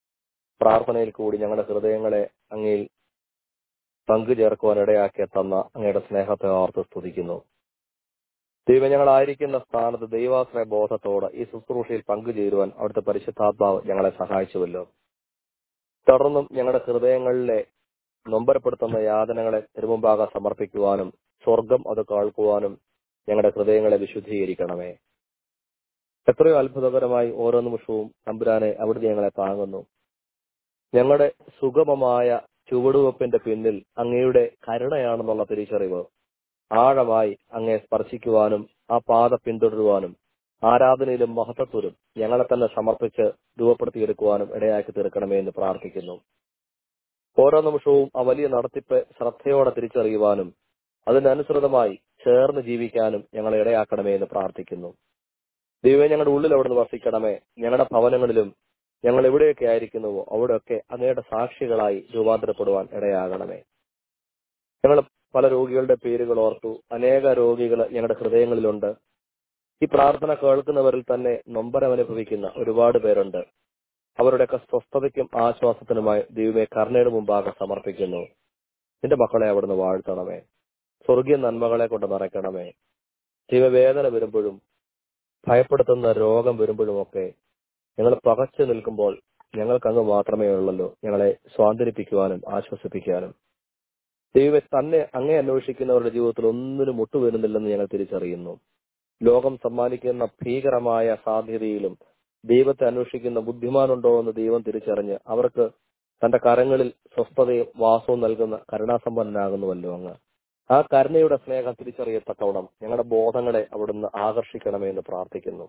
പ്രാർത്ഥനയിൽ കൂടി ഞങ്ങളുടെ ഹൃദയങ്ങളെ അങ്ങയിൽ പങ്കുചേർക്കുവാൻ ഇടയാക്കി തന്ന അങ്ങയുടെ സ്നേഹത്തെ ഓർത്ത് സ്തുതിക്കുന്നു ദൈവം ഞങ്ങളായിരിക്കുന്ന സ്ഥാനത്ത് ദൈവാശ്രയ ബോധത്തോടെ ഈ ശുശ്രൂഷയിൽ പങ്കുചേരുവാൻ അവിടുത്തെ പരിശുദ്ധാത്മാവ് ഞങ്ങളെ സഹായിച്ചുവല്ലോ തുടർന്നും ഞങ്ങളുടെ ഹൃദയങ്ങളിലെ നൊമ്പരപ്പെടുത്തുന്ന യാതനകളെ തിരുമുമ്പാകെ സമർപ്പിക്കുവാനും സ്വർഗം അത് കേൾക്കുവാനും ഞങ്ങളുടെ ഹൃദയങ്ങളെ വിശുദ്ധീകരിക്കണമേ എത്രയോ അത്ഭുതകരമായി ഓരോ നിമിഷവും തമ്പുരാനെ അവിടുന്ന് ഞങ്ങളെ താങ്ങുന്നു ഞങ്ങളുടെ സുഗമമായ ചുവടുവെപ്പിന്റെ പിന്നിൽ അങ്ങയുടെ കരുണയാണെന്നുള്ള തിരിച്ചറിവ് ആഴമായി അങ്ങേ സ്പർശിക്കുവാനും ആ പാത പിന്തുടരുവാനും ആരാധനയിലും മഹത്വത്തിലും ഞങ്ങളെ തന്നെ സമർപ്പിച്ച് രൂപപ്പെടുത്തിയെടുക്കുവാനും ഇടയാക്കി തീർക്കണമേ എന്ന് പ്രാർത്ഥിക്കുന്നു ഓരോ നിമിഷവും ആ വലിയ നടത്തിപ്പ് ശ്രദ്ധയോടെ തിരിച്ചറിയുവാനും അതിനനുസൃതമായി ചേർന്ന് ജീവിക്കാനും ഞങ്ങളെ ഇടയാക്കണമേ എന്ന് പ്രാർത്ഥിക്കുന്നു ദൈവം ഞങ്ങളുടെ ഉള്ളിൽ അവിടുന്ന് വസിക്കണമേ ഞങ്ങളുടെ ഭവനങ്ങളിലും ഞങ്ങൾ എവിടെയൊക്കെ ആയിരിക്കുന്നുവോ അവിടെയൊക്കെ അങ്ങയുടെ സാക്ഷികളായി രൂപാന്തരപ്പെടുവാൻ ഇടയാകണമേ ഞങ്ങൾ പല രോഗികളുടെ പേരുകൾ ഓർത്തു അനേക രോഗികൾ ഞങ്ങളുടെ ഹൃദയങ്ങളിലുണ്ട് ഈ പ്രാർത്ഥന കേൾക്കുന്നവരിൽ തന്നെ നൊമ്പരം അനുഭവിക്കുന്ന ഒരുപാട് പേരുണ്ട് അവരുടെയൊക്കെ സ്വസ്ഥതയ്ക്കും ആശ്വാസത്തിനുമായി ദൈവമേ കരുണയുടെ മുമ്പാകെ സമർപ്പിക്കുന്നു നിന്റെ മക്കളെ അവിടുന്ന് വാഴ്ത്തണമേ സ്വർഗീയ നന്മകളെ കൊണ്ട് നിറയ്ക്കണമേ ജീവവേദന വരുമ്പോഴും ഭയപ്പെടുത്തുന്ന രോഗം വരുമ്പോഴുമൊക്കെ ഞങ്ങൾ പകച്ചു നിൽക്കുമ്പോൾ ഞങ്ങൾക്ക് അങ്ങ് മാത്രമേ ഉള്ളല്ലോ ഞങ്ങളെ സ്വാതന്ത്ര്യപ്പിക്കുവാനും ആശ്വസിപ്പിക്കാനും ദൈവം തന്നെ അങ്ങേ അന്വേഷിക്കുന്നവരുടെ ജീവിതത്തിൽ ഒന്നിനും മുട്ടുവരുന്നില്ലെന്ന് ഞങ്ങൾ തിരിച്ചറിയുന്നു ലോകം സമ്മാനിക്കുന്ന ഭീകരമായ സാധ്യതയിലും ദൈവത്തെ അന്വേഷിക്കുന്ന ബുദ്ധിമാനുണ്ടോ എന്ന് ദൈവം തിരിച്ചറിഞ്ഞ് അവർക്ക് തന്റെ കരങ്ങളിൽ സ്വസ്ഥതയും വാസവും നൽകുന്ന കരുണാസമ്പന്നനാകുന്നുവല്ലോ അങ്ങ് ആ കരുണയുടെ സ്നേഹം തിരിച്ചറിയത്തക്കവണ്ണം ഞങ്ങളുടെ ബോധങ്ങളെ അവിടുന്ന് ആകർഷിക്കണമേ എന്ന് പ്രാർത്ഥിക്കുന്നു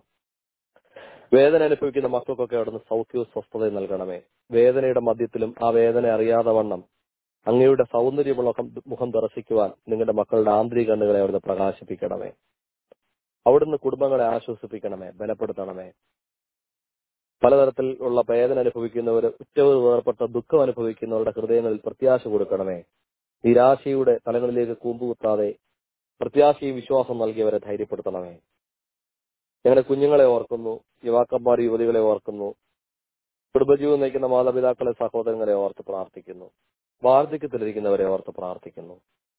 വേദന അനുഭവിക്കുന്ന മക്കൾക്കൊക്കെ അവിടുന്ന് സൗഖ്യവും സ്വസ്ഥതയും നൽകണമേ വേദനയുടെ മധ്യത്തിലും ആ വേദന അറിയാതെ വണ്ണം അങ്ങയുടെ സൗന്ദര്യമുള്ള മുഖം ദർശിക്കുവാൻ നിങ്ങളുടെ മക്കളുടെ ആന്തരിക കണ്ണുകളെ അവിടുന്ന് പ്രകാശിപ്പിക്കണമേ അവിടുന്ന് കുടുംബങ്ങളെ ആശ്വസിപ്പിക്കണമേ ബലപ്പെടുത്തണമേ പലതരത്തിൽ ഉള്ള വേദന അനുഭവിക്കുന്നവർ ഉറ്റവർ വേർപ്പെട്ട ദുഃഖം അനുഭവിക്കുന്നവരുടെ ഹൃദയങ്ങളിൽ പ്രത്യാശ കൊടുക്കണമേ നിരാശയുടെ തലങ്ങളിലേക്ക് കൂമ്പുകുത്താതെ പ്രത്യാശയും വിശ്വാസം നൽകിയവരെ ധൈര്യപ്പെടുത്തണമേ ഞങ്ങളുടെ കുഞ്ഞുങ്ങളെ ഓർക്കുന്നു യുവാക്കന്മാർ യുവതികളെ ഓർക്കുന്നു കുടുംബജീവൻ നയിക്കുന്ന മാതാപിതാക്കളെ സഹോദരങ്ങളെ ഓർത്ത് പ്രാർത്ഥിക്കുന്നു വാർദ്ധക്യത്തിലിരിക്കുന്നവരെ ഓർത്ത് പ്രാർത്ഥിക്കുന്നു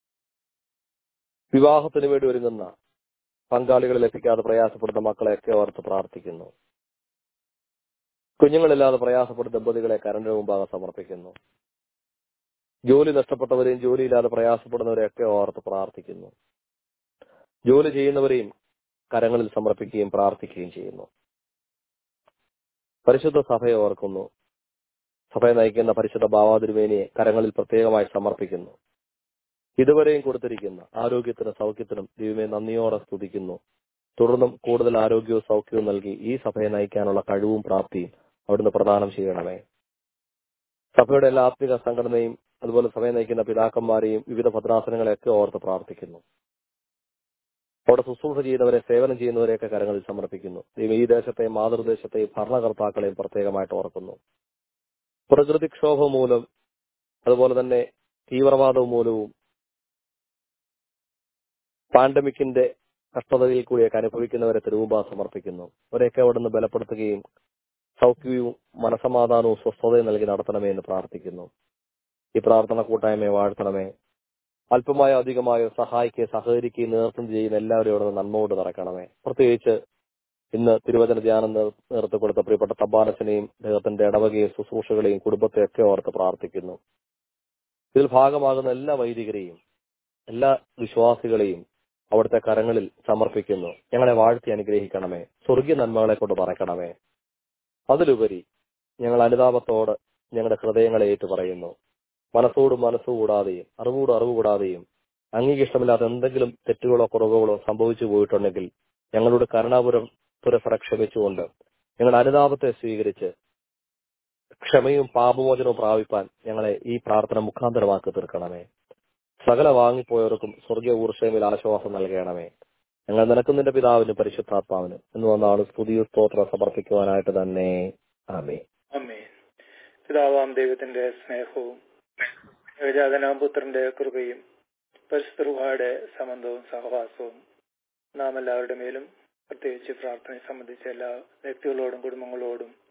വിവാഹത്തിന് വേണ്ടി ഒരുങ്ങുന്ന പങ്കാളികളെ ലഭിക്കാതെ പ്രയാസപ്പെടുന്ന മക്കളെയൊക്കെ ഓർത്ത് പ്രാർത്ഥിക്കുന്നു കുഞ്ഞുങ്ങളില്ലാതെ പ്രയാസപ്പെടുന്ന ദമ്പതികളെ കരന്റെ മുമ്പാകെ സമർപ്പിക്കുന്നു ജോലി നഷ്ടപ്പെട്ടവരെയും ജോലിയില്ലാതെ പ്രയാസപ്പെടുന്നവരെയൊക്കെ ഓർത്ത് പ്രാർത്ഥിക്കുന്നു ജോലി ചെയ്യുന്നവരെയും കരങ്ങളിൽ സമർപ്പിക്കുകയും പ്രാർത്ഥിക്കുകയും ചെയ്യുന്നു പരിശുദ്ധ സഭയെ ഓർക്കുന്നു സഭയെ നയിക്കുന്ന പരിശുദ്ധ ഭാവാതിരുവേനിയെ കരങ്ങളിൽ പ്രത്യേകമായി സമർപ്പിക്കുന്നു ഇതുവരെയും കൊടുത്തിരിക്കുന്ന ആരോഗ്യത്തിനും സൗഖ്യത്തിനും ദൈവമേ നന്ദിയോടെ സ്തുതിക്കുന്നു തുടർന്നും കൂടുതൽ ആരോഗ്യവും സൗഖ്യവും നൽകി ഈ സഭയെ നയിക്കാനുള്ള കഴിവും പ്രാപ്തിയും അവിടുന്ന് പ്രദാനം ചെയ്യണമേ സഭയുടെ എല്ലാ ആത്മിക സംഘടനയും അതുപോലെ സഭയെ നയിക്കുന്ന പിതാക്കന്മാരെയും വിവിധ ഭദ്രാസനങ്ങളെയൊക്കെ ഓർത്ത് പ്രാർത്ഥിക്കുന്നു അവിടെ ശുശ്രൂഷ ചെയ്യുന്നവരെ സേവനം ചെയ്യുന്നവരെയൊക്കെ കരങ്ങളിൽ സമർപ്പിക്കുന്നു ദൈവം ഈ ദേശത്തെയും മാതൃദേശത്തെയും ഭരണകർത്താക്കളെയും പ്രത്യേകമായിട്ട് ഓർക്കുന്നു പ്രകൃതിക്ഷോഭം മൂലം അതുപോലെ തന്നെ തീവ്രവാദം മൂലവും പാൻഡമിക്കിന്റെ കഷ്ടതയിൽ കൂടിയൊക്കെ അനുഭവിക്കുന്നവരെ തിരുവുമ്പ സമർപ്പിക്കുന്നു അവരെയൊക്കെ അവിടുന്ന് ബലപ്പെടുത്തുകയും സൗഖ്യവും മനസമാധാനവും സ്വസ്ഥതയും നൽകി നടത്തണമേ എന്ന് പ്രാർത്ഥിക്കുന്നു ഈ പ്രാർത്ഥന കൂട്ടായ്മയെ വാഴ്ത്തണമേ അല്പമായോ അധികമായോ സഹായിക്കുകയും സഹകരിക്കുകയും നേതൃത്വം ചെയ്യുന്ന എല്ലാവരും അവിടെ നന്മ നടക്കണമേ പ്രത്യേകിച്ച് ഇന്ന് തിരുവചന ധ്യാനം നേതൃത്വം കൊടുത്ത പ്രിയപ്പെട്ട തമ്പാനച്ചനെയും അദ്ദേഹത്തിന്റെ ഇടവകയും ശുശ്രൂഷകളെയും കുടുംബത്തെയൊക്കെ ഓർത്ത് പ്രാർത്ഥിക്കുന്നു ഇതിൽ ഭാഗമാകുന്ന എല്ലാ വൈദികരെയും എല്ലാ വിശ്വാസികളെയും അവിടുത്തെ കരങ്ങളിൽ സമർപ്പിക്കുന്നു ഞങ്ങളെ വാഴ്ത്തി അനുഗ്രഹിക്കണമേ സ്വർഗീയ നന്മകളെ കൊണ്ട് പറയണമേ അതിലുപരി ഞങ്ങൾ അനുതാപത്തോട് ഞങ്ങളുടെ ഹൃദയങ്ങളെ ഏറ്റു പറയുന്നു മനസ്സോട് മനസ്സ് കൂടാതെയും അറിവോട് അറിവ് കൂടാതെയും അങ്ങേക്ക് ഇഷ്ടമില്ലാത്ത എന്തെങ്കിലും തെറ്റുകളോ കുറവുകളോ സംഭവിച്ചു പോയിട്ടുണ്ടെങ്കിൽ ഞങ്ങളുടെ കരുണാപുരം പുരസറ ക്ഷമിച്ചുകൊണ്ട് ഞങ്ങളുടെ അനുതാപത്തെ സ്വീകരിച്ച് ക്ഷമയും പാപമോചനവും പ്രാപിപ്പാൻ ഞങ്ങളെ ഈ പ്രാർത്ഥന മുഖാന്തരമാക്കി തീർക്കണമേ സകല വാങ്ങിപ്പോയവർക്കും സ്വർഗീയ ഊർഷയിൽ ആശ്വാസം നൽകണമേ ഞങ്ങൾ നിനക്കും നിന്റെ പിതാവിനും പരിശുദ്ധാത്മാവിനും എന്ന് വന്നാണ് സ്തുതിയ സ്തോത്രം സമർപ്പിക്കുവാനായിട്ട് തന്നെ ആമേ അമ്മേ പിതാവാം ദൈവത്തിന്റെ സ്നേഹവും ഏകജാതനാം പുത്രന്റെ കൃപയും പരിശുദ്ധയുടെ സംബന്ധവും സഹവാസവും നാം എല്ലാവരുടെ മേലും പ്രത്യേകിച്ച് പ്രാർത്ഥനയെ സംബന്ധിച്ച എല്ലാ വ്യക്തികളോടും കുടുംബങ്ങളോടും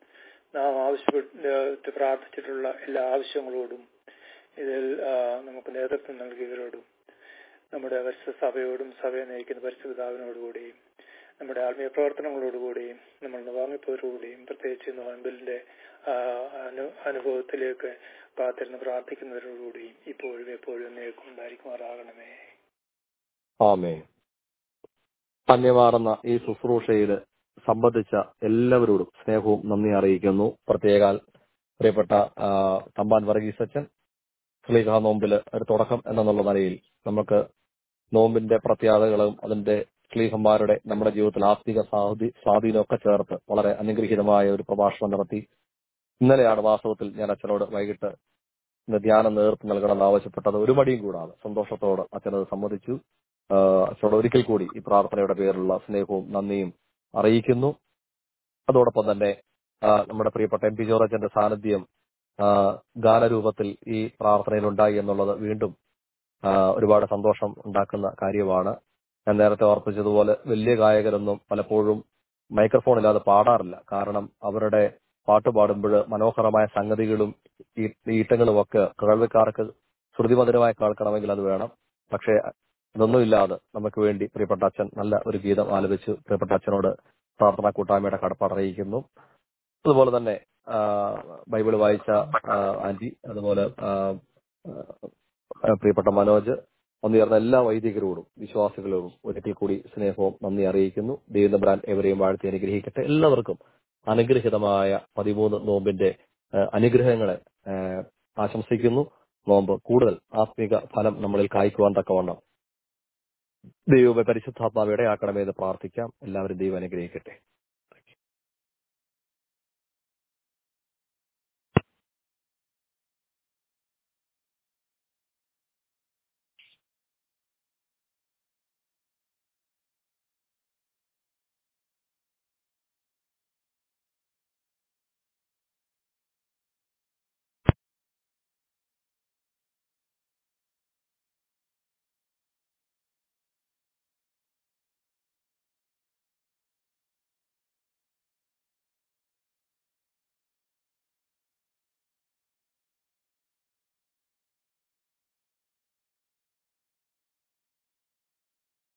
നാം ആവശ്യപ്പെട്ട് പ്രാർത്ഥിച്ചിട്ടുള്ള എല്ലാ ആവശ്യങ്ങളോടും ഇതിൽ ആ, നമുക്ക് നേതൃത്വം നൽകിയവരോടും നമ്മുടെ പരിശുദ്ധ സഭയോടും സഭയെ നയിക്കുന്ന പരിശുദ്ധാവിനോടുകൂടിയും നമ്മുടെ ആത്മീയ പ്രവർത്തനങ്ങളോടുകൂടിയും നമ്മൾ വാങ്ങിപ്പോരോടുകൂടിയും പ്രത്യേകിച്ച് നോയമ്പലിന്റെ ആ, അനു- അനുഭവത്തിലേക്ക് കാത്തിരുന്ന് പ്രാർത്ഥിക്കുന്നവരോടുകൂടിയും ഇപ്പോഴും എപ്പോഴും നേക്കും ഉണ്ടായിരിക്കുമാറാകണമേ ആമേ ധന്യമാർന്ന ഈ ശുശ്രൂഷയിൽ സംബന്ധിച്ച എല്ലാവരോടും സ്നേഹവും നന്ദി അറിയിക്കുന്നു പ്രത്യേകാൽ പ്രിയപ്പെട്ട ആ, തമ്പാൻ വർഗീസ് അച്ഛൻ സ്ലീഹ നോമ്പില് ഒരു തുടക്കം എന്നുള്ള നിലയിൽ നമുക്ക് നോമ്പിന്റെ പ്രത്യാഗതകളും അതിന്റെ സ്ലീഹന്മാരുടെ നമ്മുടെ ജീവിതത്തിൽ ആത്മിക സ്വാധീ- സ്വാധീനമൊക്കെ ചേർത്ത് വളരെ അനുഗ്രഹീതമായ ഒരു പ്രഭാഷണം നടത്തി ഇന്നലെയാണ് വാസ്തവത്തിൽ ഞാൻ അച്ഛനോട് വൈകിട്ട് ഇന്ന് ധ്യാനം നേതൃത്വം നൽകണമെന്ന് ആവശ്യപ്പെട്ടത് ഒരു മടിയും കൂടാതെ സന്തോഷത്തോടെ അച്ഛനത് സമ്മതിച്ചു ആഹ് അച്ഛനോട് ഒരിക്കൽ കൂടി ഈ പ്രാർത്ഥനയുടെ പേരിലുള്ള സ്നേഹവും നന്ദിയും അറിയിക്കുന്നു അതോടൊപ്പം തന്നെ ആഹ് നമ്മുടെ പ്രിയപ്പെട്ട എം പി ജോർജന്റെ സാന്നിധ്യം ആഹ് ഗാനരൂപത്തിൽ ഈ പ്രാർത്ഥനയിൽ ഉണ്ടായി എന്നുള്ളത് വീണ്ടും ആഹ് ഒരുപാട് സന്തോഷം ഉണ്ടാക്കുന്ന കാര്യമാണ് ഞാൻ നേരത്തെ ഓർപ്പിച്ചതുപോലെ വലിയ ഗായകരൊന്നും പലപ്പോഴും മൈക്രോഫോൺ ഇല്ലാതെ പാടാറില്ല കാരണം അവരുടെ പാട്ട് പാടുമ്പോൾ മനോഹരമായ സംഗതികളും ഈ- ഈട്ടങ്ങളും ഒക്കെ കേൾവിക്കാർക്ക് ശ്രുതിമധുരമായി കേൾക്കണമെങ്കിൽ അത് വേണം പക്ഷേ ഇതൊന്നുമില്ലാതെ നമുക്ക് വേണ്ടി പ്രിയപ്പെട്ട അച്ഛൻ നല്ല ഒരു ഗീതം ആലപിച്ച് പ്രിയപ്പെട്ട അച്ഛനോട് പ്രാർത്ഥനാ കൂട്ടായ്മയുടെ കടപ്പാട് അറിയിക്കുന്നു അതുപോലെ തന്നെ ആ, ബൈബിൾ വായിച്ച ആ, ആന്റി അതുപോലെ ആ, ആ, പ്രിയപ്പെട്ട മനോജ് വന്നുയർന്ന എല്ലാ വൈദികരോടും വിശ്വാസികളോടും ഒരിക്കൽ കൂടി സ്നേഹവും നന്ദി അറിയിക്കുന്നു ദൈവബ്രാൻ എവരെയും വാഴ്ത്തി അനുഗ്രഹിക്കട്ടെ എല്ലാവർക്കും അനുഗ്രഹിതമായ പതിമൂന്ന് നോമ്പിന്റെ ആ, അനുഗ്രഹങ്ങളെ ആ, ആശംസിക്കുന്നു നോമ്പ് കൂടുതൽ ആത്മിക ഫലം നമ്മളിൽ കായ്ക്കുവാൻ തക്കവണ്ണം ദൈവമേ പരിശുദ്ധാത്മാവയുടെ ആക്കണമേ എന്ന് പ്രാർത്ഥിക്കാം എല്ലാവരും ദൈവം അനുഗ്രഹിക്കട്ടെ